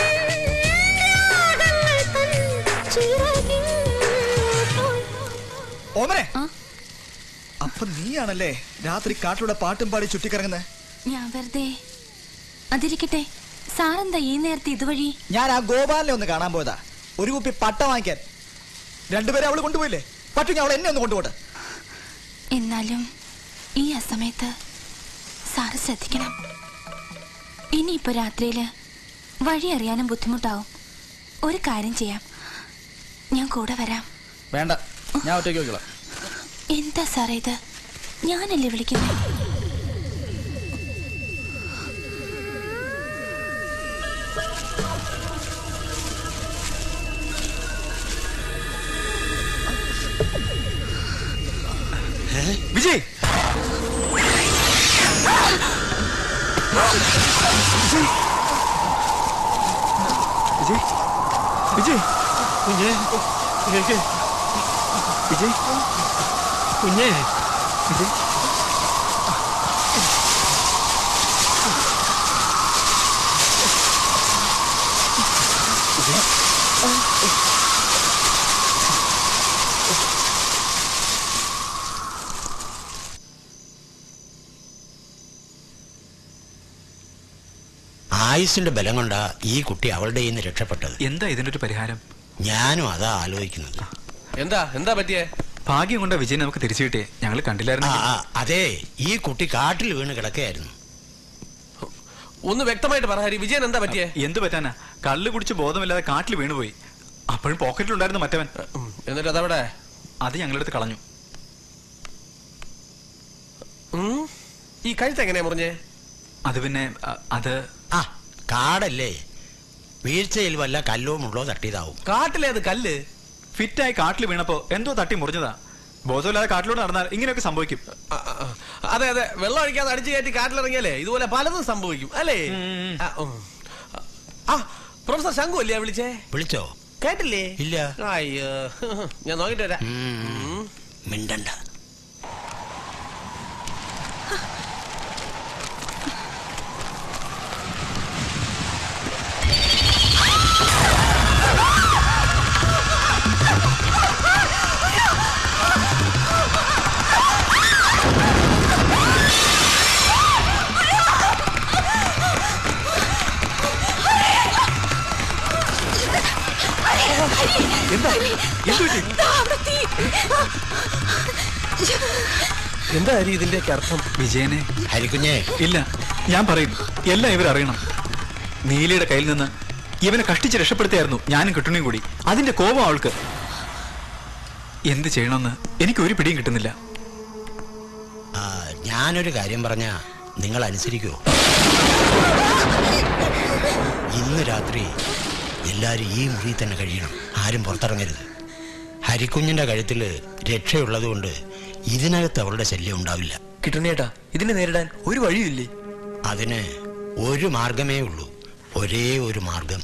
രാഗങ്ങൾ തൻ ചിറകിൽ പോയി ഓമനെ അപ്പൊ നീയാണല്ലേ രാത്രി കാട്ടിലൂടെ പാട്ടും പാടി ചുറ്റിക്കറങ്ങുന്നത് ഞാൻ വെറുതെ അതിരിക്കട്ടെ സാറെന്താ ഈ നേരത്തെ ഇതുവഴി ഞാൻ ആ ഗോപാലിനെ ഒന്ന് കാണാൻ പോയതാ ഒരു കുപ്പി പട്ട വാങ്ങിക്കാൻ രണ്ടുപേരെ അവള് കൊണ്ടുപോയില്ലേ പറ്റുമെങ്കിൽ അവൾ എന്നെ ഒന്ന് കൊണ്ടുപോട്ടെ എന്നാലും ഈ അസമയത്ത് സാറ് ശ്രദ്ധിക്കണം ഇനിയിപ്പോ രാത്രിയില് വഴി അറിയാനും ബുദ്ധിമുട്ടാവും ഒരു കാര്യം ചെയ്യാം ഞാൻ കൂടെ വരാം വേണ്ട ഞാൻ ഒറ്റയ്ക്ക് നോക്കിക്കോളാം എന്താ സാറേ ഇത് ഞാനല്ലേ വിളിക്കുന്നത് വിജയ് വിജയ് വിജയ് കുഞ്ഞേ കേക്ക് വിജയ് കുഞ്ഞേ വിജയ് ആയുസിന്റെ ബലം കൊണ്ടാ ഈ കുട്ടി അവളുടെ കയ്യിൽ നിന്ന് രക്ഷപ്പെട്ടത് എന്താ ഇതിന്റെ ഒരു പരിഹാരം ഞാനും അതാ ആലോചിക്കുന്നത് എന്താ എന്താ പറ്റിയേ ഭാഗ്യം കൊണ്ട വിജയൻ നമുക്ക് തിരിച്ചു കിട്ടിയേ ഞങ്ങൾ കണ്ടില്ലായിരുന്നു ആ ആ, അതെ ഈ കുട്ടി കാട്ടിൽ വീണ് കിടക്കുകയായിരുന്നു ഒന്ന് വ്യക്തമായിട്ട് പറ ഹരി വിജയൻ എന്താ പറ്റിയേ എന്ത് പറ്റാനാ കള്ള് കുടിച്ച് ബോധമില്ലാതെ കാട്ടിൽ വീണുപോയി അപ്പോഴും പോക്കറ്റിലുണ്ടായിരുന്നു മറ്റവൻ എന്നിട്ട് അതവിടെ അത് ഞങ്ങളെടുത്ത് കളഞ്ഞു ഉം? ഈ കഴുത്ത് എങ്ങനെയാ മുറിഞ്ഞേ അത് പിന്നെ അ, അത് ആ കാടല്ലേ വീഴ്ചയിൽ വല്ല കല്ലോ മുള്ളോ തട്ടിയതാവും കാട്ടിലെ അത് കല്ല് ഫിറ്റായി കാട്ടിൽ വീണപ്പോ എന്തോ തട്ടി മുറിഞ്ഞതാ ബോധമില്ലാതെ കാട്ടിലൂടെ നടന്നാൽ ഇങ്ങനെയൊക്കെ സംഭവിക്കും അതെ അതെ വെള്ളം ഒഴിക്കാതെ അടിച്ചു കയറ്റി കാട്ടിലിറങ്ങിയാലേ ഇതുപോലെ പലതും സംഭവിക്കും അല്ലേ ആ, ഉം. ആ പ്രൊഫസർ ശങ്കു അല്ലേ വിളിച്ചേ വിളിച്ചോ കേട്ടില്ലേ ഇല്ല അയ്യോ ഞാൻ നോക്കിട്ട് വരാം ഉം. മിണ്ടണ്ട എന്താ എന്ത് പറ്റി? എന്താ ഹരി ഇതിന്റെയൊക്കെ അർത്ഥം വിജയനെ ഹരിക്കുഞ്ഞേ ഇല്ല ഞാൻ പറയും എല്ലാം ഇവർ അറിയണം നീലയുടെ കയ്യിൽ നിന്ന് ഇവനെ കഷ്ടിച്ച് രക്ഷപ്പെടുത്തിയായിരുന്നു ഞാനും കിട്ടണയും കൂടി അതിന്റെ കോപം അവൾക്ക് എന്ത് ചെയ്യണമെന്ന് എനിക്ക് ഒരു പിടിയും കിട്ടുന്നില്ല ആ, ഞാനൊരു കാര്യം പറഞ്ഞ നിങ്ങൾ അനുസരിക്കുമോ ഇന്ന് രാത്രി എല്ലാരും ഈ മുറിയിൽ തന്നെ കഴിയണം ആരും പുറത്തിറങ്ങരുത് ഹരിക്കുഞ്ഞിന്റെ കഴുത്തിൽ രക്ഷയുള്ളത് കൊണ്ട് ഇതിനകത്ത് അവളുടെ ശല്യം ഉണ്ടാവില്ല കിട്ടണേട്ടാ ഇതിനെ നേരിടാൻ ഒരു വഴിയില്ലേ അതിന് ഒരു മാർഗമേ ഉള്ളൂ ഒരേ ഒരു മാർഗം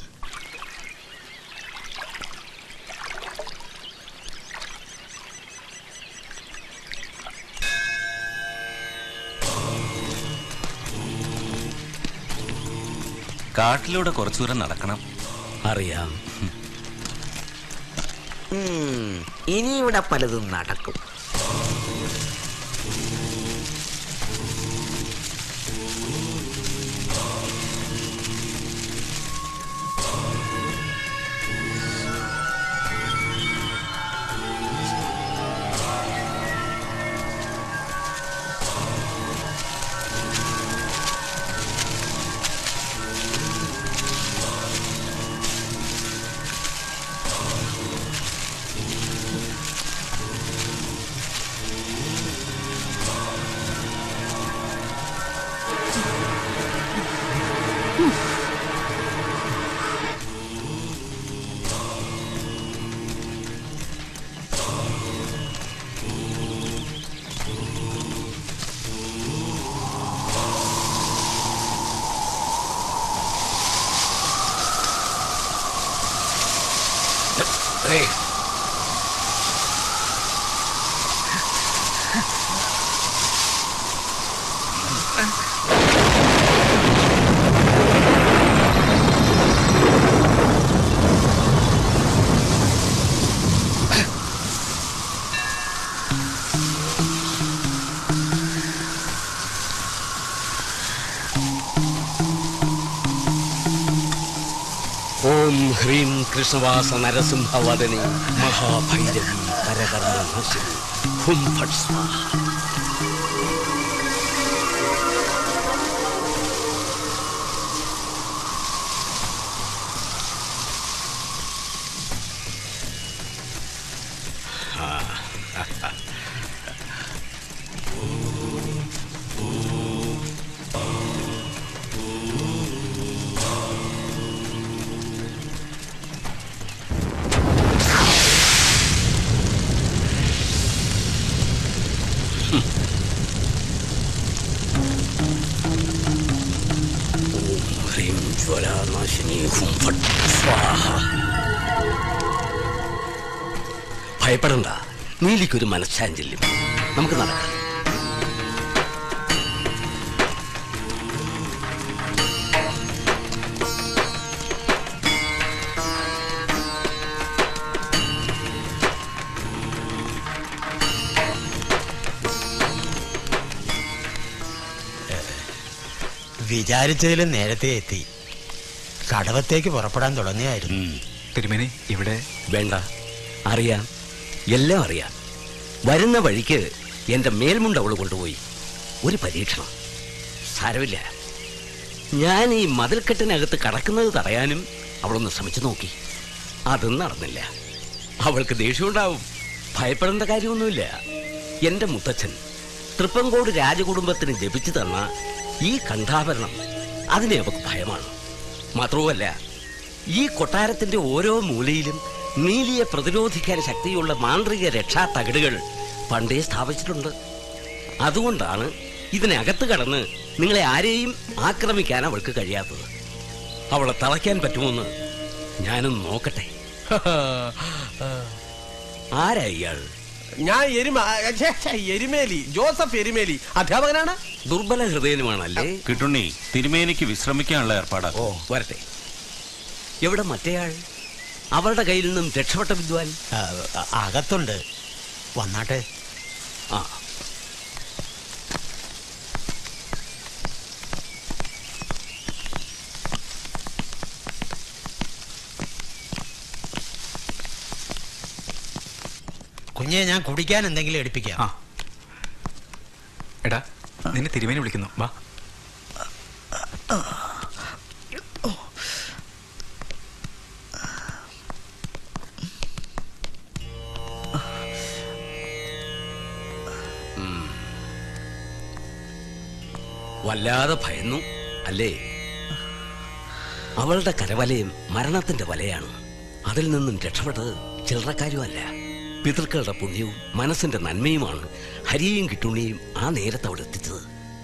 കാട്ടിലൂടെ കുറച്ചു ദൂരം നടക്കണം അറിയാം ഉം, ഇനി ഇവിടെ പലതും നടക്കും ഏയ് ഓം ഹ്രീം കൃഷ്ണവാസ നരസിംഹവദനി മഹാഭൈരവി പരകർമ്മ നാശിനി ഹും ഫട് സ്വാഹ ഹ്രീം ജ്വലാനാശിനി ഹും ഫട് സ്വാഹ ഭയപ്പെടണ്ട നീലിക്കൊരു മനഃശാഞ്ചല്യം നമുക്ക് നടക്കാം വിചാരിച്ചതിലും നേരത്തെ എത്തി കടവത്തേക്ക് പുറപ്പെടാൻ തുടങ്ങിയായിരുന്നു തിരുമേനി ഇവിടെ വേണ്ട അറിയാം എല്ലാം അറിയാം വരുന്ന വഴിക്ക് എന്റെ മേൽമുണ്ട് അവള് കൊണ്ടുപോയി ഒരു പരീക്ഷണം സാരമില്ല ഞാൻ ഈ മതിൽക്കെട്ടിനകത്ത് കടക്കുന്നത് തടയാനും അവളൊന്ന് ശ്രമിച്ചു നോക്കി അതും നടന്നില്ല അവൾക്ക് ദേഷ്യമുണ്ടാവും ഭയപ്പെടേണ്ട കാര്യമൊന്നുമില്ല എന്റെ മുത്തച്ഛൻ തൃപ്പങ്കോട് രാജകുടുംബത്തിന് ജപിച്ചു തന്ന ഈ കണ്ഠാഭരണം അതിനെ അവൾക്ക് ഭയമാണ് മാത്രവുമല്ല ഈ കൊട്ടാരത്തിന്റെ ഓരോ മൂലയിലും നീലിയെ പ്രതിരോധിക്കാൻ ശക്തിയുള്ള മാന്ത്രിക രക്ഷാ തകിടുകൾ പണ്ടേ സ്ഥാപിച്ചിട്ടുണ്ട് അതുകൊണ്ടാണ് ഇതിനകത്ത് കടന്ന് നിങ്ങളെ ആരെയും ആക്രമിക്കാൻ അവൾക്ക് കഴിയാത്തത് അവളെ തളയ്ക്കാൻ പറ്റുമോന്ന് ഞാനൊന്ന് നോക്കട്ടെ ആരാ ഇയാൾ ഞാൻ എരുമ എരുമേലി ജോസഫ് എരുമേലി അധ്യാപകനാണ് ദുർബല ഹൃദയനുമാണല്ലേ കിട്ടുണ്ണി തിരുമേനിക്ക് വിശ്രമിക്കാനുള്ള ഏർപ്പാടാ ഓ വരട്ടെ എവിടെ മറ്റേയാൾ അവളുടെ കയ്യിൽ നിന്നും രക്ഷപ്പെട്ട വിദ്വാൻ അകത്തുണ്ട് വന്നാട്ടെ ആ കുഞ്ഞെ ഞാൻ കുടിക്കാൻ എന്തെങ്കിലും എടുപ്പിക്കാം എടാ നിന്നെ തിരുമേനി വിളിക്കുന്നു വാ വല്ലാതെ ഭയന്നു അല്ലേ അവളുടെ കരവലയും മരണത്തിന്റെ വലയാണ് അതിൽ നിന്നും രക്ഷപ്പെട്ടത് ചില്ലറക്കാരുമല്ല പിതൃക്കളുടെ പുണ്യവും മനസ്സിന്റെ നന്മയുമാണ് ഹരിയെയും കിട്ടുണ്ണിയും ആ നേരത്ത് അവിടെ എത്തിച്ചത്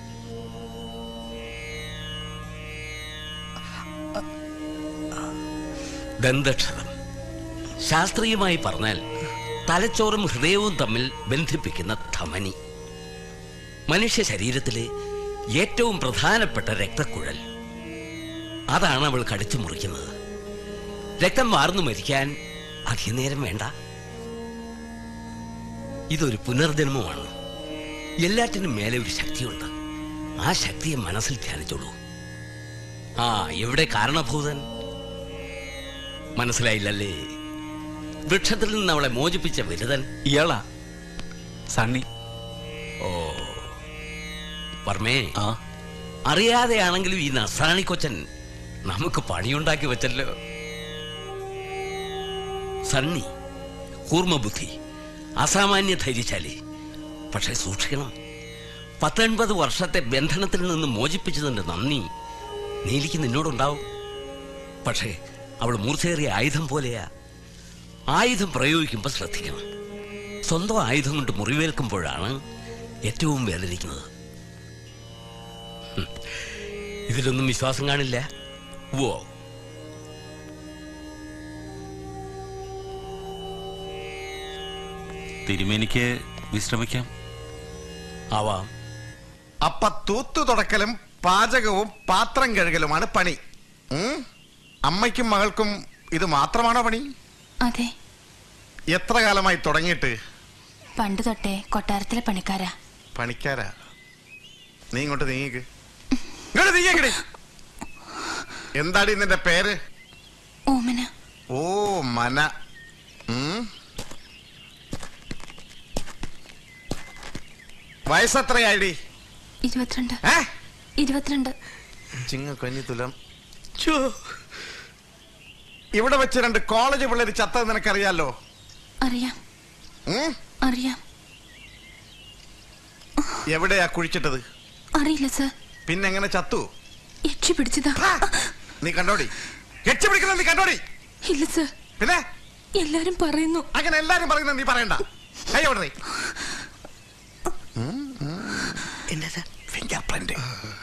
ദന്തക്ഷരം ശാസ്ത്രീയമായി പറഞ്ഞാൽ തലച്ചോറും ഹൃദയവും തമ്മിൽ ബന്ധിപ്പിക്കുന്ന ധമനി മനുഷ്യ ശരീരത്തിലെ ഏറ്റവും പ്രധാനപ്പെട്ട രക്തക്കുഴൽ അതാണ് അവൾ കടിച്ചു മുറിക്കുന്നത് രക്തം വാർന്നു മരിക്കാൻ അധികം നേരം വേണ്ട ഇതൊരു പുനർജന്മമാണ് എല്ലാറ്റിനും മേലെ ഒരു ശക്തിയുണ്ട് ആ ശക്തിയെ മനസ്സിൽ ധ്യാനിച്ചോളൂ ആ എവിടെ കാരണഭൂതൻ മനസ്സിലായില്ലല്ലേ വൃക്ഷത്തിൽ നിന്ന് അവളെ മോചിപ്പിച്ച വിരുദൻ ഇയാളാ സണ്ണി ഓ വർമ്മേ അറിയാതെയാണെങ്കിലും ഈ നസ്രാണി കൊച്ചൻ നമുക്ക് പണിയുണ്ടാക്കി വെച്ചല്ലോ സണ്ണി കൂർമ്മബുദ്ധി അസാമാന്യ ധൈര്യശാലി പക്ഷെ സൂക്ഷിക്കണം പത്തൊൻപത് വർഷത്തെ ബന്ധനത്തിൽ നിന്ന് മോചിപ്പിച്ചതിന്റെ നന്ദി നീലിക്ക് നിന്നോടുണ്ടാവും പക്ഷേ അവൾ മൂർച്ചയേറിയ ആയുധം പോലെയാ ആയുധം പ്രയോഗിക്കുമ്പോൾ ശ്രദ്ധിക്കണം സ്വന്തം ആയുധം കൊണ്ട് മുറിവേൽക്കുമ്പോഴാണ് ഏറ്റവും വേദനിക്കുന്നത് ഹും. ഇതിലൊന്നും വിശ്വാസം കാണില്ല ഓ തിരുമേനിക്ക് വിശ്രമിക്കാം ആവാം അപ്പ തൂത്തു തുടക്കലും പാചകവും പാത്രം കഴുകലുമാണ് പണി ഉം? അമ്മയ്ക്കും മകൾക്കും ഇത് മാത്രമാണോ പണി അതെ എത്ര കാലമായി തുടങ്ങിയിട്ട് പണ്ട് തൊട്ടേ കൊട്ടാരത്തിലെ പണിക്കാരാ പണിക്കാരാ നീ ഇങ്ങോട്ട് നീങ്ങിക്ക് ഇങ്ങോട്ട് നീങ്ങിക്കടി എന്താടി നിന്റെ പേര് ഓമന ഓ മന ഉം? വയസ്സെത്രയായിടി ഇരുപത്തിരണ്ട് ഏ ഇരുപത്തിരണ്ട് ചിങ്ങ കന്നിത്തുലം ഇവിടെ വെച്ച് രണ്ട് കോളേജ് പിള്ളേര് ചത്തത് നിനക്കറിയാലോ അറിയാം ഉം? അറിയാം എവിടെയാ കുഴിച്ചിട്ടത് അറിയില്ല സർ പിന്നെ എങ്ങനെ ചത്തു യക്ഷി പിടിച്ചതാ നീ കണ്ടോടി യക്ഷി പിടിക്കുന്നത് നീ കണ്ടോടി ഇല്ല സർ പിന്നെ എല്ലാരും പറയുന്നു അങ്ങനെ എല്ലാരും പറയുന്നത് നീ പറയണ്ട കൈയോടേ ഫിംഗർ പ്രിന്റ്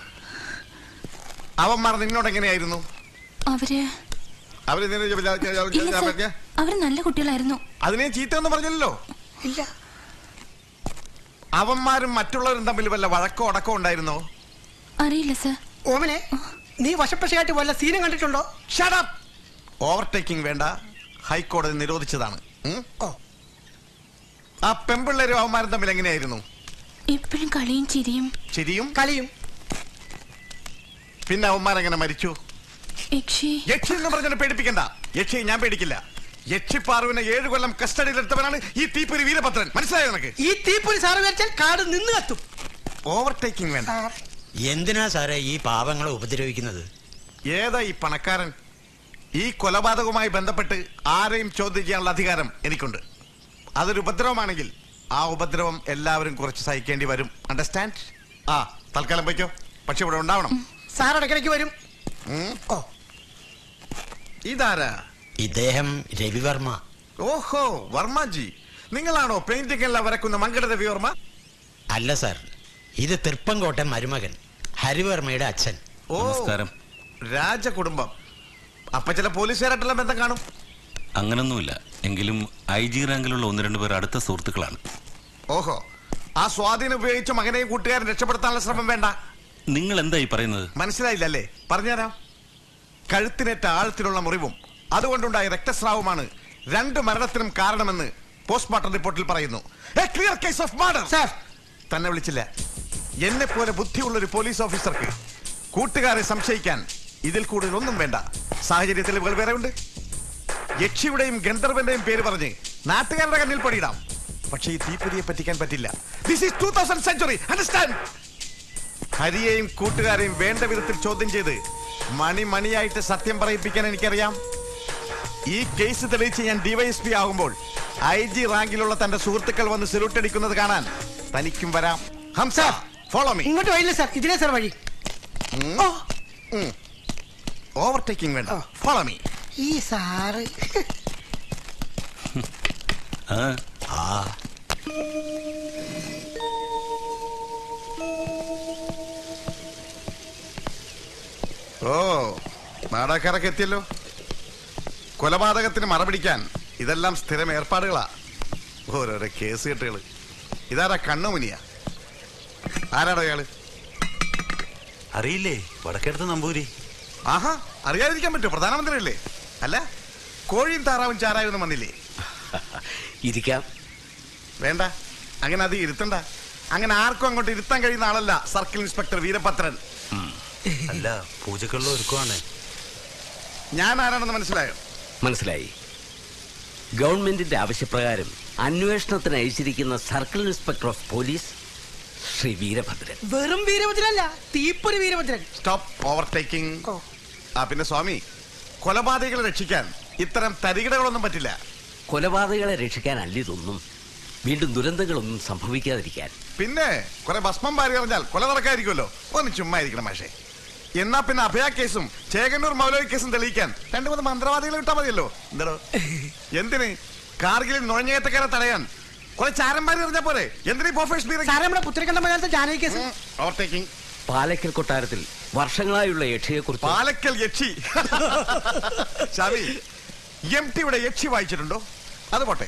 അവന്മാർ നിന്നോട് എങ്ങനെയായിരുന്നു അവര് അവര് നിന്നെ ജ- ജ- ജ- ജ- ഇല്ല സർ ജ- അവര് നല്ല കുട്ടികളായിരുന്നു അതിനെ ചീത്ത ഒന്നും പറഞ്ഞില്ലല്ലോ ഇല്ല അവന്മാരും മറ്റുള്ളവരും തമ്മിൽ വല്ല വഴക്കോ അടക്കോ ഉണ്ടായിരുന്നോ അറിയില്ല സർ ഓമനെ നീ വശപ്പശയായിട്ട് വല്ല സീനും കണ്ടിട്ടുണ്ടോ ഓവർടേക്കിംഗ് വേണ്ട ഹൈക്കോടതി നിരോധിച്ചതാണ് ഉം? ആ പെമ്പിള്ളേരും അവന്മാരും തമ്മിൽ എങ്ങനെയായിരുന്നു എപ്പോഴും കളിയും ചിരിയും ചിരിയും കളിയും പിന്നെ അവന്മാരെങ്ങനെ മരിച്ചു യക്ഷി യക്ഷി എന്ന് പറഞ്ഞാൽ പേടിപ്പിക്കണ്ട യക്ഷി ഞാൻ പേടിക്കില്ല യക്ഷി പാറുവിനെ ഏഴു കൊല്ലം കസ്റ്റഡിയിലെടുത്തവനാണ് ഈ തീപ്പൊരി വീരഭദ്രൻ മനസ്സിലായോ നിനക്ക് ഈ തീപ്പൊരി സാറ് വരച്ചാൽ കാട് നിന്ന് കത്തും ഓവർടേക്കിംഗ് വേണ്ട എന്തിനാ സാറേ ഈ പാവങ്ങളെ ഉപദ്രവിക്കുന്നത് ഏതാ ഈ പണക്കാരൻ ഈ കൊലപാതകവുമായി ബന്ധപ്പെട്ട് ആരെയും ചോദ്യം ചെയ്യാനുള്ള അധികാരം എനിക്കുണ്ട് അതൊരു ഉപദ്രവമാണെങ്കിൽ ആ ഉപദ്രവം എല്ലാവരും കുറച്ച് സഹിക്കേണ്ടി വരും അണ്ടർസ്റ്റാൻഡ് ആ തൽക്കാലം വയ്ക്കോ പക്ഷെ ഇവിടെ ഉണ്ടാവണം സാർ ഇടയ്ക്കിടയ്ക്ക് വരും ഉം? ഇതാരാ ഇദ്ദേഹം രവിവർമ്മ ഓഹോ വർമ്മജി നിങ്ങളാണോ പെയിന്റിംഗ് എല്ലാം വരക്കുന്ന മങ്കട രവിവർമ്മ അല്ല സാർ ഇത് തൃപ്പങ്കോട്ടെ മരുമകൻ ഹരിവർമ്മയുടെ അച്ഛൻ ഓ രാജകുടുംബം അപ്പൊ ചില പോലീസുകാരായിട്ടുള്ള ബന്ധം കാണും അങ്ങനൊന്നുമില്ല എങ്കിലും ഐ ജി റാങ്കിലുള്ള ഒന്ന് രണ്ട് പേർ അടുത്ത സുഹൃത്തുക്കളാണ് ഓഹോ ആ സ്വാധീനം ഉപയോഗിച്ച് മകനെയും കൂട്ടുകാരൻ രക്ഷപ്പെടുത്താനുള്ള ശ്രമം വേണ്ട നിങ്ങൾ എന്താ ഈ പറയുന്നത് മനസ്സിലായില്ലല്ലേ പറഞ്ഞുതരാം കഴുത്തിനേറ്റ ആഴത്തിലുള്ള മുറിവും അതുകൊണ്ടുണ്ടായ രക്തസ്രാവമാണ് രണ്ട് മരണത്തിനും കാരണമെന്ന് പോസ്റ്റ്മോർട്ടം റിപ്പോർട്ടിൽ പറയുന്നു ക്ലിയർ കേസ് ഓഫ് മർഡർ തന്നെ വിളിച്ചില്ല എന്നെ പോലെ ബുദ്ധിയുള്ള ഒരു പോലീസ് ഓഫീസർക്ക് കൂട്ടുകാരെ സംശയിക്കാൻ ഇതിൽ കൂടുതൽ ഒന്നും വേണ്ട സാഹചര്യ തെളിവുകൾ വേറെ ഉണ്ട് യക്ഷിയുടെയും ഗന്ധർവന്റെയും പേര് പറഞ്ഞ് നാട്ടുകാരുടെ കണ്ണിൽ പണിയിടാം പക്ഷേ ഈ തീപ്പൊരിയെ പറ്റിക്കാൻ പറ്റില്ല this is two thousand century understand ഹരിയെയും കൂട്ടുകാരെയും വേണ്ട വിധത്തിൽ ചോദ്യം ചെയ്ത് മണി മണിയായിട്ട് സത്യം പറയിപ്പിക്കാൻ എനിക്കറിയാം ഈ കേസ് തെളിയിച്ച് ഞാൻ ഡിവൈഎസ്പി ആകുമ്പോൾ ഐ ജി റാങ്കിലുള്ള തന്റെ സുഹൃത്തുക്കൾ വന്ന് സല്യൂട്ട് അടിക്കുന്നത് കാണാൻ തനിക്കും വരാം ഹംസ ഫോളോ മീ ഇങ്ങോട്ട് വഴിയില്ല സാർ ഇതിനെ സാർ വഴി ഓവർടേക്കിംഗ് വേണ്ട ഫോളോ മീ ഈ സാറ് ആ ആ ഓ നാടകക്കാരൊക്കെ എത്തിയല്ലോ കൊലപാതകത്തിന് മറപിടിക്കാൻ ഇതെല്ലാം സ്ഥിരം ഏർപ്പാടുകളാ ഓരോരോ കേസ് കെട്ടുകള് ഇതാരാ കണ്ണുമുനിയ ആരാടോ അയാള് അറിയില്ലേ വടക്കെടുത്ത് നമ്പൂരി ആഹാ അറിയാതിരിക്കാൻ പറ്റുമോ പ്രധാനമന്ത്രി അല്ലേ അല്ല കോഴിയും താറാവും ചാരായും ഒന്നും വന്നില്ലേ ഇരിക്കാം വേണ്ട അങ്ങനെ അത് ഇരുത്തണ്ട അങ്ങനെ ആർക്കും അങ്ങോട്ട് ഇരുത്താൻ കഴിയുന്ന ആളല്ല സർക്കിൾ ഇൻസ്പെക്ടർ വീരഭദ്രൻ അല്ല പൂജക്കുള്ള ഒരുക്കുവാണ് ഞാൻ ആരാണെന്ന് മനസ്സിലായോ മനസ്സിലായി ഗവൺമെന്റിന്റെ ആവശ്യപ്രകാരം അന്വേഷണത്തിന് അയച്ചിരിക്കുന്ന circle inspector of police Shri Veerabhadran വെറും വീരഭദ്രനല്ല തീപ്പൊരി വീരഭദ്രൻ സ്റ്റോപ്പ് ഓവർടേക്കിംഗ് ആ പിന്നെ സ്വാമി കൊലപാതകളെ രക്ഷിക്കാൻ ഇത്തരം തരികിടകളൊന്നും പറ്റില്ല കൊലപാതകളെ രക്ഷിക്കാനല്ല ഇതൊന്നും വീണ്ടും ദുരന്തങ്ങളൊന്നും സംഭവിക്കാതിരിക്കാൻ പിന്നെ കുറെ ഭസ്മം പാരി അറിഞ്ഞാൽ കൊല നടക്കാതിരിക്കുമല്ലോ ഒന്ന് ചുമ്മാ ഇരിക്കണം പക്ഷേ എന്നാ പിന്നെ അഭയ കേസും ചേകന്നൂർ മൗലവി കേസും തെളിയിക്കാൻ രണ്ടു മൂന്ന് മന്ത്രവാദികളെ വിട്ടാ മതിയല്ലോ എന്താടോ എന്തിന് കാർഗിലിൽ നുഴഞ്ഞേറ്റക്കാരെ തടയാൻ കുറെ ചാരന്മാരി എറിഞ്ഞാ പോരെ എന്തിനീ സാറേ നമ്മുടെ പുത്രക്കണ്ട മലയാളത്തെ ജാനകി കേസ് ഓവർടേക്കിംഗ് പാലക്കൽ കൊട്ടാരത്തിൽ വർഷങ്ങളായുള്ള യക്ഷിയെക്കുറിച്ച് പാലക്കൽ യക്ഷി ഷാവി എം ടിയുടെ യക്ഷി വായിച്ചിട്ടുണ്ടോ അത് പോട്ടെ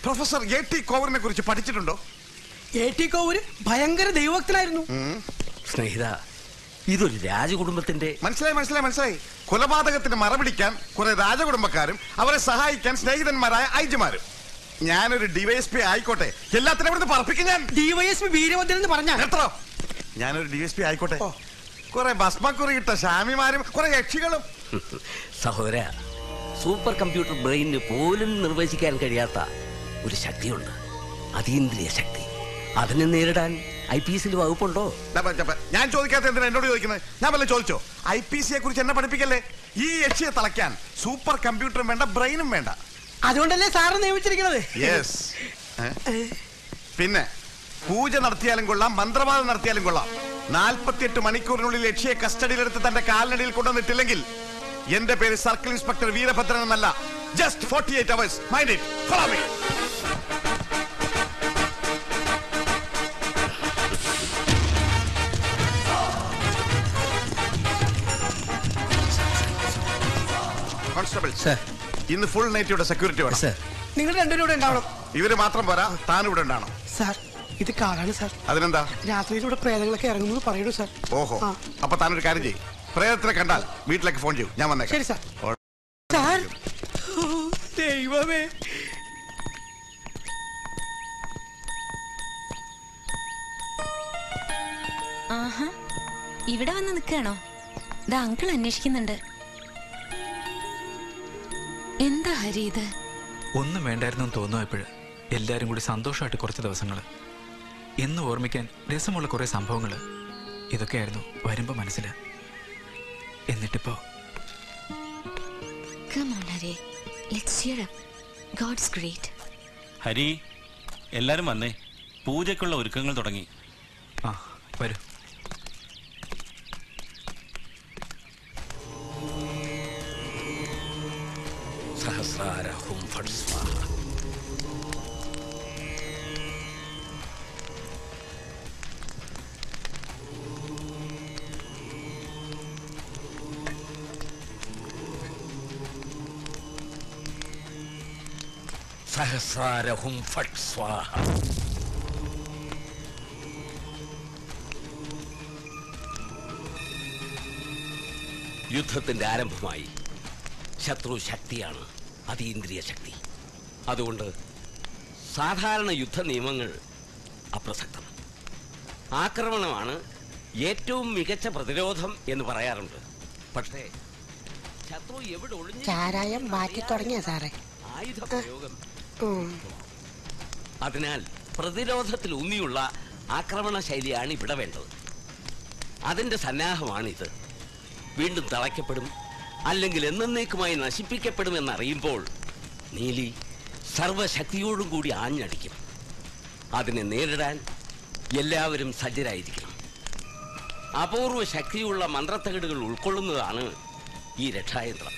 പ്രൊഫസർ എ ടി കോവറിനെ കുറിച്ച് പഠിച്ചിട്ടുണ്ടോ എ ടി കോവൂര് ഭയങ്കര ദൈവഭക്തനായിരുന്നു സ്നേഹിത ഇതൊരു രാജകുടുംബത്തിന്റെ മനസ്സിലായി മനസ്സിലായി മനസ്സിലായി കൊലപാതകത്തിന് മറപിടിക്കാൻ കുറെ രാജകുടുംബക്കാരും അവരെ സഹായിക്കാൻ സ്നേഹിതന്മാരായ ഐജിമാരും ഞാനൊരു ഡിവൈഎസ്പി ആയിക്കോട്ടെ എല്ലാത്തിനും ഇവിടുന്ന് പറപ്പിക്കും ഞാൻ ഡിവൈഎസ്പി വീരഭദ്രൻ എന്ന് പറഞ്ഞ എത്രോ ഞാനൊരു ഡിവൈഎസ്പി ആയിക്കോട്ടെ കുറെ ഭസ്മക്കുറി ഇട്ട ശാമിമാരും കുറെ യക്ഷികളും സഹോദര സൂപ്പർ കമ്പ്യൂട്ടർ ബ്രെയിനിന് പോലും നിർവചിക്കാൻ കഴിയാത്ത ഒരു ശക്തിയുണ്ട് അതീന്ദ്രിയ ശക്തി അതിനെ നേരിടാൻ ഐ പി എസിൽ വകുപ്പുണ്ടോ ഡബ, ഡബ. ഞാൻ ചോദിക്കാത്ത എന്തിനാ എന്നോട് ചോദിക്കുന്നത് ഞാൻ വല്ല ചോദിച്ചോ ഐ പി സിയെ കുറിച്ച് എന്നെ പഠിപ്പിക്കല്ലേ ഈ യക്ഷിയെ തളയ്ക്കാൻ സൂപ്പർ കമ്പ്യൂട്ടറും വേണ്ട ബ്രെയിനും വേണ്ട അതുകൊണ്ടല്ലേ സാറ് നിയമിച്ചിരിക്കുന്നത് യെസ് പിന്നെ പൂജ നടത്തിയാലും കൊള്ളാം മന്ത്രവാദം നടത്തിയാലും കൊള്ളാം നാൽപ്പത്തിയെട്ട് മണിക്കൂറിനുള്ളിൽ യക്ഷിയെ കസ്റ്റഡിയിലെടുത്ത് തന്റെ കാലിനടിയിൽ കൊണ്ടുവന്നിട്ടില്ലെങ്കിൽ എന്റെ പേര് സർക്കിൾ ഇൻസ്പെക്ടർ വീരഭദ്രൻ എന്നല്ല just forty eight hours mind it follow me constable ഇന്ന് ഫുൾ നൈറ്റിയുടെ സെക്യൂരിറ്റി വേണം നിങ്ങൾ രണ്ടുപേരും ഇവിടെ ഉണ്ടാവണം ഇവര് മാത്രം പോരാ താൻ ഇവിടെ ഉണ്ടാണോ സാർ ഇത് കാടാണ് സാർ അതിനെന്താ രാത്രിയിലൂടെ പ്രേതങ്ങളൊക്കെ ഇറങ്ങുന്നു പറയണു സാർ ഓഹോ ആ. അപ്പൊ താനൊരു കാര്യം ചെയ്യും പ്രേതത്തിനെ കണ്ടാൽ വീട്ടിലേക്ക് ഫോൺ ചെയ്യും ഞാൻ വന്നേക്കാം ശരി, സാർ. ഓ- സാർ ഓ, ദൈവമേ ആഹാ ഇവിടെ വന്ന് നിൽക്കുകയാണോ ദാ അങ്കിൾ അന്വേഷിക്കുന്നുണ്ട് എന്താ ഹരി ഇത് ഒന്നും വേണ്ടായിരുന്നു തോന്നുമായപ്പോഴ് എല്ലാരും കൂടി സന്തോഷമായിട്ട് കുറച്ച് ദിവസങ്ങൾ എന്ന് ഓർമ്മിക്കാൻ രസമുള്ള കുറെ സംഭവങ്ങൾ ഇതൊക്കെയായിരുന്നു വരുമ്പോ മനസ്സിൽ എന്നിട്ടിപ്പോ Come on, Hare. Let's cheer up. God's great. Hari എല്ലാരും വന്നേ പൂജയ്ക്കുള്ള ഒരുക്കങ്ങൾ തുടങ്ങി ആ വരൂ സഹസ്രാര ഹും ഫട് സ്വാഹ സഹസ്രാര ഹും ഫട് സ്വാഹ യുദ്ധത്തിന്റെ ആരംഭമായി ശത്രു ശക്തിയാണ് അതീന്ദ്രിയ ശക്തി അതുകൊണ്ട് സാധാരണ യുദ്ധ നിയമങ്ങൾ അപ്രസക്തം ആക്രമണമാണ് ഏറ്റവും മികച്ച പ്രതിരോധം എന്ന് പറയാറുണ്ട് പക്ഷേ ശത്രു എവിടെ ഒളിഞ്ഞു ചാരായം മാറ്റി തുടങ്ങിയ സാറേ ആയുധ പ്രയോഗം ഉം. അതിനാൽ പ്രതിരോധത്തിൽ ഊന്നിയുള്ള ആക്രമണ ശൈലിയാണ് ഇവിടെ വേണ്ടത് അതിന്റെ സന്നാഹമാണിത് വീണ്ടും തളയ്ക്കപ്പെടും അല്ലെങ്കിൽ എന്നേക്കുമായി നശിപ്പിക്കപ്പെടും എന്നറിയുമ്പോൾ നീലി സർവശക്തിയോടും കൂടി ആഞ്ഞടിക്കും അതിനെ നേരിടാൻ എല്ലാവരും സജ്ജരായിരിക്കണം അപൂർവ ശക്തിയുള്ള മന്ത്രത്തകിടുകൾ ഉൾക്കൊള്ളുന്നതാണ് ഈ രക്ഷായന്ത്രം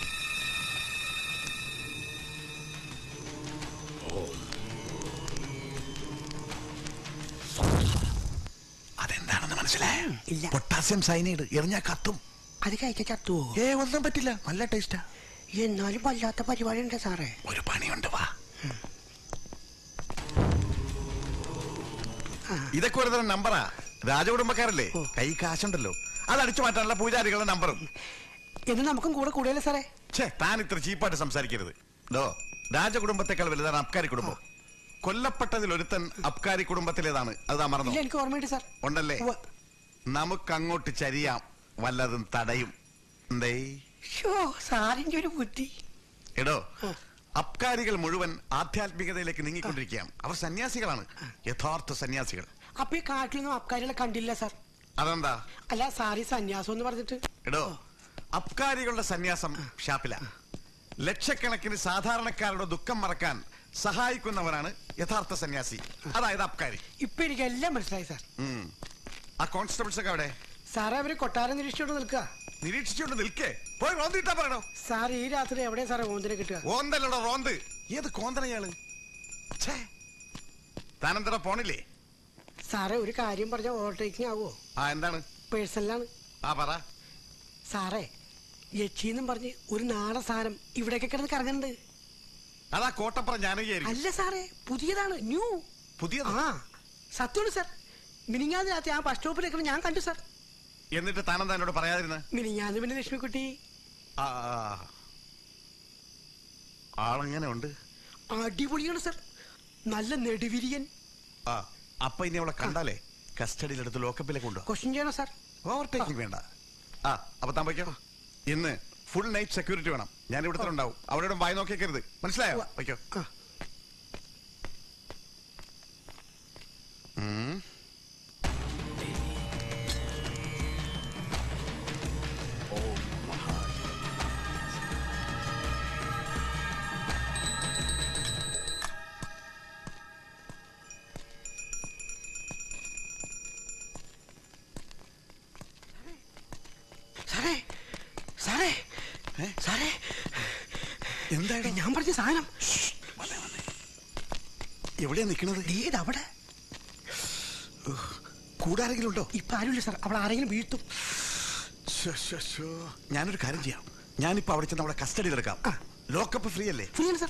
ഓം അതെന്താണെന്ന് മനസ്സിലായോ പൊട്ടാസ്യം സൈനൈഡ് എറിഞ്ഞാ കത്തും അത് കഴിച്ച ചത്തുവോ ഏ ഒന്നും പറ്റില്ല നല്ല ടേസ്റ്റാ എന്നാലും വല്ലാത്ത പരിപാടി ഉണ്ട് സാറേ ഒരു പണിയുണ്ട് വാ ഇതൊക്കെ ഒരു തരം നമ്പറാ രാജകുടുംബക്കാരല്ലേ കൈ കാശുണ്ടല്ലോ അത് അടിച്ചു മാറ്റാനുള്ള പൂജാരികളുടെ നമ്പറും എന്ന് നമുക്കും കൂടെ കൂടിയല്ലേ സാറേ ഛേ താൻ ഇത്ര ചീപ്പായിട്ട് സംസാരിക്കരുത് ഡോ രാജകുടുംബത്തെക്കാൾ വലുതാണ് അബ്കാരി കുടുംബം കൊല്ലപ്പെട്ടതിൽ ഒരുത്തൻ അബ്കാരി കുടുംബത്തിലേതാണ് അത് താൻ ഇല്ല മറന്നു എനിക്ക് ഓർമ്മയുണ്ട് സാർ ഉണ്ടല്ലേ നമുക്കങ്ങോട്ട് ചരിയാം വല്ലതും തടയും എന്തേ ഷോ സാറിന്റെ ഒരു ബുദ്ധി എടോ അബ്കാരികൾ മുഴുവൻ ആധ്യാത്മികതയിലേക്ക് നീങ്ങിക്കൊണ്ടിരിക്കുകയാണ് അവർ സന്യാസികളാണ് യഥാർത്ഥ സന്യാസികൾ അപ്പൊ ഈ കാട്ടിലൊന്നും അബ്കാരികളെ കണ്ടില്ല സാർ അതെന്താ അല്ല സാറി സന്യാസം എന്ന് പറഞ്ഞിട്ട് എടോ അബ്കാരികളുടെ സന്യാസം ഷാപ്പില ലക്ഷക്കണക്കിന് സാധാരണക്കാരുടെ ദുഃഖം മറക്കാൻ സഹായിക്കുന്നവനാണ് യഥാർത്ഥ സന്യാസി അതായത് അബ്കാരി ഇപ്പൊ എനിക്ക് എല്ലാം മനസ്സിലായി സാർ ഉം. ആ കോൺസ്റ്റബിൾസ് ഒക്കെ അവിടെ സാറേ അവര് കൊട്ടാരം നിരീക്ഷിച്ചോണ്ട് നിൽക്കുക നിരീക്ഷിച്ചുകൊണ്ട് നിൽക്കേ പോയി റോന്തിട്ടാ പറയണോ സാർ ഈ രാത്രി എവിടെയാ സാറേ ഓന്തിനെ കിട്ടുക ഓന്തല്ലടോ റോന്ത് ഏത് കോന്തനയാള് ഛേ താനെന്തടാ പോണില്ലേ സാറേ ഒരു കാര്യം പറഞ്ഞ ഓവർടേക്കിംഗ് ആവോ ആ എന്താണ് പേഴ്സണലാണ് ആ പറ സാറേ യക്ഷിന്നും പറഞ്ഞ് ഒരു നാടൻ സാധനം ഇവിടെയൊക്കെ കിടന്ന് കറങ്ങുന്നുണ്ട് അതാ കോട്ടപ്പുറം ജാനകിയായിരിക്കും അല്ല സാറേ പുതിയതാണ് ന്യൂ പുതിയത് ആ സത്യമാണ് സാർ മിനിങ്ങാന്ന് രാത്രി ആ ബസ് സ്റ്റോപ്പിൽ നിൽക്കണം ഞാൻ കണ്ടു സാർ എന്നിട്ട് താനെന്താ എന്നോട് പറയാതിരുന്ന മിനിങ്ങാന്ന് പിന്നെ ലക്ഷ്മിക്കുട്ടി ആ ആ. ആളെങ്ങനെ ഉണ്ട് അടിപൊളിയാണ് സാർ നല്ല നെടുവിരിയൻ ആ അപ്പൊ ഇനി അവളെ കണ്ടാലേ കസ്റ്റഡിയിലെടുത്ത് ലോക്കപ്പിലേക്ക് കൊണ്ടു ക്വസ്റ്റ്യൻ ചെയ്യണോ സാർ ഓവർടേക്കിംഗ് വേണ്ട ആ അപ്പൊ താൻ വയ്ക്കോ ഇന്ന് ഫുൾ നൈറ്റ് സെക്യൂരിറ്റി വേണം ഞാൻ ഇവിടുത്തെ ഉണ്ടാവും അവരോടും വായി നോക്കിയേക്കരുത് മനസ്സിലായോ വയ്ക്കോ ഉം. സാറേ സാറേ സാറേ എന്താ ഞാൻ പറഞ്ഞ സാധനം എവിടെയാ നിൽക്കുന്നത് ഏത് അവിടെ കൂടാരെങ്കിലും ഉണ്ടോ ഇപ്പൊ ആരുമില്ല സാർ അവൾ ആരെങ്കിലും വീഴ്ത്തും ശ്ശോ, ശ്ശോ, ശ്ശോ. ഞാനൊരു കാര്യം ചെയ്യാം ഞാനിപ്പോ അവിടെ ചെന്ന് അവിടെ കസ്റ്റഡിയിൽ എടുക്കാം ലോക്കപ്പ് ഫ്രീ അല്ലേ ഫ്രീ ആണ് സാർ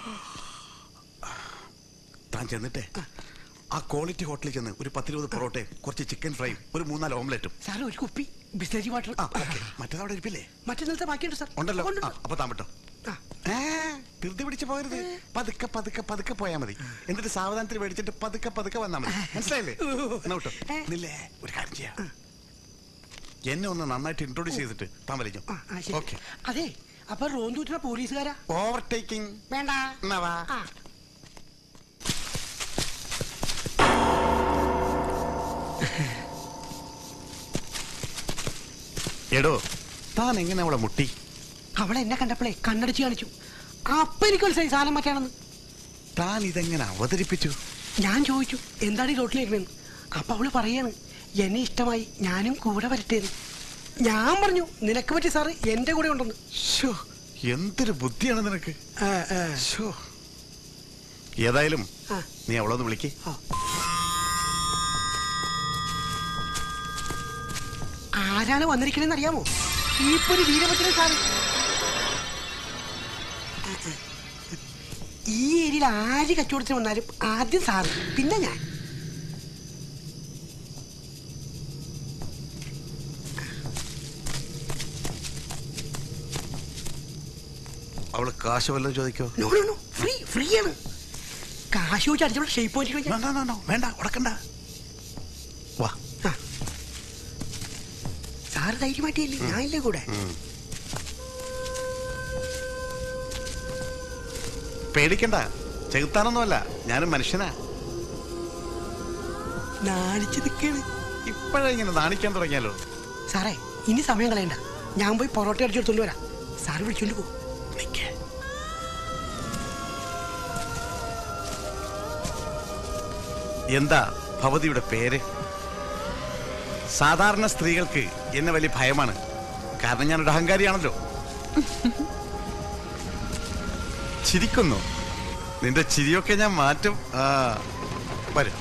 താൻ ചെന്നിട്ടേ ആ ക്വാളിറ്റി ഹോട്ടലിൽ ചെന്ന് ഒരു പത്തിരുപത് പൊറോട്ടയും കുറച്ച് ചിക്കൻ ഫ്രൈയും ഒരു മൂന്നാല് ഓംലെറ്റും സാറേ ഒരു കുപ്പി ബിസ്ലറി വാട്ടർ മറ്റേതവിടെ ഇരിപ്പില്ലേ മറ്റന്നാളത്തെ ബാക്കിയുണ്ട് സാർ ഉണ്ടല്ലോ ആ, അപ്പൊ താൻ വിട്ടോ ഏ, ധൃതി പിടിച്ച് പോകരുത് പതുക്കെ പതുക്കെ പതുക്കെ പോയാ മതി എന്നിട്ട് സാവധാനത്തിൽ മേടിച്ചിട്ട് പതുക്കെ പതുക്കെ വന്നാ മതി മനസ്സിലായില്ലേ എന്നാ വിട്ടോ നില്ലേ ഒരു കാര്യം ചെയ്യാം എന്നെ ഒന്ന് നന്നായിട്ട് ഇൻട്രോഡ്യൂസ് ചെയ്തിട്ട് താൻ വലിക്കും ആ, ശരി. ഓക്കെ അതെ അപ്പൊ റോന്തൂറ്റുന്ന പോലീസുകാരാ ഓവർടേക്കിംഗ് വേണ്ട എന്നാ വാ. ആ. എടോ താൻ എങ്ങനെ അവളെ മുട്ടി അവളെ എന്നെ കണ്ടപ്പോഴേ കണ്ണടിച്ച് കാണിച്ചു അപ്പൊ എനിക്ക് മനസ്സിലായി സാധനം മാറ്റാണെന്ന് താൻ ഇതെങ്ങനെ അവതരിപ്പിച്ചു ഞാൻ ചോദിച്ചു എന്താണ് ഈ റോട്ടിലിരുന്നെന്ന് അപ്പൊ അവള് പറയാണ് എന്നെ ഇഷ്ടമായി ഞാനും കൂടെ വരട്ടേന്ന് ഞാൻ പറഞ്ഞു നിനക്ക് പറ്റി സാറ് എന്റെ കൂടെ ഉണ്ടെന്ന് ശ്ശോ, എന്തൊരു ബുദ്ധിയാണ് നിനക്ക് ശ്ശോ. ഏതായാലും ആ. നീ അവളൊന്ന് വിളിക്ക് ആരാണ് വന്നിരിക്കണെന്ന് അറിയാമോ ഈ ഒരു വീരഭദ്രൻ സാറ് ഈ ഏരിയയിൽ ആര് കച്ചവടത്തിന് വന്നാലും ആദ്യം സാറ് പിന്നെ ഞാൻ അവള് കാശ് വല്ലതും ചോദിക്കോ no no no free free ആണ് കാശ് വെച്ച് അടിച്ചോളൂ ഷേപ്പ് പോയിട്ട് വേണ്ട ഉടക്കണ്ട വാ സാറ് ധൈര്യമായിട്ടില്ലേ ഞാനില്ലേ കൂടെ പേടിക്കണ്ട ചെകുത്താനൊന്നുമല്ല ഞാനും മനുഷ്യനാ നാണിച്ച് നിൽക്കാണ് ഇപ്പോഴേ ഇങ്ങനെ നാണിക്കാൻ തുടങ്ങിയാലോ സാറേ ഇനി സമയം കളയണ്ട ഞാൻ പോയി പൊറോട്ട അടിച്ചെടുത്തോണ്ട് വരാം സാറ് വിളിച്ചോണ്ട് പോകും എന്താ ഭവതിയുടെ പേര് സാധാരണ സ്ത്രീകൾക്ക് എന്നെ വലിയ ഭയമാണ് കാരണം ഞാനൊരു അഹങ്കാരിയാണല്ലോ ചിരിക്കുന്നു നിന്റെ ചിരിയൊക്കെ ഞാൻ മാറ്റും ആ വരും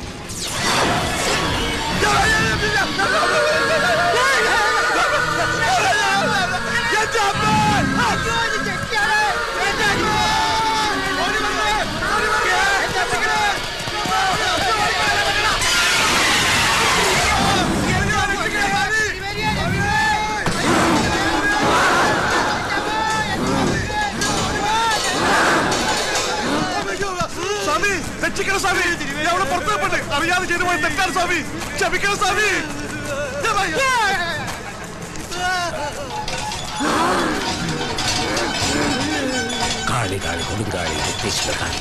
സ്വാമി രക്ഷിക്കണം സ്വാമി ഞാൻ അവിടെ പുറത്തു പോയിട്ട് അറിയാതെ ചെയ്തു പോയ തെറ്റാണ് സ്വാമി ക്ഷമിക്കണം സ്വാമി കാളി കാളി കൊടുങ്കാളി ഉദ്ദേശിച്ച കാളി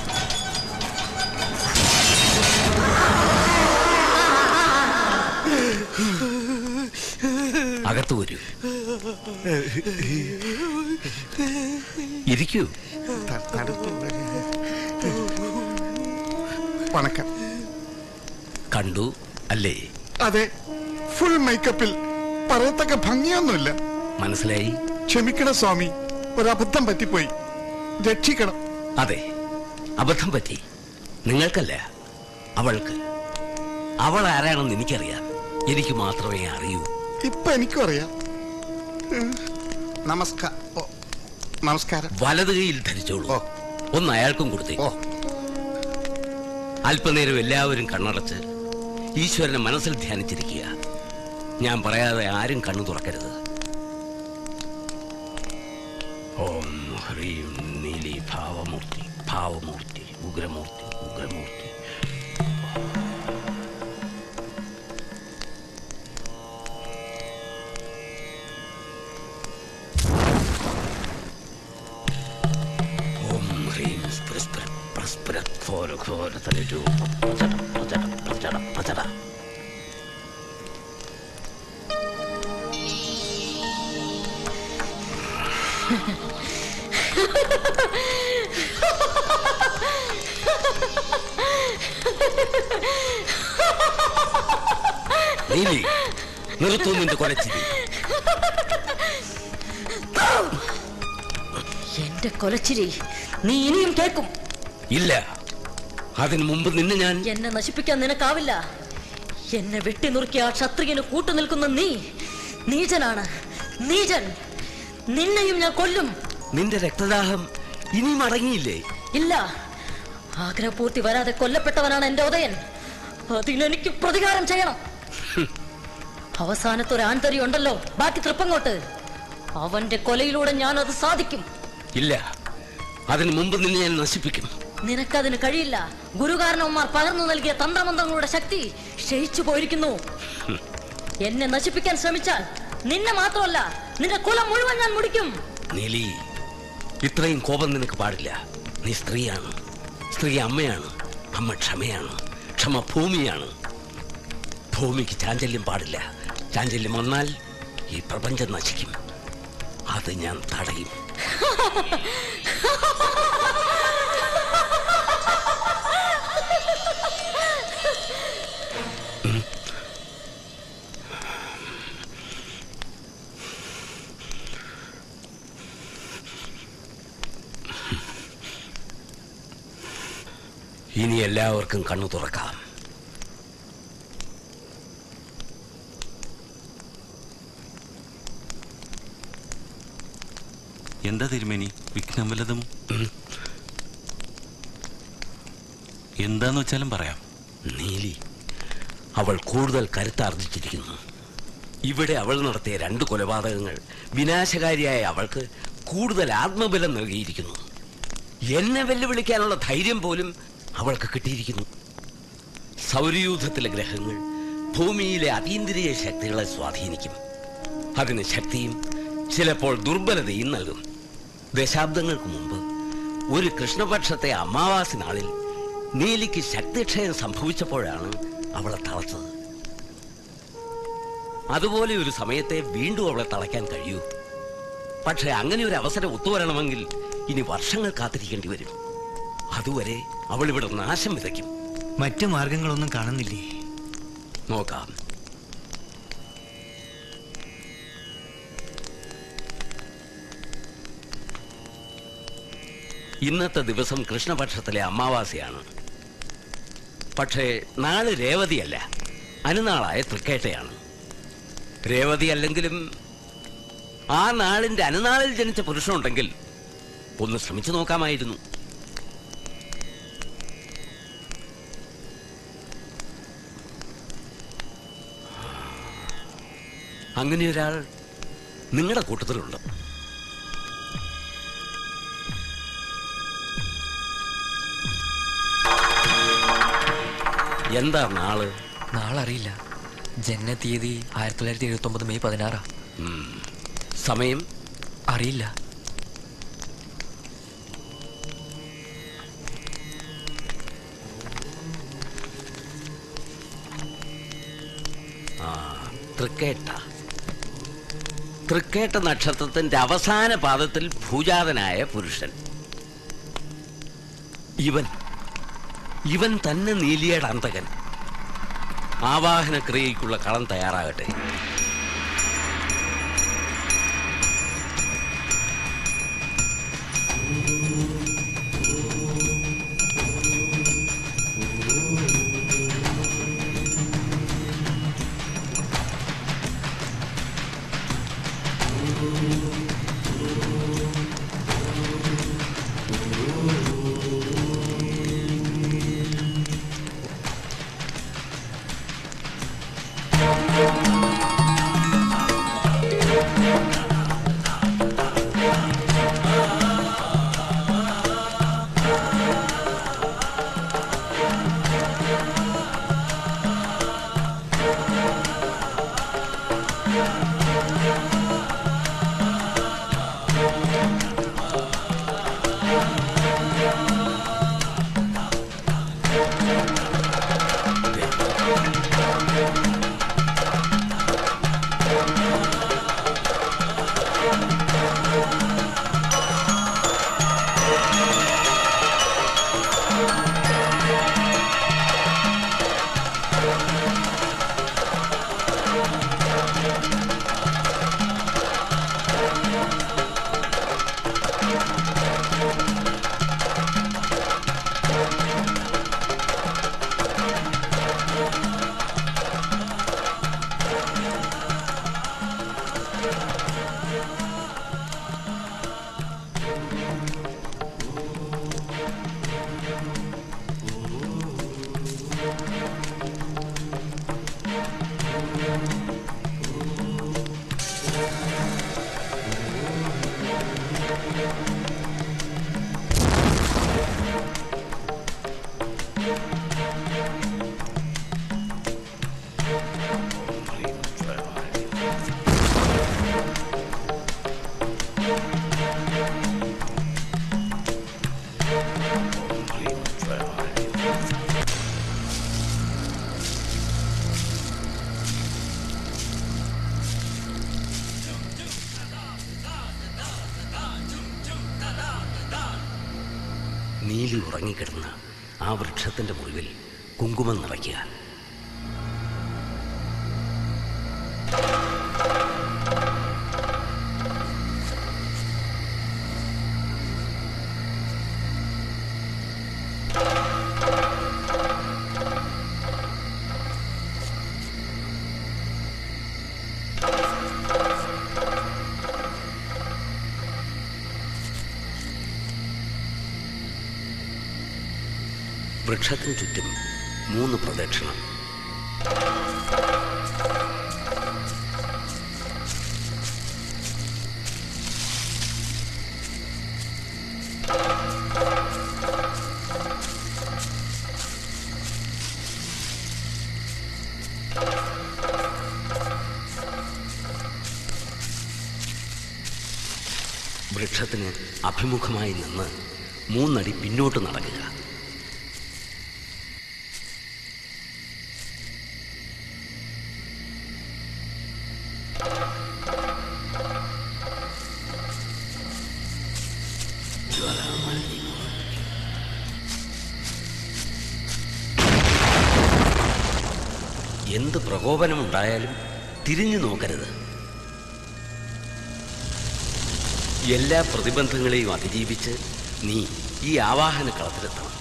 അകത്ത് വരൂ ഇരിക്കൂ വണക്കം കണ്ടു അല്ലേ അതെ ഫുൾ മേക്കപ്പിൽ പറയത്തക്ക ഭംഗിയൊന്നുമില്ല മനസ്സിലായി ക്ഷമിക്കണം സ്വാമി ഒരു അബദ്ധം പറ്റിപ്പോയി രക്ഷിക്കണം അതെ അബദ്ധം പറ്റി നിങ്ങൾക്കല്ല അവൾക്ക് അവൾ ആരാണെന്ന് എനിക്കറിയാം എനിക്ക് മാത്രമേ അറിയൂ ഇപ്പൊ എനിക്കും അറിയാം നമസ്കാരം നമസ്കാരം വലത് കൈയിൽ ധരിച്ചോളൂ ഒന്ന് അയാൾക്കും കൊടുത്തേ അല്പനേരം എല്ലാവരും കണ്ണടച്ച് ഈശ്വരനെ മനസ്സിൽ ധ്യാനിച്ചിരിക്കുക ഞാൻ പറയാതെ ആരും കണ്ണു തുറക്കരുത് ഓം ഹ്രീം നീലി ഭാവമൂർത്തി ഭാവമൂർത്തി ഉഗ്രമൂർത്തി ഉഗ്രമൂർത്തി ഓം ഹ്രീം സ്പൃസ്പൃ പ്രസ്പൃ ഘോര ഘോര തലരൂ പ്രചട പ്രചട പ്രചട പ്രചട നീലി നിർത്തു നിന്റെ കൊലച്ചിരി എന്റെ കൊലച്ചിരി നീ ഇനിയും കേൾക്കും ഇല്ല അതിനു മുമ്പ് നിന്നെ ഞാൻ എന്നെ നശിപ്പിക്കാൻ നിനക്കാവില്ല എന്നെ വെട്ടിനുറുക്കിയ ആ ക്ഷത്രിയന് കൂട്ടു നിൽക്കുന്ന നീ നീചനാണ് നീചൻ നിന്നെയും ഞാൻ കൊല്ലും നിന്റെ രക്തദാഹം ഇനിയും അടങ്ങിയില്ലേ ഇല്ല ആഗ്രഹപൂർത്തി വരാതെ കൊല്ലപ്പെട്ടവനാണ് എന്റെ ഉദയൻ അതിനെനിക്ക് പ്രതികാരം ചെയ്യണം അവസാനത്തെ ഒരു ആൺതരി ഉണ്ടല്ലോ ബാക്കി തൃപ്പങ്ങോട്ട് അവന്റെ കൊലയിലൂടെ ഞാൻ അത് സാധിക്കും ഇല്ല അതിനു മുമ്പ് നിന്നെ ഞാൻ നശിപ്പിക്കും നിനക്കതിന് കഴിയില്ല ഗുരുകാരണവന്മാർ പകർന്നു നൽകിയ തന്ത്രമന്ത്രങ്ങളുടെ ശക്തി ക്ഷയിച്ചു പോയിരിക്കുന്നു എന്നെ നശിപ്പിക്കാൻ ശ്രമിച്ചാൽ നിന്നെ മാത്രമല്ല നിന്റെ കുലം മുഴുവൻ ഞാൻ മുടിക്കും നീലി ഇത്രയും കോപം നിനക്ക് പാടില്ല നീ സ്ത്രീയാണ് സ്ത്രീ അമ്മയാണ് അമ്മ ക്ഷമയാണ് ക്ഷമ ഭൂമിയാണ് ഭൂമിക്ക് ചാഞ്ചല്യം പാടില്ല ചാഞ്ചല്യം വന്നാൽ ഈ പ്രപഞ്ചം നശിക്കും അത് ഞാൻ തടയും ഇനി എല്ലാവർക്കും കണ്ണു തുറക്കാം എന്താ തിരുമേനി വിഘ്നം വല്ലതും എന്താന്ന് വെച്ചാലും പറയാം നീലി അവൾ കൂടുതൽ കരുത്താർജിച്ചിരിക്കുന്നു ഇവിടെ അവൾ നടത്തിയ രണ്ട് കൊലപാതകങ്ങൾ വിനാശകാരിയായ അവൾക്ക് കൂടുതൽ ആത്മബലം നൽകിയിരിക്കുന്നു എന്നെ വെല്ലുവിളിക്കാനുള്ള ധൈര്യം പോലും അവൾക്ക് കിട്ടിയിരിക്കുന്നു സൗരയൂഥത്തിലെ ഗ്രഹങ്ങൾ ഭൂമിയിലെ അതീന്ദ്രിയ ശക്തികളെ സ്വാധീനിക്കും അതിന് ശക്തിയും ചിലപ്പോൾ ദുർബലതയും നൽകും ദശാബ്ദങ്ങൾക്ക് മുമ്പ് ഒരു കൃഷ്ണപക്ഷത്തെ അമാവാസി നാളിൽ നീലിക്ക് ശക്തിക്ഷയം സംഭവിച്ചപ്പോഴാണ് അവളെ തളച്ചത് അതുപോലെ ഒരു സമയത്തെ വീണ്ടും അവളെ തളയ്ക്കാൻ കഴിയൂ പക്ഷെ അങ്ങനെ ഒരു അവസരം ഒത്തുവരണമെങ്കിൽ ഇനി വർഷങ്ങൾ കാത്തിരിക്കേണ്ടി വരും അതുവരെ അവൾ ഇവിടെ നാശം വിതയ്ക്കും മറ്റു മാർഗങ്ങളൊന്നും കാണുന്നില്ലേ നോക്കാം ഇന്നത്തെ ദിവസം കൃഷ്ണപക്ഷത്തിലെ അമാവാസിയാണ് പക്ഷേ നാളെ രേവതിയല്ല അനുനാളായ തൃക്കേട്ടയാണ് രേവതി അല്ലെങ്കിലും ആ നാളിന്റെ അനുനാളിൽ ജനിച്ച പുരുഷനുണ്ടെങ്കിൽ ഒന്ന് ശ്രമിച്ചു നോക്കാമായിരുന്നു അങ്ങനെ ഒരാൾ നിങ്ങളുടെ കൂട്ടത്തിലുണ്ട് എന്താ നാള് നാളെ അറിയില്ല ജനന തീയതി ആയിരത്തി തൊള്ളായിരത്തി എഴുപത്തി ഒമ്പത് മെയ് പതിനാറാ സമയം അറിയില്ല ആ തൃക്കേട്ട തൃക്കേട്ട നക്ഷത്രത്തിന്റെ അവസാന പാദത്തിൽ ഭൂജാതനായ പുരുഷൻ ഇവൻ ഇവൻ തന്നെ നീലിയുടെ അന്തകൻ ആവാഹന ക്രിയയ്ക്കുള്ള കളം തയ്യാറാകട്ടെ നീലി ഉറങ്ങിക്കിടന്ന ആ വൃക്ഷത്തിന്റെ മുറിവിൽ കുങ്കുമം നിറയ്ക്കുക വൃക്ഷത്തിന് ചുറ്റും മൂന്ന് പ്രദക്ഷിണം വൃക്ഷത്തിന് അഭിമുഖമായി നിന്ന് മൂന്നടി പിന്നോട്ട് നടക്കുക എന്ത് പ്രകോപനമുണ്ടായാലും തിരിഞ്ഞു നോക്കരുത് എല്ലാ പ്രതിബന്ധങ്ങളെയും അതിജീവിച്ച് നീ ഈ ആവാഹന കളത്തിലെത്തണം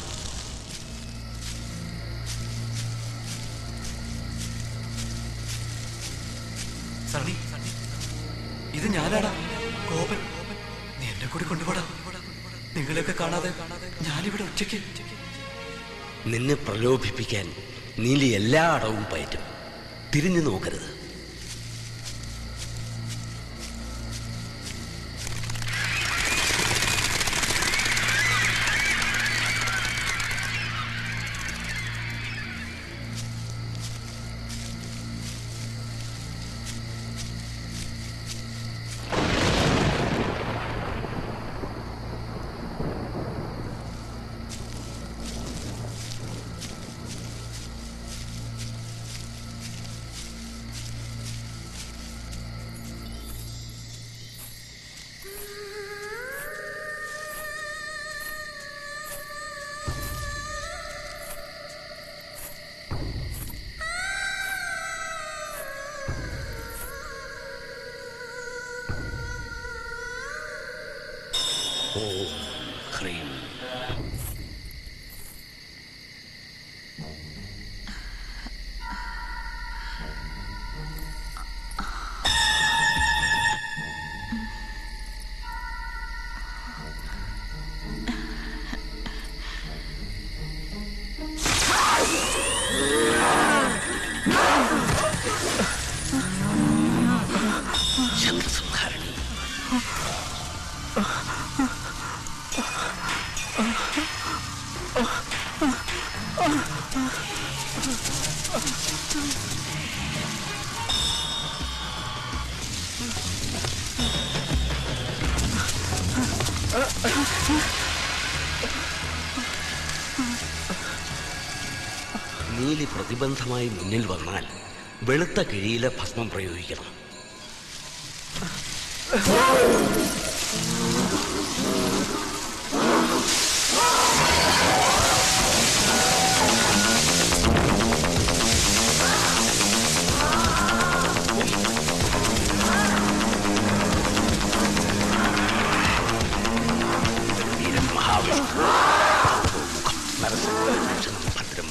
സണ്ണി ഇത് ഞാനാടാ കോപൻ നീ എന്നെ കൂടി കൊണ്ടുപോടാ നിങ്ങളെയൊക്കെ കാണാതെ ഞാനിവിടെ ഒറ്റയ്ക്ക് നിന്നെ പ്രലോഭിപ്പിക്കാൻ നീലി എല്ലാ അടവും പയറ്റും തിരിഞ്ഞു നോക്കരുത് ഓം ഹ്രീം ശബ്ദസംഹാരണി നീലി പ്രതിബന്ധമായി മുന്നിൽ വന്നാൽ വെളുത്ത കിഴിയിലെ ഭസ്മം പ്രയോഗിക്കണം വീരൻ മഹാവിഷ്ണു നരസിംഹം ഭദ്രം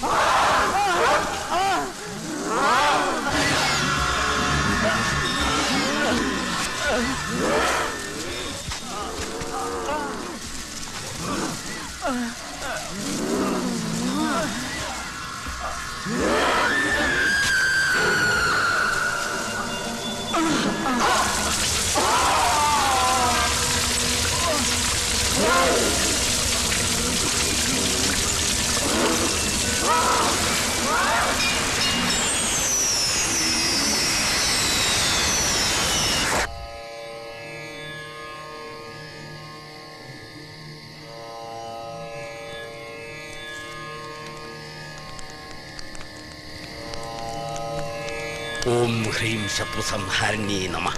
ഓം ഹ്രീം ശത്രുസംഹാരിണ്യേ നമ